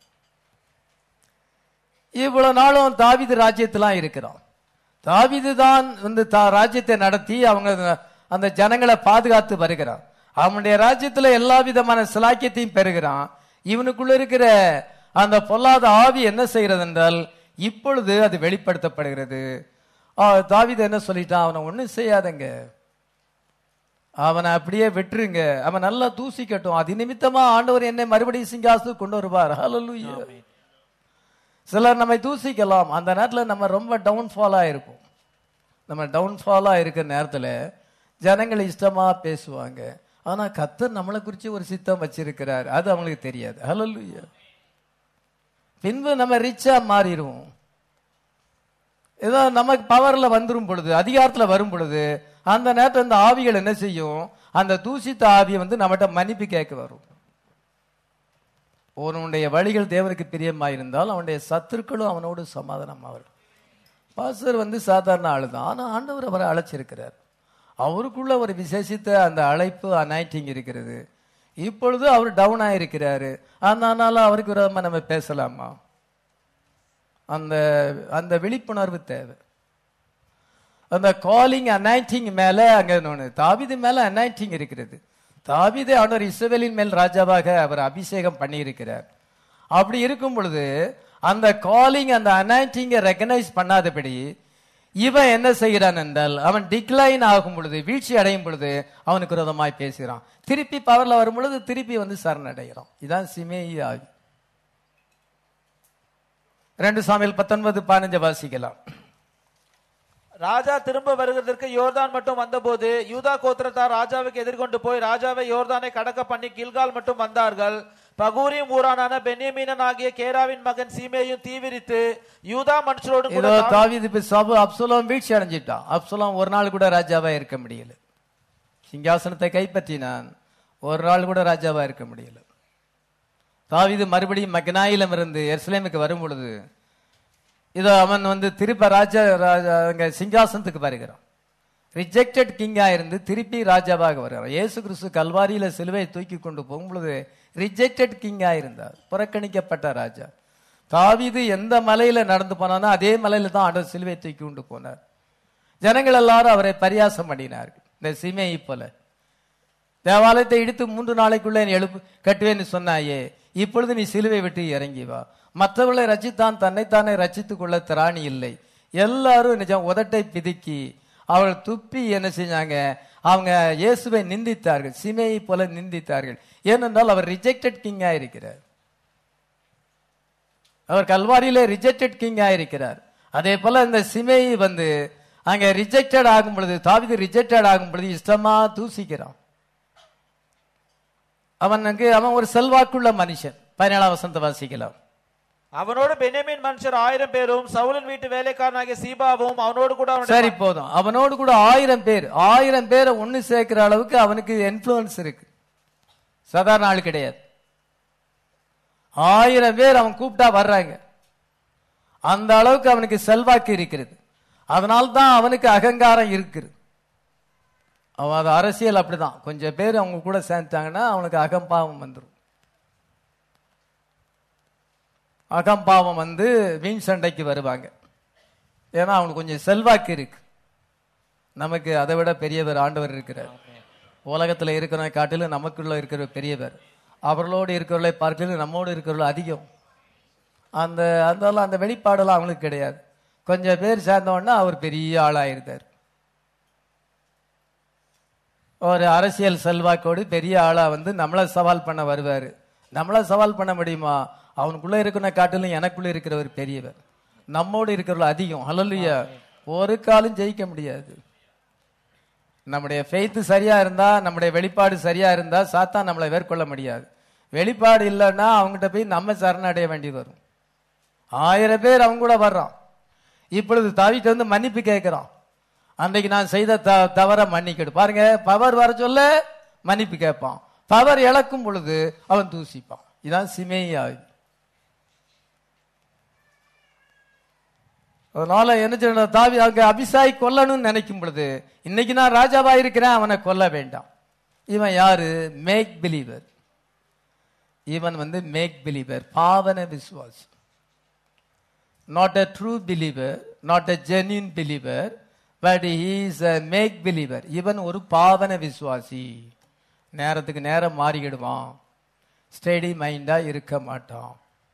இவ்வளவு நாளும் தாவீது ராஜ்யத்திலாம் இருக்கிறான் தாவீது தான் வந்து தா- ராஜ்யத்தை நடத்தி அவங்க அந்த ஜனங்களை பாதுகாத்து வருகிறான் அவனுடைய ராஜ்யத்துல எல்லா விதமான சிலாக்கியத்தையும் பெறுகிறான் இவனுக்குள்ள இருக்கிற அந்த பொல்லாத ஆவி என்ன செய்கிறது என்றால் இப்பொழுது அது வெளிப்படுத்தப்படுகிறது ஆ, தாவீது என்ன சொல்லிட்டான் அவனை ஒண்ணும் செய்யாதங்க அவனை அப்படியே விட்டுருங்க அவன் நல்லா தூசிக்கட்டும் அது நிமித்தமா ஆண்டவர் என்னை மறுபடியும் சிங்காசத்துக்கு கொண்டு வருவார் ஹalleluya சிலர் நம்மை தூசிக்கலாம் அந்த நேரத்தில் நம்ம ரொம்ப டவுன்ஃபாலாக இருக்கும் நம்ம டவுன்ஃபாலாக இருக்கிற நேரத்தில் ஜனங்கள் இஷ்டமா பேசுவாங்க ஆனா கத்தர் நம்மளை குறித்து ஒரு சித்தம் வச்சிருக்கிறார் அது அவங்களுக்கு தெரியாது ஹalleluya பின்பு நம்ம ரிச்சா மாறிடுவோம் ஏதோ நமக்கு பவர்ல வந்துரும் பொழுது அதிகாரத்துல வரும் பொழுது அந்த நேரத்தில் இந்த ஆவிகள் என்ன செய்யும் அந்த தூசித்த ஆவியை வந்து நம்மகிட்ட மன்னிப்பு கேட்க வரும் ஒருவனுடைய வழிகள் தேவனுக்கு பிரியமாயிருந்தால் அவனுடைய சத்துருக்களும் அவனோடு சமாதானமாவர் பாஸ்டர் வந்து சாதாரண ஆளு தான் ஆனா ஆண்டவர் அவரை அழைச்சிருக்கிறார் அவருக்குள்ள ஒரு விசேஷித்த அந்த அழைப்பு அனாய்டிங் இருக்கிறது இப்பொழுது அவர் டவுன் ஆயிருக்கிறாரு அதனால அவருக்கு விரோதமா நம்ம பேசலாமா அந்த அந்த விழிப்புணர்வு தேவை அந்த காலிங் அனாயிட்டிங் மேல அங்க இன்னொன்னு தாவீது மேல அனாயிட்டிங் இருக்கிறது தாவீது ஆண்டவர் இஸ்ரவேலின் மேல் ராஜாவாக அவர் அபிஷேகம் பண்ணியிருக்கிறார் அப்படி இருக்கும் பொழுது அந்த காலிங் அந்த அனாயிட்டிங்கை ரெக்கனைஸ் பண்ணாதபடி இவன் என்ன செய்கிறான் என்றால் அவன் டிக்ளைன் ஆகும் பொழுது வீழ்ச்சி அடையும் பொழுது அவனுக்கு விரோதமாய் பேசுகிறான் திருப்பி பவர்ல வரும் பொழுது திருப்பி வந்து சரணடைகிறான் இதான் சிமேயி ஆவி ரெண்டு சாமியில் பத்தொன்பது பதினஞ்சு வாசிக்கலாம் ராஜா திரும்ப வருகிறதற்கு யோர்தான் மட்டும் வந்தபோது யூதா கோத்திரத்தார் ராஜாவுக்கு எதிர்கொண்டு போய் ராஜாவை யோர்தானை கடக்க பண்ணி கில்கால் மட்டும் வந்தார்கள் பகூரியும் ஊரானான பென்யமீனன் ஆகிய கேராவின் மகன் சீமேயும் தீவிரித்து யூதா மனுஷரோடு கூட இதோ தாம்- தாவீது இப்ப சபு அப்சலோம் வீழ்ச்சி அடைஞ்சிட்டான் அப்சலோம் ஒரு நாள் கூட ராஜாவா இருக்க முடியல சிங்காசனத்தை கைப்பற்றினான் ஒரு நாள் கூட ராஜாவா இருக்க முடியல தாவீது மறுபடியும் மக்னாயிலம் இருந்து எருசலேமுக்கு வரும் பொழுது இதோ அவன் வந்து திருப்ப ராஜா ராஜா அங்க சிங்காசனத்துக்கு வருகிறான் ரிஜெக்டட் கிங்கா இருந்து திருப்பி ராஜாவாக வருகிறான் இயேசு கிறிஸ்து கல்வாரியில சிலுவையை தூக்கி கொண்டு போகும் பொழுது ரிஜெக்டட் கிங்கா இருந்தார் புறக்கணிக்கப்பட்ட ராஜா தாவீது எந்த மலையில நடந்து போனானோ அதே மலையில தான் ஆண்டவர் சிலுவையை தூக்கி கொண்டு போனார் ஜனங்கள் எல்லாரும் அவரை பரியாசம் பண்ணினார்கள் இந்த சிமையை போல தேவாலயத்தை இடித்து மூன்று நாளைக்குள்ளே நீ எழுப்பு கட்டுவேன்னு சொன்னாயே இப்பொழுது நீ சிலுவை விட்டு இறங்கி வா மற்றவர்களை ரச்சித்தான் தன்னைத்தானே ரச்சித்துக் கொள்ள திராணி இல்லை எல்லாரும் நிஜம் உதட்டை பிதுக்கி அவர்கள் துப்பி என்ன செஞ்சாங்க அவங்க இயேசுவை நிந்தித்தார்கள் சிமையை போல நிந்தித்தார்கள் ஏனென்றால் அவர் ரிஜெக்டட் கிங்கா இருக்கிறார் அவர் கல்வாரியிலே ரிஜெக்டட் கிங்கா இருக்கிறார் அதே போல இந்த சிமேயி வந்து அங்க ரிஜெக்டட் ஆகும் பொழுது தாவிது ரிஜெக்டட் ஆகும் பொழுது இஷ்டமா தூசிக்கிறான் அவனுக்கு அவன் ஒரு செல்வாக்குள்ள மனுஷன் பதினேழாம் வசந்த வாசிக்கலாம் அவனோடு பென்யமீன் மனுஷர் ஆயிரம் பேரும் சவுலின் வீட்டு வேலைக்காரனாகிய சீபாவும் அவனோடு கூட அவனுடைய சரி போதும் அவனோடு கூட ஆயிரம் பேர் ஆயிரம் பேரை ஒண்ணு சேர்க்கிற அளவுக்கு அவனுக்கு இன்ஃப்ளூயன்ஸ் இருக்கு சாதாரண ஆள் கிடையாது ஆயிரம் பேர் அவன் கூப்பிட்டா வர்றாங்க அந்த அளவுக்கு அவனுக்கு செல்வாக்கு இருக்கிறது அதனால தான் அவனுக்கு அகங்காரம் இருக்குது அவன் அது அரசியல் அப்படிதான் கொஞ்சம் பேர் அவங்க கூட சேர்ந்தாங்கன்னா அவனுக்கு அகம்பாவம் வந்துடும் அகம்பாவம் வந்து வீண் சண்டைக்கு வருவாங்க ஏன்னா அவனுக்கு கொஞ்சம் செல்வாக்கு இருக்கு நமக்கு அதை விட பெரியவர் ஆண்டவர் இருக்கிறார் உலகத்துல இருக்கிறவனை காட்டிலும் நமக்குள்ள இருக்கிற பெரியவர் அவர்களோடு இருக்கிறவர்களை பார்க்கலும் நம்மோடு இருக்கிறவர்கள் அதிகம் அந்த அந்த அந்த வெளிப்பாடெல்லாம் அவங்களுக்கு கிடையாது கொஞ்சம் பேர் சேர்ந்தோன்னா அவர் பெரிய ஆளாயிருந்தார் ஒரு அரசியல் செல்வாக்கோடு பெரிய ஆளா வந்து நம்மளை சவால் பண்ண வருவாரு நம்மளை சவால் பண்ண முடியுமா அவனுக்குள்ள இருக்கிற காட்டிலும் எனக்குள்ள இருக்கிறவர் பெரியவர் நம்மோடு இருக்கிறவர்கள் அதிகம் ஹalleluya ஒரு காலும் ஜெயிக்க முடியாது நம்முடைய ஃபெய்த் சரியா இருந்தா நம்முடைய வெளிப்பாடு சரியா இருந்தா சாத்தான் நம்மளை மேற்கொள்ள முடியாது வெளிப்பாடு இல்லைன்னா அவங்ககிட்ட போய் நம்ம சரணடைய வேண்டி வரும் ஆயிரம் பேர் அவங்க கூட வர்றான் இப்பொழுது தாவிட்டு வந்து மன்னிப்பு கேட்கிறான் அன்றைக்கு நான் செய்த த தவற மன்னிக்கடு பாருங்க பவர் வர சொல்ல மன்னிப்பு கேட்பான் பவர் இழக்கும் பொழுது அவன் தூசிப்பான் இதான் சிமேயாவி அதனால என்ன செய்யணும் தாவி அங்க அபிசாய் கொல்லணும்னு நினைக்கும் பொழுது இன்னைக்கு நான் ராஜாவா இருக்கிறேன் அவனை கொல்ல வேண்டாம் இவன் யாரு மேக் பிலீவர் இவன் வந்து மேக் பிலீவர் பாவன விசுவாசி not a true believer not a genuine believer but he is a make believer இவன் ஒரு பாவன விசுவாசி நேரத்துக்கு நேரம் மாறிக்கிடுவான் ஸ்டெடி மைண்டா இருக்க மாட்டான்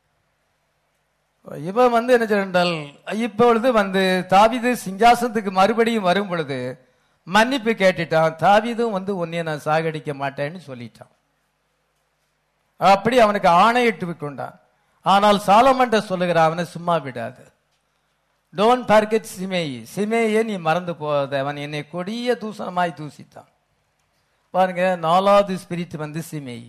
இவன் வந்து என்ன சொல்றால் இப்பொழுது வந்து தாவீது சிங்காசனத்துக்கு மறுபடியும் வரும் பொழுது மன்னிப்பு கேட்டுட்டான் தாவீதும் வந்து உன்னைய நான் சாகடிக்க மாட்டேன்னு சொல்லிட்டான் அப்படி அவனுக்கு ஆணையிட்டு கொண்டான் ஆனால் சாலமன்ட்ட சொல்லுகிறான் அவனை சும்மா விடாது டோன்ட் டார்கெட் சிமேயி சிமேயே நீ மறந்து போகாத அவன் என்னை கொடிய தூசணமாய் தூசித்தான் பாருங்க நாலாவது ஸ்பிரிட் வந்து சிமேயி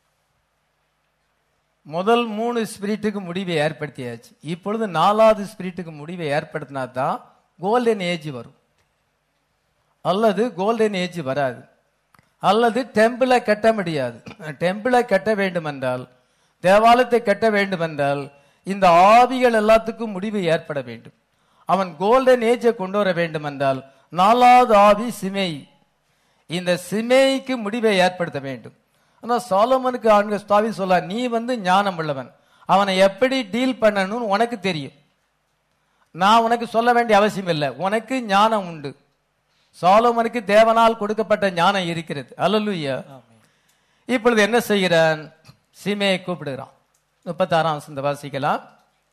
முதல் மூணு ஸ்பிரிட்டுக்கு முடிவை ஏற்படுத்தியாச்சு இப்பொழுது நாலாவது ஸ்பிரிட்டுக்கு முடிவை ஏற்படுத்தினா தான் கோல்டன் ஏஜ் வரும் அல்லது கோல்டன் ஏஜ் வராது அல்லது டெம்பிளை கட்ட முடியாது டெம்பிளை கட்ட வேண்டும் என்றால் தேவாலயத்தை கட்ட வேண்டும் என்றால் இந்த ஆவிகள் எல்லாத்துக்கும் முடிவு ஏற்பட வேண்டும் அவன் கோல்டன் ஏஜை கொண்டு வர வேண்டும் என்றால் நாலாவது ஆவி சிமேய் இந்த சிமேய்க்கு முடிவை ஏற்படுத்த வேண்டும் ஆனா சாலமனுக்கு ஆண்க ஸ்தாவி சொல்ல நீ வந்து ஞானம் உள்ளவன் அவனை எப்படி டீல் பண்ணணும்னு உனக்கு தெரியும் நான் உனக்கு சொல்ல வேண்டிய அவசியம் இல்லை உனக்கு ஞானம் உண்டு சாலோமனுக்கு தேவனால் கொடுக்கப்பட்ட ஞானம் இருக்கிறது அல்லலுயா இப்பொழுது என்ன செய்கிறான் சீமையை கூப்பிடுகிறான் முப்பத்தி ஆறாம் வசனத்தை வாசிக்கலாம்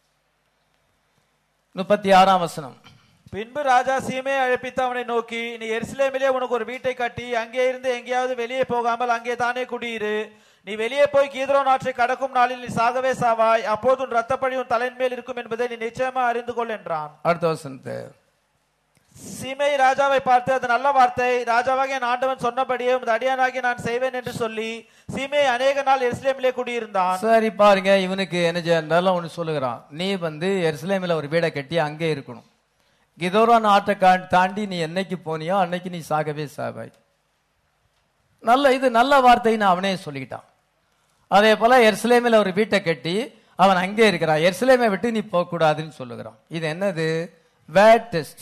முப்பத்தி ஆறாம் வசனம் பின்பு ராஜா சீமையை அழைப்பித்து அவனை நோக்கி நீ எருசலேமிலே உனக்கு ஒரு வீட்டை கட்டி அங்கே இருந்து எங்கேயாவது வெளியே போகாமல் அங்கே தானே குடியிரு நீ வெளியே போய் கீதரோ நாற்றை கடக்கும் நாளில் நீ சாகவே சாவாய் அப்போது உன் ரத்தப்பழி உன் தலையின் மேல் இருக்கும் என்பதை நீ நிச்சயமா அறிந்து கொள் என்றான் அடுத்த வசனத்தை சீமை ராஜாவை பார்த்து அது நல்ல வார்த்தை ராஜாவாகிய என் ஆண்டவன் சொன்னபடியே உமது அடியானாகி நான் செய்வேன் என்று சொல்லி சீமை அநேக நாள் எருசலேமிலே குடியிருந்தான் சரி பாருங்க இவனுக்கு என்ன செய்யறாலும் ஒன்று சொல்லுகிறான் நீ வந்து எருசலேமில் ஒரு வீடை கட்டி அங்கே இருக்கணும் கிதோரான் ஆட்டை கா- தாண்டி நீ என்னைக்கு போனியோ அன்னைக்கு நீ சாகவே சாவாய் நல்ல இது நல்ல வார்த்தைன்னு அவனே சொல்லிக்கிட்டான் அதே போல எருசலேமில் ஒரு வீட்டை கட்டி அவன் அங்கே இருக்கிறான் எருசலேமை விட்டு நீ போகக்கூடாதுன்னு சொல்லுகிறான் இது என்னது வேட் டெஸ்ட்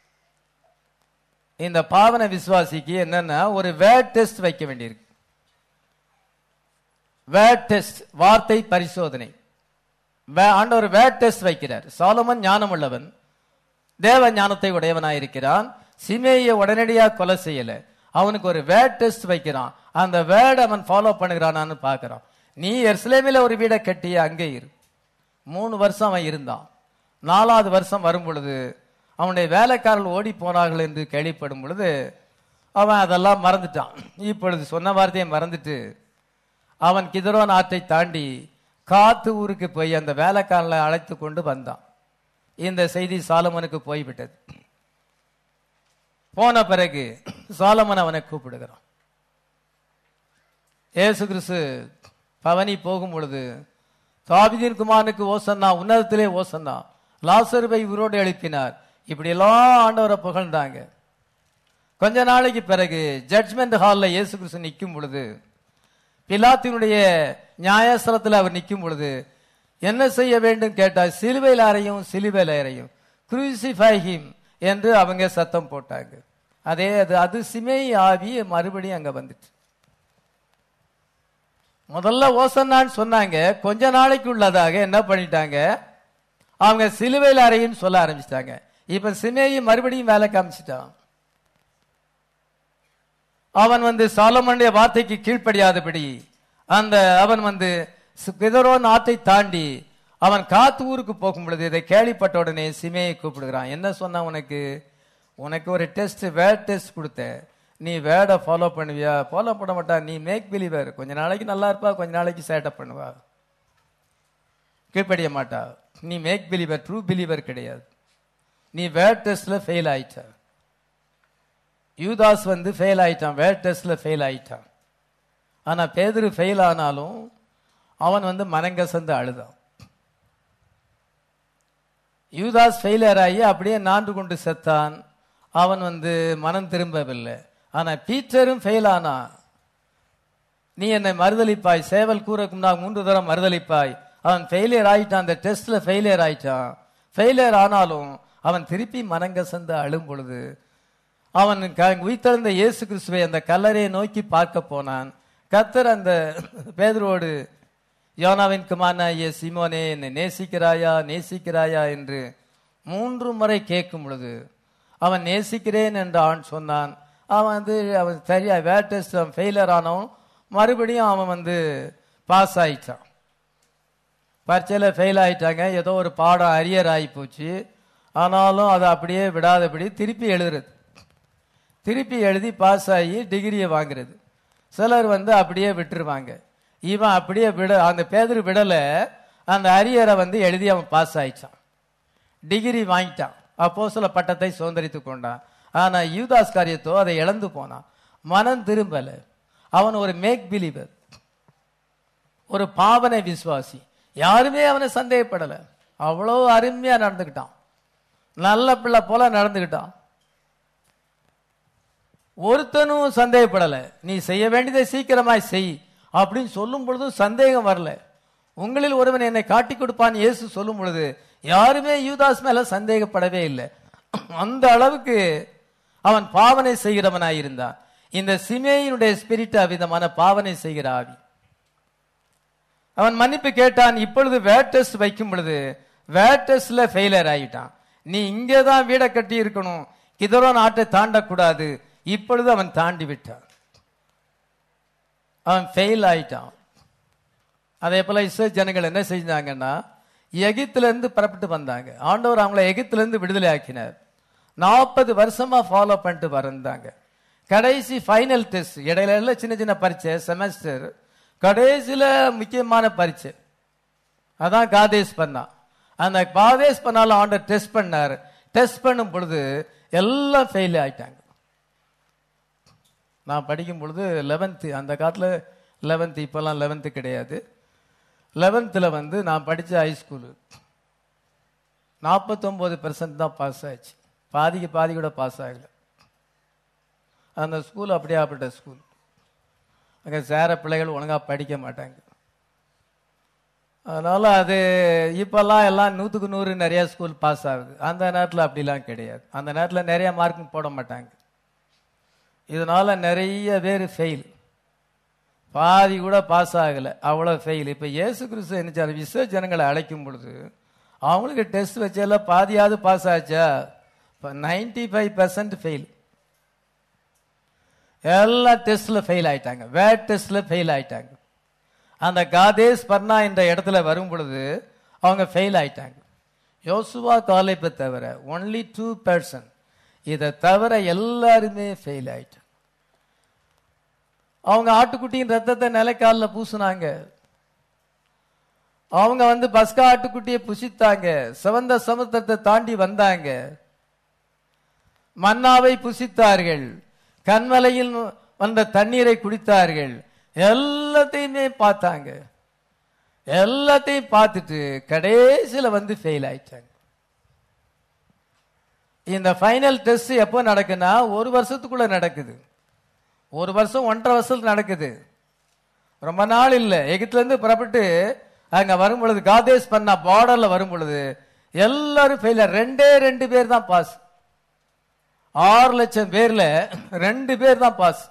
இந்த பாவன விசுவாசிக்கு என்னன்னா ஒரு வேட் டெஸ்ட் வைக்க வேண்டியிருக்கு வேட் டெஸ்ட் வார்த்தை பரிசோதனை வே- ஆண்டவர் வேட் டெஸ்ட் வைக்கிறார் சாலமன் ஞானம் உள்ளவன் தேவ ஞானத்தை உடையவனாயிருக்கிறான் சிமேயை உடனடியாக கொலை செய்யல அவனுக்கு ஒரு வேட் டெஸ்ட் வைக்கிறான் அந்த வேர்ட் அவன் ஃபாலோ பண்ணுகிறானான்னு பார்க்கறான் நீ எர்ஸ்லேமில் ஒரு வீடை கட்டி அங்கே இரு மூணு வருஷம் அவன் இருந்தான் நாலாவது வருஷம் வரும் பொழுது அவனுடைய வேலைக்காரர்கள் ஓடி போனார்கள் என்று கேள்விப்படும் பொழுது அவன் அதெல்லாம் மறந்துட்டான் இப்பொழுது சொன்ன வார்த்தையை மறந்துட்டு அவன் கிதரோன் ஆற்றை தாண்டி காத்து ஊருக்கு போய் அந்த வேலைக்காரனை அழைத்து கொண்டு வந்தான் இந்த செய்தி சாலமனுக்கு போய்விட்டது போன பிறகு சாலமன் அவனை கூப்பிடுகிறான் இயேசு கிறிஸ்து பவனி போகும் பொழுது தாவிதின் குமாரனுக்கு ஓசன்னா உன்னதத்திலே ஓசன்னா லாசருவை உயிரோடு எழுப்பினார் இப்படி எல்லாம் ஆண்டவரை புகழ்ந்தாங்க கொஞ்ச நாளைக்கு பிறகு ஜட்ஜ்மெண்ட் ஹால்ல இயேசு கிறிஸ்து நிற்கும் பொழுது பிலாத்தினுடைய நியாயஸ்தலத்தில் அவர் நிற்கும் பொழுது என்ன செய்ய வேண்டும் கேட்டால் சிலுவையில் அறையும் சிலுவையில் அறையும் crucify him என்று அவங்க சத்தம் போட்டாங்க அதே அது அது சிமை ஆவி மறுபடியும் அங்க வந்துச்சு முதல்ல ஓசன்னான்னு சொன்னாங்க கொஞ்ச நாளைக்கு உள்ளதாக என்ன பண்ணிட்டாங்க அவங்க சிலுவையில் அறையும் சொல்ல ஆரம்பிச்சிட்டாங்க இப்ப சிமேயி மறுபடியும் வேலை காமிச்சிட்டான் அவன் வந்து சாலமனுடைய வார்த்தைக்கு கீழ்ப்படியாதபடி அந்த அவன் வந்து கிதரோன் ஆத்தை தாண்டி அவன் காத்து ஊருக்கு போகும் பொழுது இதை கேள்விப்பட்ட உடனே சிமையை கூப்பிடுகிறான் என்ன சொன்னா உனக்கு உனக்கு ஒரு டெஸ்ட் வேர்ட் டெஸ்ட் கொடுத்தேன் நீ வேர்டை ஃபாலோ பண்ணுவியா ஃபாலோ பண்ண மாட்டா நீ மேக் பிலீவர் கொஞ்ச நாளைக்கு நல்லா இருப்பா கொஞ்ச நாளைக்கு சேட்டப் பண்ணுவா கீழ்ப்படிய மாட்டா நீ மேக் பிலீவர் ட்ரூ பிலீவர் கிடையாது நீ வேர்ட் டெஸ்ட்ல ஃபெயில் ஆயிட்ட யூதாஸ் வந்து ஃபெயில் ஆயிட்டான் வேர்ட் டெஸ்ட்ல ஃபெயில் ஆயிட்டான் ஆனா பேதுரு ஃபெயில் ஆனாலும் அவன் வந்து மனங்கசந்து அழுதான் யூதாஸ் ஃபெயிலியர் ஆகி அப்படியே நான்கு கொண்டு செத்தான் அவன் வந்து மனம் திரும்பவில்லை ஆனா பீட்டரும் ஃபெயில் ஆனான் நீ என்னை மறுதலிப்பாய் சேவல் கூறக்கு முன்னாக மூன்று தரம் மறுதலிப்பாய் அவன் ஃபெயிலியர் ஆயிட்டான் அந்த டெஸ்ட்ல ஃபெயிலியர் ஆயிட்டான் ஃபெயிலியர் ஆனாலும் அவன் திருப்பி மனங்கசந்து அழும் பொழுது அவன் க- உயிர்த்தெழுந்த இயேசு கிறிஸ்துவை அந்த கல்லறையை நோக்கி பார்க்க போனான் கத்தர் அந்த பேதுருவோடு யோனாவின் குமாரனாகிய சிமோனே என்னை நேசிக்கிறாயா நேசிக்கிறாயா என்று மூன்று முறை கேட்கும் பொழுது அவன் நேசிக்கிறேன் என்று அவன் சொன்னான் அவன் வந்து அவன் சரியா வேர் டெஸ்ட் அவன் ஃபெயிலியர் ஆனவன் மறுபடியும் அவன் வந்து பாஸ் ஆயிட்டான் பரீட்சையில் ஃபெயில் ஆயிட்டாங்க ஏதோ ஒரு பாடம் அரியர் ஆகி போச்சு ஆனாலும் அதை அப்படியே விடாதபடி திருப்பி எழுதுறது திருப்பி எழுதி பாஸ் ஆகி டிகிரியை வாங்குறது சிலர் வந்து அப்படியே விட்டுருவாங்க இவன் அப்படியே விட அந்த பேதர் விடல அந்த அரியரை வந்து எழுதி அவன் பாஸ் ஆயிட்டான் டிகிரி வாங்கிட்டான் அப்போ சில பட்டத்தை சுதந்திரித்து கொண்டான் ஆனா யூதாஸ் காரியத்தோ அதை இழந்து போனான் மனம் திரும்பல அவன் ஒரு மேக் பிலீவர் ஒரு பாவனை விசுவாசி யாருமே அவனை சந்தேகப்படல அவ்வளோ அருமையா நடந்துக்கிட்டான் நல்ல பிள்ளை போல நடந்துக்கிட்டான் ஒருத்தனும் சந்தேகப்படல நீ செய்ய வேண்டியதை சீக்கிரமாய் செய் அப்படின்னு சொல்லும் பொழுதும் சந்தேகம் வரல உங்களில் ஒருவன் என்னை காட்டி கொடுப்பான் இயேசு சொல்லும் பொழுது யாருமே யூதாஸ் மேல சந்தேகப்படவே இல்லை அந்த அளவுக்கு அவன் பாவனை செய்கிறவனாய் இருந்தான் இந்த சிமேயினுடைய ஸ்பிரிட் அவ்விதமான பாவனை செய்கிற ஆவி அவன் மன்னிப்பு கேட்டான் இப்பொழுது வேட் டெஸ்ட் வைக்கும் பொழுது வேட் டெஸ்ட்ல ஃபெயிலியர் ஆகிட்டான் நீ இங்கே தான் வீடை கட்டி இருக்கணும் கிதரோ நாட்டை தாண்டக்கூடாது இப்பொழுது அவன் தாண்டி விட்டான் அவன் ஃபெயில் ஆயிட்டான் அதே போல இஸ்ரேல் ஜனங்கள் என்ன செஞ்சாங்கன்னா எகிப்துல இருந்து புறப்பட்டு வந்தாங்க ஆண்டவர் அவங்கள எகிப்துல இருந்து விடுதலை ஆக்கினார் நாற்பது வருஷமா ஃபாலோ பண்ணிட்டு வந்தாங்க கடைசி ஃபைனல் டெஸ்ட் இடையில எல்லாம் சின்ன சின்ன பரீட்சை செமஸ்டர் கடைசியில முக்கியமான பரீட்சை அதான் காதேஷ் பண்ணா அந்த காதேஷ் பண்ணாலும் ஆண்டர் டெஸ்ட் பண்ணார் டெஸ்ட் பண்ணும் பொழுது எல்லாம் ஃபெயில் ஆயிட்டாங்க நான் படிக்கும் பொழுது லெவன்த்து அந்த காலத்தில் லெவன்த்து இப்போல்லாம் லெவன்த்து கிடையாது லெவன்த்தில் வந்து நான் படித்த ஹைஸ்கூலு நாற்பத்தொம்போது பெர்சன்ட் தான் பாஸ் ஆச்சு பாதிக்கு பாதி கூட பாஸ் ஆகல அந்த ஸ்கூல் அப்படியாப்பட்ட ஸ்கூல் அங்கே சேர பிள்ளைகள் ஒழுங்காக படிக்க மாட்டாங்க அதனால அது இப்பெல்லாம் எல்லாம் நூற்றுக்கு நூறு நிறைய ஸ்கூல் பாஸ் ஆகுது அந்த நேரத்தில் அப்படிலாம் கிடையாது அந்த நேரத்தில் நிறைய மார்க்கும் போட மாட்டாங்க இதனால நிறைய பேர் ஃபெயில் பாதி கூட பாஸ் ஆகல அவ்வளோ ஃபெயில் இப்போ இயேசு கிறிஸ்து என்ன விஸ்வ ஜனங்களை அழைக்கும் பொழுது அவங்களுக்கு டெஸ்ட் வச்செல்லாம் பாதியாவது பாஸ் ஆச்சா இப்போ நைன்டி ஃபைவ் பர்சன்ட் ஃபெயில் எல்லா டெஸ்ட்ல ஃபெயில் ஆயிட்டாங்க வேட் டெஸ்ட்ல ஃபெயில் ஆயிட்டாங்க அந்த காதேஸ் பர்னா என்ற இடத்துல வரும் பொழுது அவங்க ஃபெயில் ஆயிட்டாங்க யோசுவா காலேப்பை தவிர ஒன்லி டூ பர்சன் இதை தவிர எல்லாருமே ஃபெயில் ஆயிட்டாங்க அவங்க ஆட்டுக்குட்டியின் ரத்தத்தை நிலைக்காலில் பூசுனாங்க அவங்க வந்து பஸ்கா ஆட்டுக்குட்டியை புசித்தாங்க சிவந்த சமுத்திரத்தை தாண்டி வந்தாங்க மன்னாவை புசித்தார்கள் கண்மலையில் வந்த தண்ணீரை குடித்தார்கள் எல்லாத்தையுமே பார்த்தாங்க எல்லாத்தையும் பார்த்துட்டு கடைசியில வந்து ஃபெயில் ஆயிட்டாங்க இந்த ஃபைனல் டெஸ்ட் எப்போ நடக்குன்னா ஒரு வருஷத்துக்குள்ள நடக்குது ஒரு வருஷம் ஒன்றரை வருஷத்துல நடக்குது ரொம்ப நாள் இல்லை எகிப்துல இருந்து புறப்பட்டு அங்க வரும் பொழுது காதேஷ் பண்ண பார்டர்ல வரும் பொழுது எல்லாரும் ஃபெயிலியர் ரெண்டே ரெண்டு பேர் தான் பாஸ் ஆறு லட்சம் பேர்ல ரெண்டு பேர் தான் பாஸ்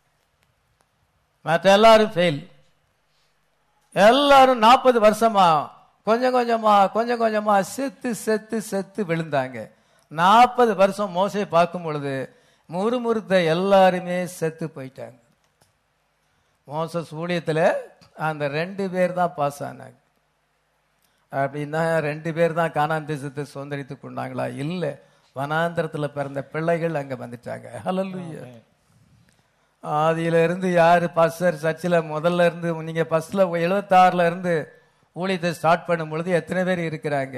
மற்ற எல்லாரும் ஃபெயில் எல்லாரும் நாற்பது வருஷமா கொஞ்சம் கொஞ்சமா கொஞ்சம் கொஞ்சமா செத்து செத்து செத்து விழுந்தாங்க நாற்பது வருஷம் மோசை பார்க்கும் பொழுது முறுமுறுத்த எல்லாருமே செத்து போயிட்டாங்க மோசஸ் ஊழியத்தில் அந்த ரெண்டு பேர் தான் பாஸ் ஆனாங்க அப்படின்னா ரெண்டு பேர் தான் காணான் தேசத்தை சுதந்திரித்து கொண்டாங்களா இல்லை வனாந்திரத்தில் பிறந்த பிள்ளைகள் அங்கே வந்துட்டாங்க ஹalleluya ஆதியில இருந்து யாரு பாஸ்டர் சர்ச்சில் முதல்ல இருந்து நீங்க ஃபர்ஸ்ட்ல எழுபத்தாறுல இருந்து ஊழியத்தை ஸ்டார்ட் பண்ணும் பொழுது எத்தனை பேர் இருக்கிறாங்க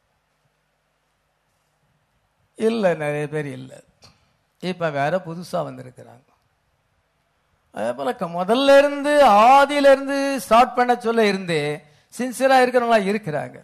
இல்ல நிறைய பேர் இல்ல இப்ப வேற புதுசா வந்திருக்கிறாங்க அதே போல க- முதல்ல இருந்து ஆதியில இருந்து ஸ்டார்ட் பண்ண சொல்ல இருந்து சின்சியரா இருக்கிறவங்களா இருக்கிறாங்க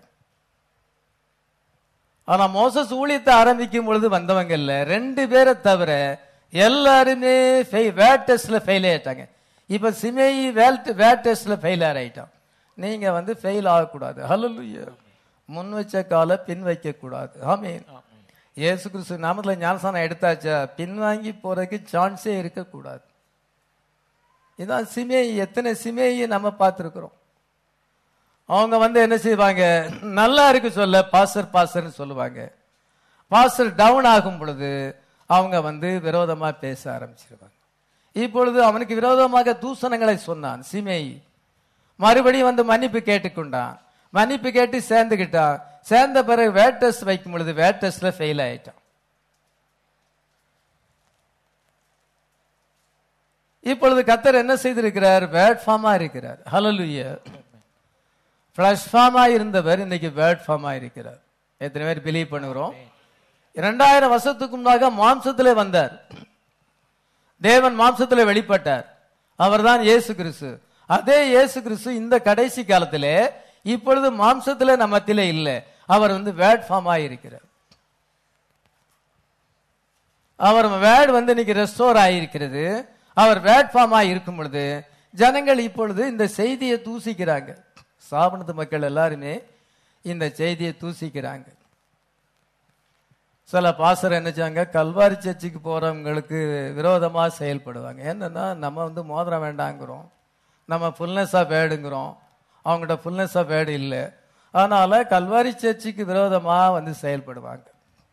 ஆனா மோசஸ் ஊழியத்தை ஆரம்பிக்கும் பொழுது வந்தவங்க இல்ல ரெண்டு பேரை தவிர எல்லாருமே வேட் டெஸ்ட்ல ஃபெயில் ஆயிட்டாங்க இப்ப சிமேயி வேல்ட் வேட் டெஸ்ட்ல ஃபெயில் ஆயிட்டான் நீங்க வந்து ஃபெயில் ஆகக்கூடாது ஹalleluya முன் வச்ச கால பின் வைக்க கூடாது ஆமீன் இயேசு கிறிஸ்து நாமத்துல ஞானசானம் எடுத்தாச்சா பின்வாங்கி போறதுக்கு சான்ஸே இருக்கக்கூடாது இதான் சிமேயி எத்தனை சிமேயி நம்ம பார்த்துருக்குறோம் அவங்க வந்து என்ன செய்வாங்க நல்லா இருக்கு சொல்ல பாசர் பாசர்னு சொல்லுவாங்க பாசர் டவுன் ஆகும் பொழுது அவங்க வந்து விரோதமா பேச ஆரம்பிச்சிருவாங்க இப்பொழுது அவனுக்கு விரோதமாக தூசணங்களை சொன்னான் சிமேயி மறுபடியும் வந்து மன்னிப்பு கேட்டுக்கொண்டான் மன்னிப்பு கேட்டு சேர்ந்துக்கிட்டான் சேர்ந்த பிறகு வேட்டஸ் வைக்கும் பொழுது வேட்டஸ்ல ஃபெயில் ஆயிட்டான் இப்பொழுது கத்தர் என்ன செய்திருக்கிறார் வேட் ஃபார்மா இருக்கிறார் ஹalleluya ஃபிளஷ் ஃபார்மா இருந்தவர் இன்னைக்கு வேர்ட் ஃபார்மா இருக்கிறார் எத்தனை பேர் பிலீவ் பண்ணுகிறோம் இரண்டாயிரம் வருஷத்துக்கு முன்னாக மாம்சத்திலே வந்தார் தேவன் மாம்சத்திலே வெளிப்பட்டார் அவர்தான் இயேசு கிறிஸ்து அதே இயேசு கிறிஸ்து இந்த கடைசி காலத்திலே இப்பொழுது மாம்சத்திலே நம்ம மத்தியிலே இல்லை அவர் வந்து வேர்ட் ஃபார்மா இருக்கிறார் அவர் வேர்ட் வந்து இன்னைக்கு ரெஸ்டோர் ஆகியிருக்கிறது அவர் வேர்ட் ஃபார்மா இருக்கும் பொழுது ஜனங்கள் இப்பொழுது இந்த செய்தியை தூசிக்கிறாங்க சாபனத்து மக்கள் எல்லாருமே இந்த செய்தியை தூசிக்கிறாங்க சில பாசர் என்னச்சாங்க கல்வாரி சர்ச்சுக்கு போறவங்களுக்கு விரோதமா செயல்படுவாங்க என்னன்னா நம்ம வந்து மோதிரம் வேண்டாங்கிறோம் நம்ம ஃபுல்னஸ் ஆஃப் வேர்டுங்கிறோம் அவங்கள்ட்ட ஃபுல்னஸ் ஆஃப் வேர்டு இல்லை அதனால கல்வாரி சர்ச்சுக்கு விரோதமா வந்து செயல்படுவாங்க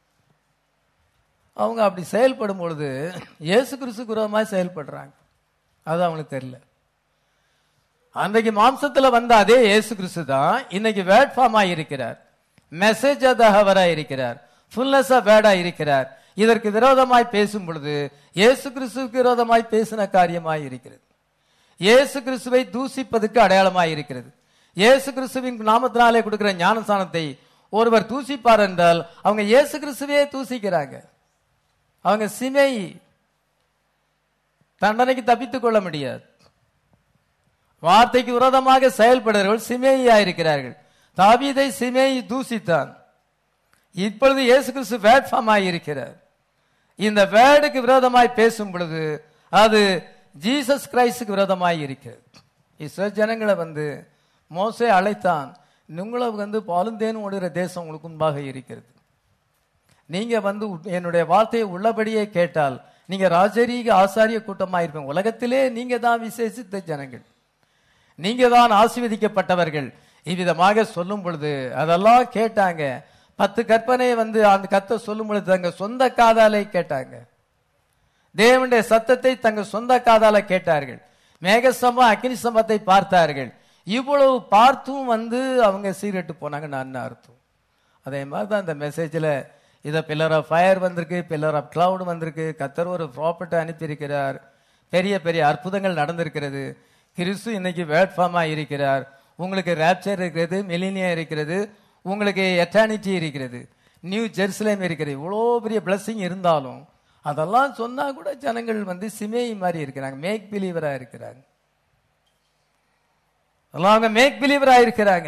அவங்க அப்படி செயல்படும் பொழுது இயேசு கிறிஸ்துக்கு விரோதமாக செயல்படுறாங்க அது அவங்களுக்கு தெரியல அன்றைக்கு மாம்சத்துல வந்த அதே இயேசு கிறிஸ்து தான் இன்னைக்கு வேர்ட் ஃபார்மா இருக்கிறார் மெசேஜ் தகவரா இருக்கிறார் ஃபுல்னஸ் ஆஃப் வேர்டா இருக்கிறார் இதற்கு விரோதமாய் பேசும் பொழுது இயேசு கிறிஸ்துவுக்கு விரோதமாய் பேசின காரியமாய் இருக்கிறது இயேசு கிறிஸ்துவை தூசிப்பதற்கு அடையாளமாய் இருக்கிறது இயேசு கிறிஸ்துவின் நாமத்தினாலே கொடுக்கிற ஞானஸ்தானத்தை ஒருவர் தூசிப்பார் என்றால் அவங்க இயேசு கிறிஸ்துவே தூசிக்கிறாங்க அவங்க சிமை தண்டனைக்கு தப்பித்துக் கொள்ள முடியாது வார்த்தைக்கு விரோதமாக செயல்படுறவர்கள் சிமேயா இருக்கிறார்கள் தாவீதை சிமேயி தூசித்தான் இப்பொழுது இயேசு கிறிஸ்து வேட் ஃபார்ம் இருக்கிறார் இந்த வேர்டுக்கு விரோதமாய் பேசும் பொழுது அது ஜீசஸ் கிரைஸ்டுக்கு விரோதமாய் இருக்கிறது இஸ்ரோ ஜனங்களை வந்து மோசே அழைத்தான் உங்களை வந்து பாலுந்தேனும் ஓடுகிற தேசம் உங்களுக்கு முன்பாக இருக்கிறது நீங்க வந்து உ- என்னுடைய வார்த்தையை உள்ளபடியே கேட்டால் நீங்க ராஜரீக ஆசாரிய கூட்டமா இருப்பீங்க உலகத்திலே நீங்க தான் விசேஷித்த ஜனங்கள் நீங்க தான் ஆசீர்வதிக்கப்பட்டவர்கள் இவ்விதமாக சொல்லும் பொழுது அதெல்லாம் கேட்டாங்க பத்து கற்பனையை வந்து அந்த கத்த சொல்லும் பொழுது தங்க சொந்த காதாலே கேட்டாங்க தேவனுடைய சத்தத்தை தங்க சொந்த காதால கேட்டார்கள் மேகஸ்தம்பம் அக்னி ஸ்தம்பத்தை பார்த்தார்கள் இவ்வளவு பார்த்தும் வந்து அவங்க சீரட்டு போனாங்கன்னு அண்ணன் அர்த்தம் அதே மாதிரி தான் இந்த மெசேஜில் இதை பில்லர் ஆஃப் ஃபயர் வந்திருக்கு பில்லர் ஆஃப் cloud வந்திருக்கு கத்தர் ஒரு ப்ராப்பர்ட்டை அனுப்பியிருக்கிறார் பெரிய பெரிய அற்புதங்கள் நடந்திருக்கிறது கிறிஸ்து இன்னைக்கு வேர்ட் ஃபார்மாக இருக்கிறார் உங்களுக்கு ரேப்சர் இருக்கிறது மெலினியா இருக்கிறது உங்களுக்கு எட்டானிட்டி இருக்கிறது நியூ ஜெருசலேம் இருக்கிறது இவ்வளோ பெரிய blessing இருந்தாலும் அதெல்லாம் சொன்னா கூட ஜனங்கள் வந்து சிமேயி மாதிரி இருக்கிறாங்க மேக் பிலீவரா இருக்கிறாங்க அதெல்லாம் அவங்க மேக் பிலீவரா இருக்கிறாங்க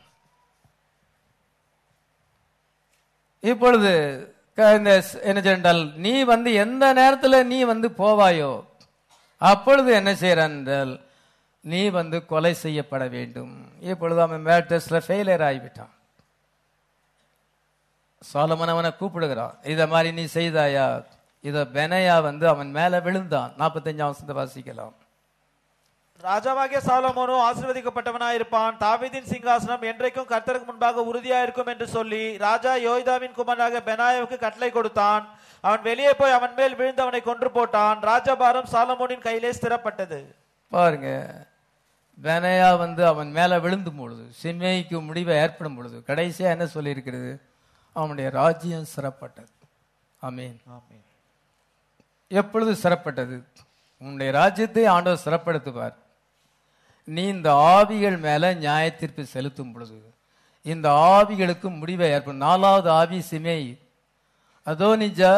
இப்பொழுது க- இந்த ஸ்- என்ன சென்றால் நீ வந்து எந்த நேரத்துல நீ வந்து போவாயோ அப்பொழுது என்ன செய்யறான் என்றால் நீ வந்து கொலை செய்யப்பட வேண்டும் இப்பொழுது அவன் மேல் டெஸ்ட்ல ஃபெயிலியர் ஆகிவிட்டான் சாலமன் அவனை கூப்பிடுகிறான் இத மாதிரி நீ செய்தாயா இத பெனையா வந்து அவன் மேல விழுந்தான் நாற்பத்தஞ்சாம் வசனத்தை வாசிக்கலாம் ராஜாவாகிய சாலமோனோ ஆசீர்வதிக்கப்பட்டவனாயிருப்பான் தாவீதின் சிங்காசனம் என்றைக்கும் கர்த்தருக்கு முன்பாக உறுதியாயிருக்கும் என்று சொல்லி ராஜா யோய்தாவின் குமாரனாக பெனாயாவுக்கு கட்டளை கொடுத்தான் அவன் வெளியே போய் அவன் மேல் விழுந்து அவனை கொன்று போட்டான் ராஜபாரம் சாலமோனின் கையிலே ஸ்திரப்பட்டது பாருங்க பெனையா வந்து அவன் மேல விழுந்தும் பொழுது சிம்மைக்கு முடிவை ஏற்படும் பொழுது கடைசியா என்ன சொல்லி இருக்கிறது அவனுடைய ராஜ்யம் சிறப்பட்டது ஆமீன் ஆமென். எப்பொழுது சிறப்பட்டது உன்னுடைய ராஜ்யத்தை ஆண்டவர் சிறப்படுத்துவார் நீ இந்த ஆவிகள் மேல நியாயத்தீர்ப்பு செலுத்தும் பொழுது இந்த ஆவிகளுக்கு முடிவை ஏற்படும் நாலாவது ஆவி சிமை அதோனிஜா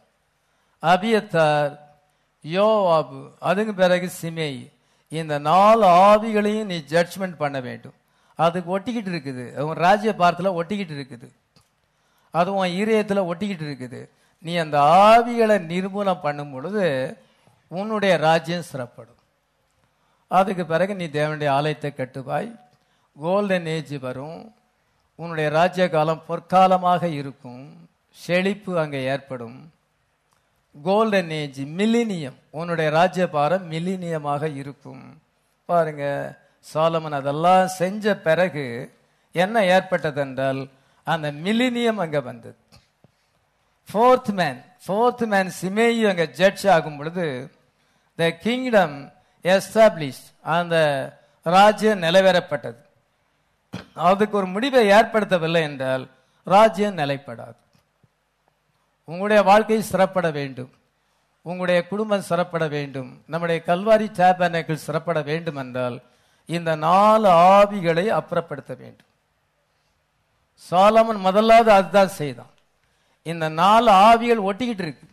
அபியத்தார் யோவாபு அதுக்கு பிறகு சிமை இந்த நாலு ஆவிகளையும் நீ ஜட்ஜ்மெண்ட் பண்ண வேண்டும் அதுக்கு ஒட்டிக்கிட்டு இருக்குது உன் ராஜ்ய பாரத்தில் ஒட்டிக்கிட்டு இருக்குது அது உன் ஈரியத்தில் ஒட்டிக்கிட்டு இருக்குது நீ அந்த ஆவிகளை நிர்மூலம் பண்ணும் பொழுது உன்னுடைய ராஜ்யம் சிறப்படும் அதுக்கு பிறகு நீ தேவனுடைய ஆலயத்தை கட்டுவாய் கோல்டன் ஏஜ் வரும் உன்னுடைய ராஜ்ய காலம் பொற்காலமாக இருக்கும் செழிப்பு அங்கே ஏற்படும் கோல்டன் ஏஜ் மில்லினியம் உன்னுடைய ராஜ்ய பாரம் மில்லினியமாக இருக்கும் பாருங்க சாலமன் அதெல்லாம் செஞ்ச பிறகு என்ன ஏற்பட்டது என்றால் அந்த மில்லினியம் அங்க வந்தது fourth man fourth man Shimei அங்க ஜட்ஜ் ஆகும் பொழுது த கிங்டம் எஸ்டாப்ளிஷ் அந்த ராஜ்யம் நிலைவேறப்பட்டது அதுக்கு ஒரு முடிவை ஏற்படுத்தவில்லை என்றால் ராஜ்யம் நிலைப்படாது உங்களுடைய வாழ்க்கை சிறப்பட வேண்டும் உங்களுடைய குடும்பம் சிறப்பட வேண்டும் நம்முடைய கல்வாரி டேபர்னக்கிள் சிறப்பட வேண்டும் என்றால் இந்த நாலு ஆவிகளை அப்புறப்படுத்த வேண்டும் சாலமன் முதலாவது அதுதான் செய்தான் இந்த நாலு ஆவிகள் ஒட்டிக்கிட்டு இருக்கு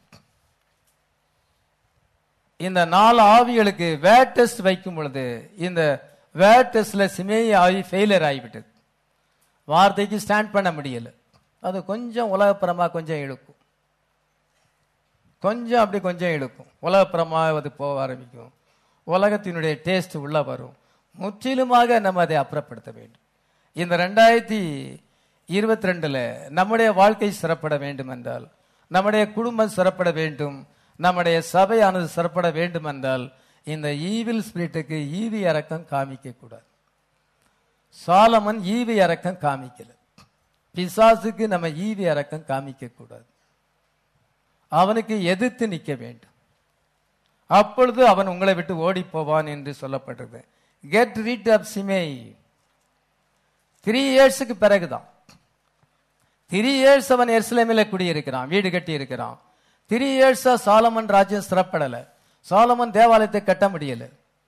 இந்த நாலு ஆவிகளுக்கு வேட் டெஸ்ட் வைக்கும் பொழுது இந்த வேட் டெஸ்ட்ல சிமேயி ஆவி ஃபெயிலியர் ஆகிவிட்டது வார்த்தைக்கு ஸ்டாண்ட் பண்ண முடியல அது கொஞ்சம் உலகப்புறமா கொஞ்சம் இழுக்கும் கொஞ்சம் அப்படி கொஞ்சம் இழுக்கும் உலகப்புறமா அது போக ஆரம்பிக்கும் உலகத்தினுடைய டேஸ்ட் உள்ள வரும் முற்றிலுமாக நம்ம அதை அப்புறப்படுத்த வேண்டும் இந்த ரெண்டாயிரத்தி இருபத்தி ரெண்டுல நம்முடைய வாழ்க்கை சிறப்பட வேண்டும் என்றால் நம்முடைய குடும்பம் சிறப்பட வேண்டும் நம்முடைய சபையானது சிறப்பட வேண்டும் என்றால் இந்த ஈவில் ஸ்பிரிட்டுக்கு ஈவி இறக்கம் காமிக்க கூடாது சாலமன் ஈவி இறக்கம் காமிக்கல பிசாசுக்கு நம்ம ஈவி இறக்கம் காமிக்க கூடாது அவனுக்கு எதிர்த்து நிற்க வேண்டும் அப்பொழுது அவன் உங்களை விட்டு ஓடி போவான் என்று சொல்லப்பட்டது get rid of Shimei three இயர்ஸுக்கு பிறகுதான் த்ரீ இயர்ஸ் அவன் எருசலேமில குடியிருக்கிறான் வீடு கட்டி இருக்கிறான் த்ரீ இயர்ஸா சாலமன் ராஜ்யம் சிறப்படல சாலமன் தேவாலயத்தை கட்ட முடியல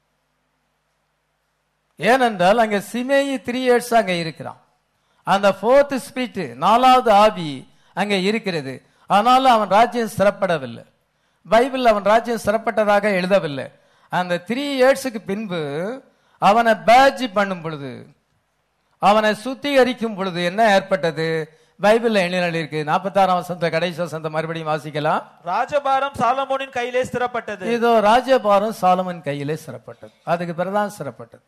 ஏனென்றால் அங்க சிமேயி த்ரீ இயர்ஸ் அங்க இருக்கிறான் அந்த ஃபோர்த் ஸ்பிரிட் நாலாவது ஆவி அங்க இருக்கிறது ஆனாலும் அவன் ராஜ்யம் சிறப்படவில்லை பைபிள் அவன் ராஜ்யம் சிறப்பட்டதாக எழுதவில்லை அந்த த்ரீ இயர்ஸுக்கு பின்பு அவனை பேட்ஜ் பண்ணும் பொழுது அவனை சுத்திகரிக்கும் பொழுது என்ன ஏற்பட்டது பைபிள்ல எழுதினால் இருக்கு நாற்பத்தாறாம் வசந்த கடைசி வசந்த மறுபடியும் வாசிக்கலாம் ராஜபாரம் சாலமோனின் கையிலே ஸ்திரப்பட்டது இதோ ராஜபாரம் சாலமன் கையிலே சிறப்பட்டது அதுக்கு பிறகுதான் சிறப்பட்டது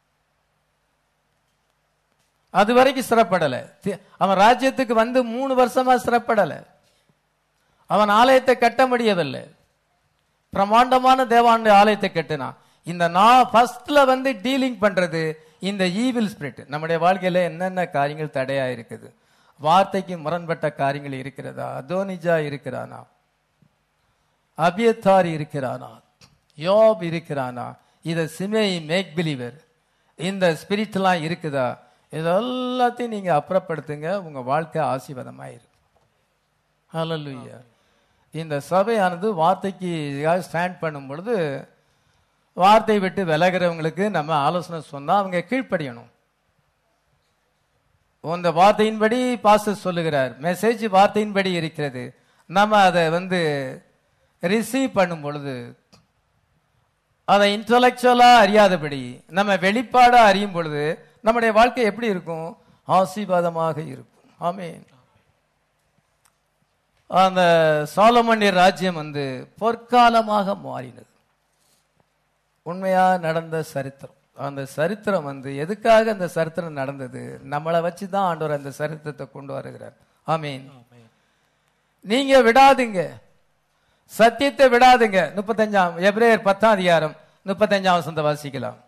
அது வரைக்கும் சிறப்படல தி- அவன் ராஜ்யத்துக்கு வந்து மூணு வருஷமா சிறப்படல அவன் ஆலயத்தை கட்ட முடியவில்லை பிரமாண்டமான தேவாண்டு ஆலயத்தை கட்டினான் இந்த நான் ஃபர்ஸ்ட்ல வந்து டீலிங் பண்றது இந்த ஈவில் ஸ்பிரிட் நம்முடைய வாழ்க்கையில என்னென்ன காரியங்கள் தடையா இருக்குது வார்த்தைக்கு முரண்பட்ட காரியங்கள் இருக்கிறதா அதோனிஜா இருக்கிறானா அபியத்தார் இருக்கிறானா யோப் இருக்கிறானா இத சிமை மேக் பிலீவர் இந்த ஸ்பிரிட்லாம் இருக்குதா இது எல்லாத்தையும் நீங்க அப்புறப்படுத்துங்க உங்க வாழ்க்கை ஆசீர்வாதமாயிரும் ஹalleluya இந்த சபையானது வார்த்தைக்கு ஸ்டாண்ட் பண்ணும் பொழுது வார்த்தை விட்டு விலகிறவங்களுக்கு நம்ம ஆலோசனை சொன்னா அவங்க கீழ்ப்படியணும் இந்த வார்த்தையின்படி பாஸ்டர் சொல்லுகிறார் மெசேஜ் வார்த்தையின்படி இருக்கிறது நம்ம அதை வந்து ரிசீவ் பண்ணும் பொழுது அதை இன்டலெக்சுவலா அறியாதபடி நம்ம வெளிப்பாடா அறியும் பொழுது நம்முடைய வாழ்க்கை எப்படி இருக்கும் ஆசீர்வாதமாக இருக்கும் ஆமென் அந்த சாலமண்டிய ராஜ்யம் வந்து பொற்காலமாக மாறினது உண்மையா நடந்த சரித்திரம் அந்த சரித்திரம் வந்து எதுக்காக அந்த சரித்திரம் நடந்தது நம்மளை வச்சு தான் ஆண்டவர் அந்த சரித்திரத்தை கொண்டு வருகிறார் ஆமீன் நீங்க விடாதீங்க சத்தியத்தை விடாதுங்க முப்பத்தஞ்சாம் எப்ரேயர் பத்தாம் அதிகாரம் முப்பத்தஞ்சாம் வசந்த வாசிக்கலாம்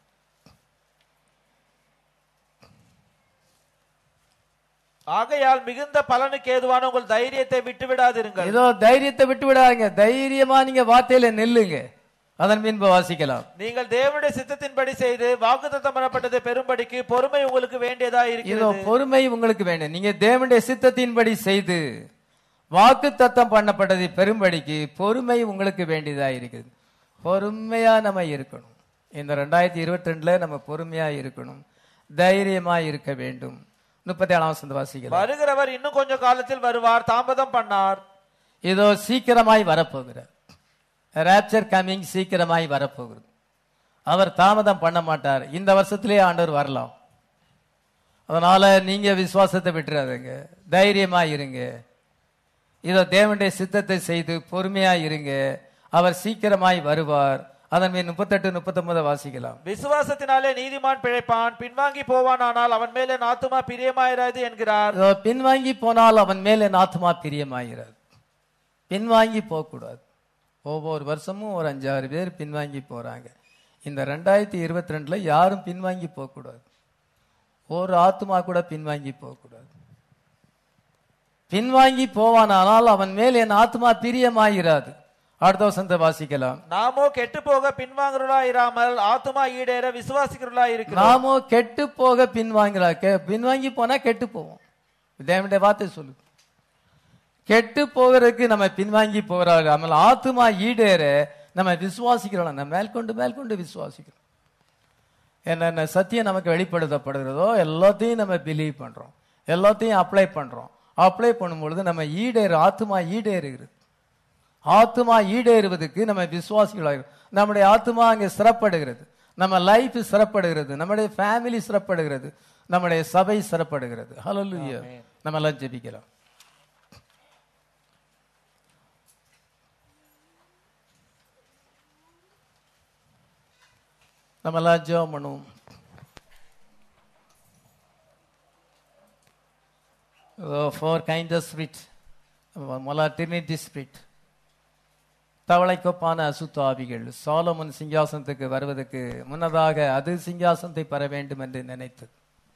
ஆகையால் மிகுந்த பலனுக்கு ஏதுவான உங்கள் தைரியத்தை விட்டு விடாதிருங்கள் ஏதோ தைரியத்தை விட்டு விடாதீங்க தைரியமா நீங்க வார்த்தையில நில்லுங்க அதன் பின்பு வாசிக்கலாம் நீங்கள் தேவனுடைய சித்தத்தின்படி செய்து வாக்குத்தத்தம் பண்ணப்பட்டதை பெரும்படிக்கு பொறுமை உங்களுக்கு வேண்டியதா இதோ இருக்கிறது பொறுமை உங்களுக்கு வேண்டும் நீங்க தேவனுடைய சித்தத்தின்படி செய்து வாக்கு தத்தம் பண்ணப்பட்டதை பெரும்படிக்கு பொறுமை உங்களுக்கு வேண்டியதா இருக்குது பொறுமையா நம்ம இருக்கணும் இந்த ரெண்டாயிரத்தி இருபத்தி ரெண்டுல நம்ம பொறுமையா இருக்கணும் தைரியமா இருக்க வேண்டும் முப்பத்தி ஏழாம் வசந்த வாசிக்கலாம் வருகிறவர் இன்னும் கொஞ்ச காலத்தில் வருவார் தாமதம் பண்ணார் இதோ சீக்கிரமாய் வரப்போகிறார் ராப்சர் கமிங் சீக்கிரமாய் வரப்போகிறது அவர் தாமதம் பண்ண மாட்டார் இந்த வருஷத்திலே ஆண்டவர் வரலாம் அதனால நீங்க விசுவாசத்தை விட்டுறாதுங்க தைரியமா இருங்க இதோ தேவனுடைய சித்தத்தை செய்து பொறுமையா இருங்க அவர் சீக்கிரமாய் வருவார் அதன் மேல் முப்பத்தெட்டு முப்பத்தொன்பது வாசிக்கலாம் விசுவாசத்தினாலே நீதிமான் பிழைப்பான் பின்வாங்கி போவான் ஆனால் அவன் மேலே நாத்துமா பிரியமாயிராது என்கிறார் இதோ பின்வாங்கி போனால் அவன் மேலே நாத்துமா பிரியமாகிறார் பின்வாங்கி போகக்கூடாது ஒவ்வொரு வருஷமும் ஒரு அஞ்சாறு பேர் பின்வாங்கி போறாங்க இந்த ரெண்டாயிரத்தி இருபத்தி ரெண்டுல யாரும் பின்வாங்கி போகக்கூடாது ஒரு ஆத்துமா கூட பின்வாங்கி போகக்கூடாது பின்வாங்கி போவானானால் அவன் மேல் என் ஆத்மா பிரியமாயிராது அடுத்த வசந்த வாசிக்கலாம் நாமோ கெட்டு போக பின்வாங்குறா இராமல் ஆத்துமா ஈடேற விசுவாசிக்கிறா இருக்கிறோம் நாமோ கெட்டு போக பின்வாங்கிறா கெ- பின்வாங்கி போனா கெட்டு போவோம் தேவனுடைய வார்த்தை சொல்லு கெட்டு போகிறதுக்கு நம்ம பின்வாங்கி போகிறார்கள் நம்ம ஆத்துமா ஈடேற நம்ம விசுவாசிக்கிறோம் நம்ம மேற்கொண்டு மேற்கொண்டு விசுவாசிக்கிறோம் என்னென்ன சத்தியம் நமக்கு வெளிப்படுத்தப்படுகிறதோ எல்லாத்தையும் நம்ம பிலீவ் பண்றோம் எல்லாத்தையும் அப்ளை பண்றோம் அப்ளை பண்ணும் பொழுது நம்ம ஈடேறு ஆத்துமா ஈடேறுகிறது ஆத்துமா ஈடேறுவதற்கு நம்ம விசுவாசிகளாக நம்முடைய ஆத்துமா அங்கே சிறப்படுகிறது நம்ம லைஃப் சிறப்படுகிறது நம்முடைய ஃபேமிலி சிறப்படுகிறது நம்முடைய சபை சிறப்படுகிறது ஹalleluya நம்ம எல்லாம் ஜெபிக்கலாம் நம்ம எல்லாம் ஜெபம் பண்ணுவோம் ஃபோர் கைண்ட் ஆஃப் ஸ்பிரிட் மொலா டிரினிட்டி ஸ்பிரிட் தவளைக்கொப்பான அசுத்த ஆவிகள் சாலமன் சிங்காசனத்துக்கு வருவதற்கு முன்னதாக அது சிங்காசனத்தை பெற வேண்டும் என்று நினைத்தது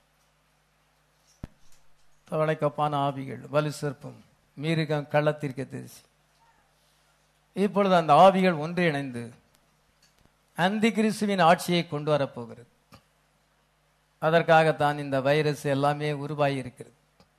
தவளைக்கொப்பான ஆவிகள் வலு சிற்பம் மீருகம் கள்ளத்திற்கு தேசி இப்பொழுது அந்த ஆவிகள் ஒன்றிணைந்து அந்தி கிறிஸ்துவின் ஆட்சியை கொண்டு வரப்போகிறது அதற்காகத்தான் இந்த வைரஸ் எல்லாமே உருவாகி இருக்கிறது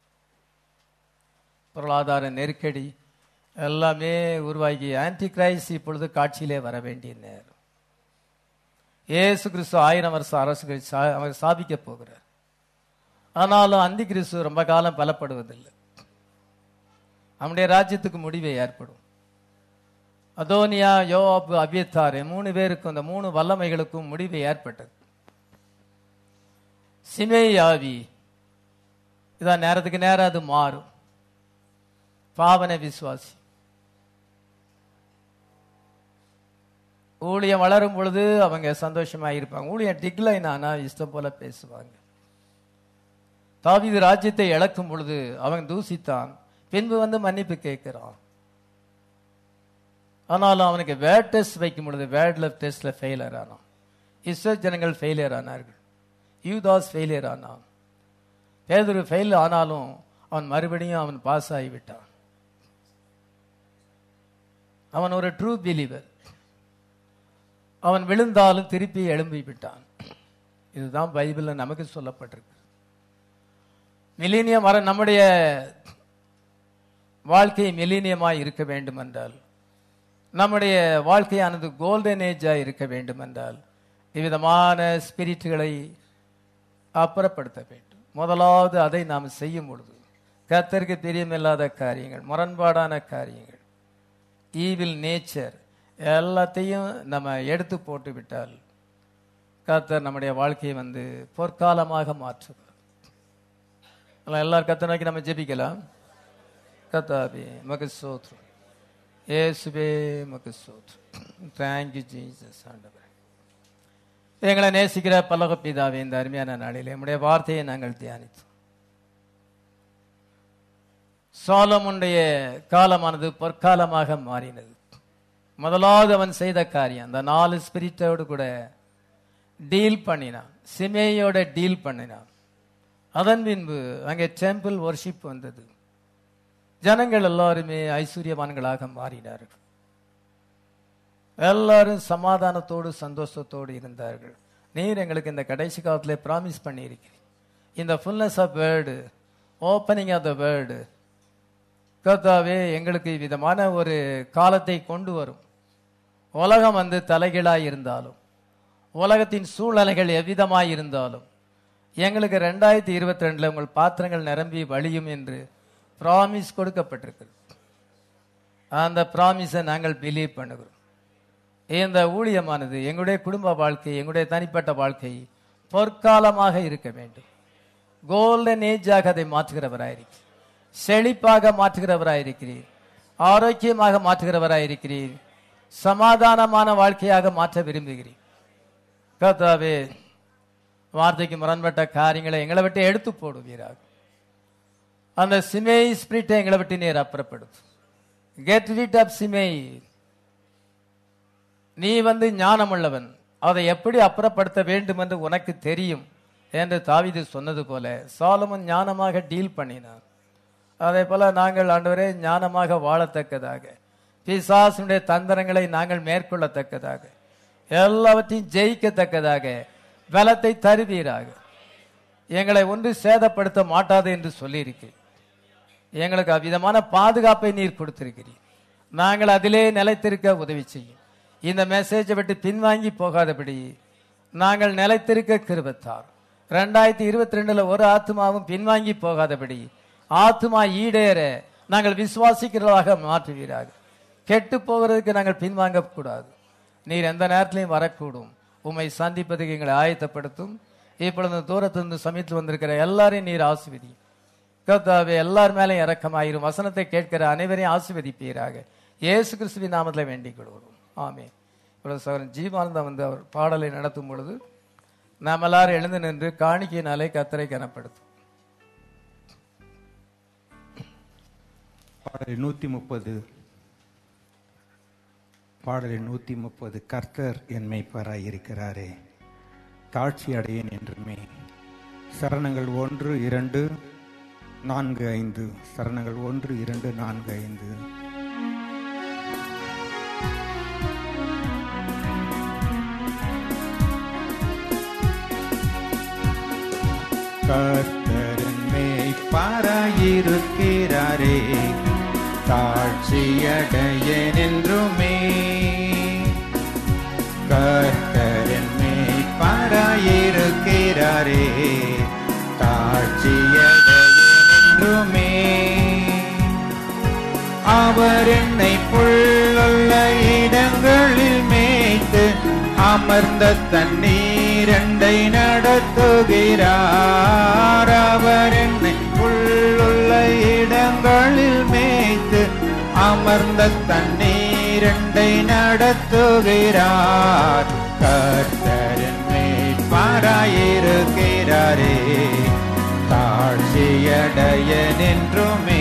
பொருளாதார நெருக்கடி எல்லாமே உருவாகி ஆன்டி கிரைஸ்ட் இப்பொழுது காட்சியிலே வர வேண்டிய நேரம் இயேசு கிறிஸ்து ஆயிரம் வருஷம் அரசு அவர் சாபிக்க போகிறார் ஆனாலும் அந்தி கிறிஸ்து ரொம்ப காலம் பலப்படுவதில்லை நம்முடைய ராஜ்யத்துக்கு முடிவு ஏற்படும் அதோனியா யோவாப் அபியத்தார் மூணு பேருக்கும் அந்த மூணு வல்லமைகளுக்கும் முடிவு ஏற்பட்டது சிமே ஆவி இதான் நேரத்துக்கு நேரம் அது மாறும் பாவன விசுவாசி ஊழியம் வளரும் பொழுது அவங்க சந்தோஷமா இருப்பாங்க ஊழியம் டிக்லைன் ஆனா இஷ்டம் போல பேசுவாங்க தாவீது ராஜ்யத்தை இழக்கும் பொழுது அவன் தூசித்தான் பின்பு வந்து மன்னிப்பு கேட்கிறான் ஆனாலும் அவனுக்கு வேட் டெஸ்ட் வைக்கும் பொழுது வேட்ல டெஸ்ட்ல ஃபெயிலியர் ஆனான் இஸ்ரேல் ஜனங்கள் ஃபெயிலியர் ஆனார்கள் யூதாஸ் ஃபெயிலியர் ஆனான் பேதுரு ஃபெயில் ஆனாலும் அவன் மறுபடியும் அவன் பாஸ் ஆகிவிட்டான் அவன் ஒரு ட்ரூ பிலீவர் அவன் விழுந்தாலும் திருப்பி எழும்பி விட்டான் இதுதான் பைபிள்ல நமக்கு சொல்லப்பட்டிருக்கு மிலீனியம் வர நம்முடைய வாழ்க்கை மிலீனியமாய் இருக்க வேண்டும் என்றால் நம்முடைய வாழ்க்கையானது கோல்டன் ஏஜா இருக்க வேண்டும் என்றால் இவ்விதமான ஸ்பிரிட்டுகளை அப்புறப்படுத்த வேண்டும் முதலாவது அதை நாம் செய்யும் பொழுது கர்த்தருக்கு பிரியமில்லாத காரியங்கள் முரண்பாடான காரியங்கள் ஈவில் நேச்சர் எல்லாத்தையும் நம்ம எடுத்து போட்டு விட்டால் கர்த்தர் நம்முடைய வாழ்க்கையை வந்து பொற்காலமாக மாற்றுவார் அதனால எல்லாரும் கத்தை நோக்கி நம்ம ஜெபிக்கலாம் கத்தாபி மக சோத்ரு ஏசுபே மக சோத்ரு தேங்க்யூ ஜீசஸ் ஆண்டவர் எங்களை நேசிக்கிற பல்லக பிதாவே இந்த அருமையான நாளிலே நம்முடைய வார்த்தையை நாங்கள் தியானித்தோம் சோலமுடைய காலமானது பொற்காலமாக மாறினது முதலாவது அவன் செய்த காரியம் அந்த நாலு ஸ்பிரிட்டோடு கூட டீல் பண்ணினான் சிமேயோட டீல் பண்ணினான் அதன் பின்பு அங்கே டெம்பிள் ஒர்ஷிப் வந்தது ஜனங்கள் எல்லாருமே ஐஸ்வர்யவான்களாக மாறினார்கள் எல்லாரும் சமாதானத்தோடு சந்தோஷத்தோடு இருந்தார்கள் நீர் எங்களுக்கு இந்த கடைசி காலத்திலே ப்ராமிஸ் பண்ணியிருக்கிறீர் இந்த fullness of word opening of the word கர்த்தாவே எங்களுக்கு விதமான ஒரு காலத்தை கொண்டு வரும் உலகம் வந்து தலைகீழாய் இருந்தாலும் உலகத்தின் சூழ்நிலைகள் எவ்விதமாய் இருந்தாலும் எங்களுக்கு ரெண்டாயிரத்தி இருபத்தி ரெண்டுல உங்கள் பாத்திரங்கள் நிரம்பி வழியும் என்று ப்ராமிஸ் கொடுக்கப்பட்டிருக்கிறது அந்த ப்ராமிஸை நாங்கள் பிலீவ் பண்ணுகிறோம் இந்த ஊழியமானது எங்களுடைய குடும்ப வாழ்க்கை எங்களுடைய தனிப்பட்ட வாழ்க்கை பொற்காலமாக இருக்க வேண்டும் கோல்டன் ஏஜாக அதை மாற்றுகிறவராயிருக்கிறீர் செழிப்பாக மாற்றுகிறவராயிருக்கிறீர் ஆரோக்கியமாக மாற்றுகிறவராயிருக்கிறீர் சமாதானமான வாழ்க்கையாக மாற்ற விரும்புகிறீர் கர்த்தாவே வார்த்தைக்கு முரண்பட்ட காரியங்களை எங்களை விட்டு எடுத்து போடுவீராக அந்த சிமை ஸ்பிரிட்டை எங்களை விட்டு நீர் அப்புறப்படுத்து கெட் ரிட் ஆஃப் சிமை நீ வந்து ஞானமுள்ளவன் அதை எப்படி அப்புறப்படுத்த வேண்டும் என்று உனக்கு தெரியும் என்று தாவீது சொன்னது போல சாலமன் ஞானமாக டீல் பண்ணினார் அதே போல நாங்கள் ஆண்டவரே ஞானமாக வாழத்தக்கதாக பிசாசுடைய தந்திரங்களை நாங்கள் மேற்கொள்ளத்தக்கதாக எல்லாவற்றையும் ஜெயிக்கத்தக்கதாக பலத்தை தருவீராக எங்களை ஒன்று சேதப்படுத்த மாட்டாது என்று சொல்லியிருக்கிறேன் எங்களுக்கு அவ்விதமான பாதுகாப்பை நீர் கொடுத்திருக்கிறீர் நாங்கள் அதிலே நிலைத்திருக்க உதவி செய்யும் இந்த மெசேஜை விட்டு பின்வாங்கி போகாதபடி நாங்கள் நிலைத்திருக்க கிருபத்தார் ரெண்டாயிரத்தி இருபத்தி ரெண்டுல ஒரு ஆத்மாவும் பின்வாங்கி போகாதபடி ஆத்மா ஈடேற நாங்கள் விசுவாசிக்கிறதாக மாற்றுவீராக கெட்டு போகிறதுக்கு நாங்கள் பின்வாங்க கூடாது நீர் எந்த நேரத்திலையும் வரக்கூடும் உம்மை சந்திப்பதுக்கு எங்களை ஆயத்தப்படுத்தும் இப்பொழுது தூரத்திலிருந்து சமயத்தில் வந்திருக்கிற எல்லாரையும் நீர் ஆசிர்வதி கர்த்தாவே எல்லார் மேலேயும் இறக்கமாயிரும் வசனத்தை கேட்கிற அனைவரையும் ஆசிர்வதிப்பீராக இயேசு கிறிஸ்துவின் நாமத்தில் வேண்டிக் கொள்வோம் ஆமே இப்பொழுது சகோதரன் ஜீவானந்தா வந்து அவர் பாடலை நடத்தும் பொழுது நாம் எல்லாரும் எழுந்து நின்று காணிக்கையினாலே கத்தரை கனப்படுத்தும் பாடல் நூற்றி முப்பது பாடலில் நூற்றி முப்பது கர்த்தர் என் மெய்ப்பராய் இருக்கிறாரே தாட்சி அடையேன் என்றுமே சரணங்கள் ஒன்று இரண்டு நான்கு ஐந்து சரணங்கள் ஒன்று இரண்டு நான்கு ஐந்து கர்த்தரன் மெய்ப்பராயிருக்கிறாரே தாட்சியடையேன் என்றுமே கர்த்தரன் மெய்ப்பராயிருக்கிறாரே தாட்சியடையேன் என்றுமே அவர் என்னை புல்லுள்ள இடங்களில் மேய்த்து அமர்ந்த தண்ணீரண்டை நடத்துகிறார் அவர் என்னை புல்லுள்ள இடங்களில் மேய்த்து அமர்ந்த தண்ணீரண்டை நடத்துகிறார் கர்த்தரின் மேய்ப்பாராயிருக்கிறாரே தாழ்ச்சியடைய நின்றுமே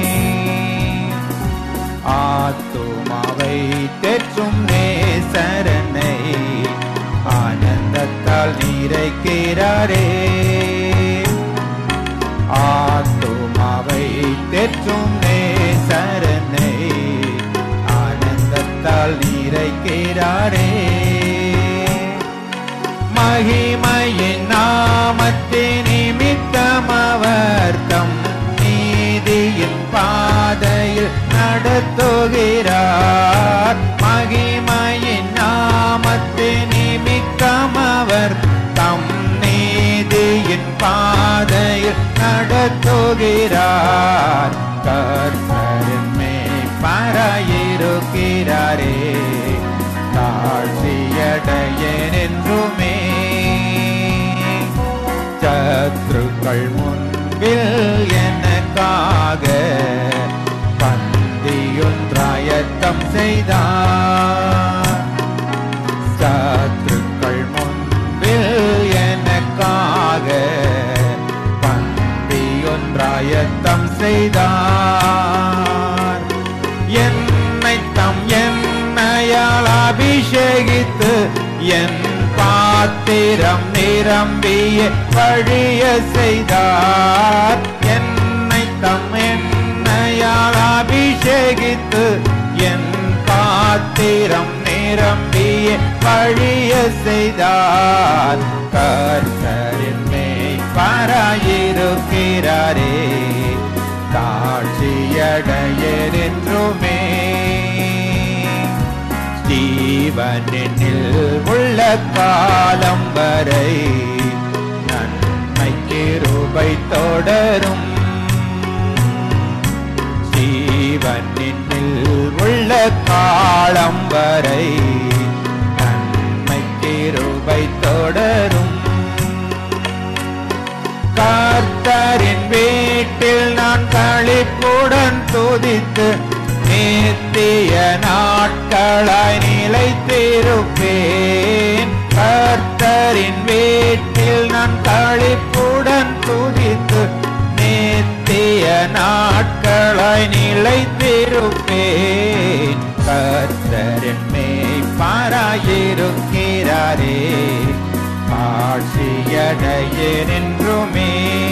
ஆத்துமாவை தெற்றும் நேசரனை ஆனந்தத்தால் நிறைக்கிறாரே ஆத்துமாவை தெற்றும் நேசரனை ஆனந்தத்தால் நிறைக்கிறாரே மகிமையின் நாமத்தின் நிமித்தம் அவர் தம் நீதியின் பாதையில் நடத்துகிறார் மகிமையின் நாமத்தின் நிமித்தம் அவர் தம் நீதியின் பாதையில் நடத்துகிறார் கர்த்தரின் மேய்ப்பராயிருக்கிறாரே தாழ்ச்சியடையேன் என்றுமே சத்ருக்கள் முன்பில் எனக்காக பந்தியொன்றாயத்தம் செய்தார் சத்ருக்கள் முன்பில் எனக்காக பந்தியொன்றாயத்தம் செய்தார் என்னை தம் என்னையால் அபிஷேகித்து என் பாத்திரம் நிரம்பிய வழிய செய்தார் என்னை தம் என்னையால் அபிஷேகித்து என் பாத்திரம் நிரம்பிய வழிய செய்தார் கர்த்தரின் மேய்ப்பராயிருக்கிறாரே தாழ்ச்சியடையர் என்றுமே ஜீவனில் உள்ள காலம் வரை நன்மைக்கு ரூபை தொடரும் ஜீவனில் உள்ள காலம் வரை நன்மைக்கு ரூபை தொடரும் கர்த்தரின் வீட்டில் நான் களிப்புடன் துதித்து நித்திய நாட்களாய் நிலைத்திருப்பேன் கர்த்தரின் வீட்டில் நான் களிப்புடன் துதித்து நித்திய நாட்களாய் நிலைத்திருப்பேன் கர்த்தரின் மேய்ப்பாராயிருக்கிறாரே ஆட்சியடையேன் என்றுமே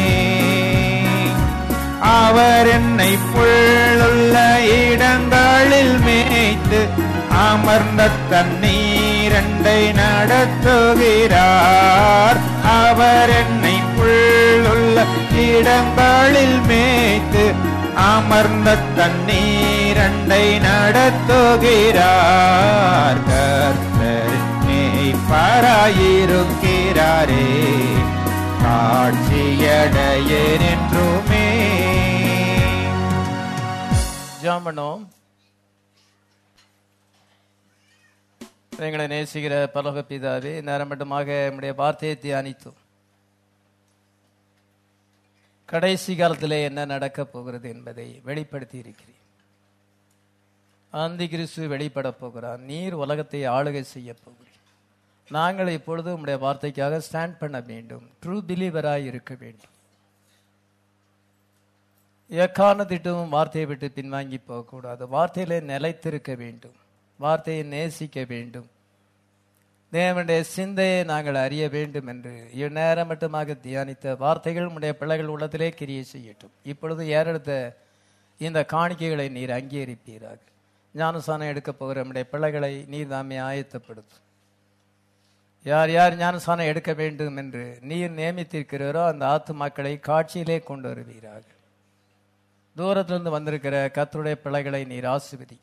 அவர் என்னை புள்ளுள்ள இடங்களில் மேய்த்து அமர்ந்த தண்ணீரண்டை நடத்துகிறார் அவர் என்னை புள்ளுள்ள இடங்களில் மேய்த்து அமர்ந்த தண்ணீரண்டை நடத்துகிறார் கர்த்தர் மேய்ப்பராயிருக்கிறாரே காட்சியடையேன் என்றுமே ஜெபம் பண்ணுவோம் எங்களை நேசிக்கிற பலக பிதாவே நேரம் மட்டுமாக நம்முடைய வார்த்தையை தியானித்தோம் கடைசி காலத்திலே என்ன நடக்கப் போகிறது என்பதை வெளிப்படுத்தி இருக்கிறீர் ஆந்தி கிறிஸ்து வெளிப்பட போகிறார் நீர் உலகத்தை ஆளுகை செய்ய போகிறீர் நாங்கள் இப்பொழுது உம்முடைய வார்த்தைக்காக ஸ்டாண்ட் பண்ண வேண்டும் ட்ரூ பிலீவராய் இருக்க வேண்டும் எக்காரணத்திட்டும் வார்த்தையை விட்டு பின்வாங்கி போகக்கூடாது வார்த்தையிலே நிலைத்திருக்க வேண்டும் வார்த்தையை நேசிக்க வேண்டும் தேவனுடைய சிந்தையை நாங்கள் அறிய வேண்டும் என்று இந்நேரம் மட்டுமாக தியானித்த வார்த்தைகள் உடைய பிள்ளைகள் உள்ளத்திலே கிரியை செய்யட்டும் இப்பொழுது ஏறெடுத்த இந்த காணிக்கைகளை நீர் அங்கீகரிப்பீராக ஞானசானம் எடுக்கப் போகிற நம்முடைய பிள்ளைகளை நீர் தாமே ஆயத்தப்படுத்தும் யார் யார் ஞானசானம் எடுக்க வேண்டும் என்று நீர் நியமித்திருக்கிறீரோ அந்த ஆத்துமாக்களை காட்சியிலே கொண்டு வருவீராக தூரத்திலிருந்து வந்திருக்கிற கத்தருடைய பிள்ளைகளை நீர் ஆசிர்வதி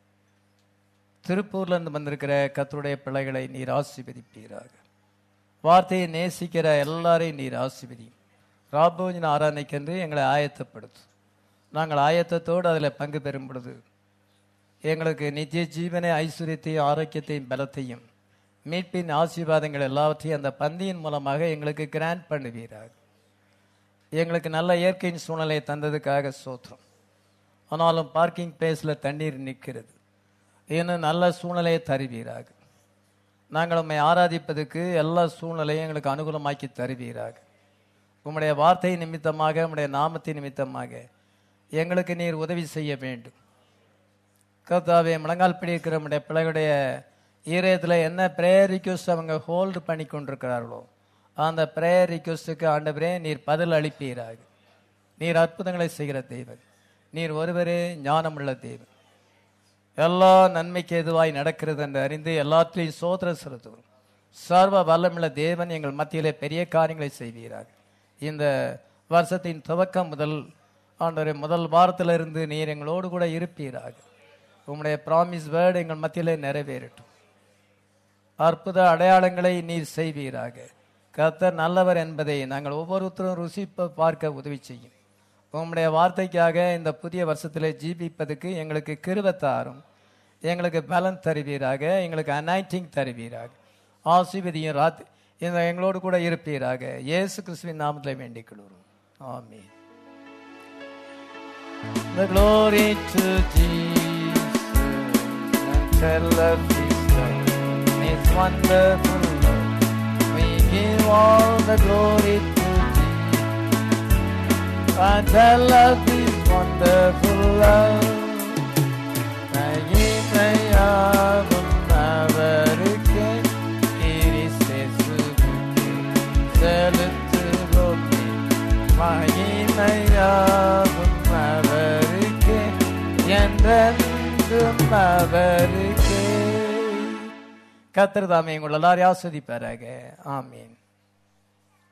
திருப்பூர்ல இருந்து வந்திருக்கிற கத்தருடைய பிள்ளைகளை நீர் ஆசிர்வதிப்பீராக வார்த்தையை நேசிக்கிற எல்லாரையும் நீர் ஆசிர்வதி ராபோஜின் ஆராதனைக்கென்று எங்களை ஆயத்தப்படுத்தும் நாங்கள் ஆயத்தத்தோடு அதில் பங்கு பெறும் பொழுது எங்களுக்கு நித்திய ஜீவனை ஐஸ்வர்யத்தையும் ஆரோக்கியத்தையும் பலத்தையும் மீட்பின் ஆசீர்வாதங்கள் எல்லாவற்றையும் அந்த பந்தியின் மூலமாக எங்களுக்கு கிராண்ட் பண்ணுவீராக எங்களுக்கு நல்ல இயற்கையின் சூழ்நிலையை தந்ததுக்காக சோத்திரம் ஆனாலும் பார்க்கிங் பிளேஸில் தண்ணீர் நிற்கிறது இன்னும் நல்ல சூழ்நிலையை தருவீராக நாங்கள் உண்மை ஆராதிப்பதற்கு எல்லா சூழ்நிலையும் எங்களுக்கு அனுகூலமாக்கி தருவீராக உம்முடைய வார்த்தை நிமித்தமாக உம்முடைய நாமத்தின் நிமித்தமாக எங்களுக்கு நீர் உதவி செய்ய வேண்டும் கர்த்தாவே முழங்கால் பிடிக்கிற நம்முடைய பிள்ளைகளுடைய ஈரத்தில் என்ன ப்ரேயர் ரிக்வஸ்ட் அவங்க ஹோல்டு பண்ணி கொண்டிருக்கிறார்களோ அந்த ப்ரேயர் ரிக்வஸ்ட்டுக்கு ஆண்டவரே நீர் பதில் அளிப்பீராக நீர் அற்புதங்களை செய்கிற தெய்வம் நீர் ஒருவரே ஞானமுள்ள தெய்வம் எல்லா நன்மைக்கு எதுவாய் நடக்கிறது என்று அறிந்து எல்லாத்திலையும் சோதர செலுத்துவோம் சர்வ வல்லமுள்ள தேவன் எங்கள் மத்தியிலே பெரிய காரியங்களை செய்வீராக இந்த வருஷத்தின் துவக்கம் முதல் ஆண்டவரே முதல் வாரத்திலிருந்து நீர் எங்களோடு கூட இருப்பீராக உம்முடைய ப்ராமிஸ் வேர்டு எங்கள் மத்தியிலே நிறைவேறட்டும் அற்புத அடையாளங்களை நீர் செய்வீராக கர்த்தர் நல்லவர் என்பதை நாங்கள் ஒவ்வொருத்தரும் ருசிப்ப பார்க்க உதவி செய்யும் உம்முடைய வார்த்தைக்காக இந்த புதிய வருஷத்திலே ஜீவிப்பதற்கு எங்களுக்கு கிருபை தாரும் எங்களுக்கு பலன் தருவீராக எங்களுக்கு அனாய்டிங் தருவீராக ஆசீர்வதியும் ராத் இந்த எங்களோடு கூட இருப்பீராக இயேசு கிறிஸ்துவின் நாமத்தில் வேண்டிக் கொள்கிறோம் ஆமென் The glory to Jesus and tell of His love, His wonderful love. We give all the glory to Jesus and tell of His wonderful love. மகிமையாவும் அவருக்கே கிறிஸ்தேசுவுக்கே செலுத்துவோமே. மகிமையாவும் அவருக்கே என்றென்றும் அவருக்கே கத்திரதாமே உங்கள் எல்லாரையும் ஆஸ்வதிப்பாராக ஆமீன்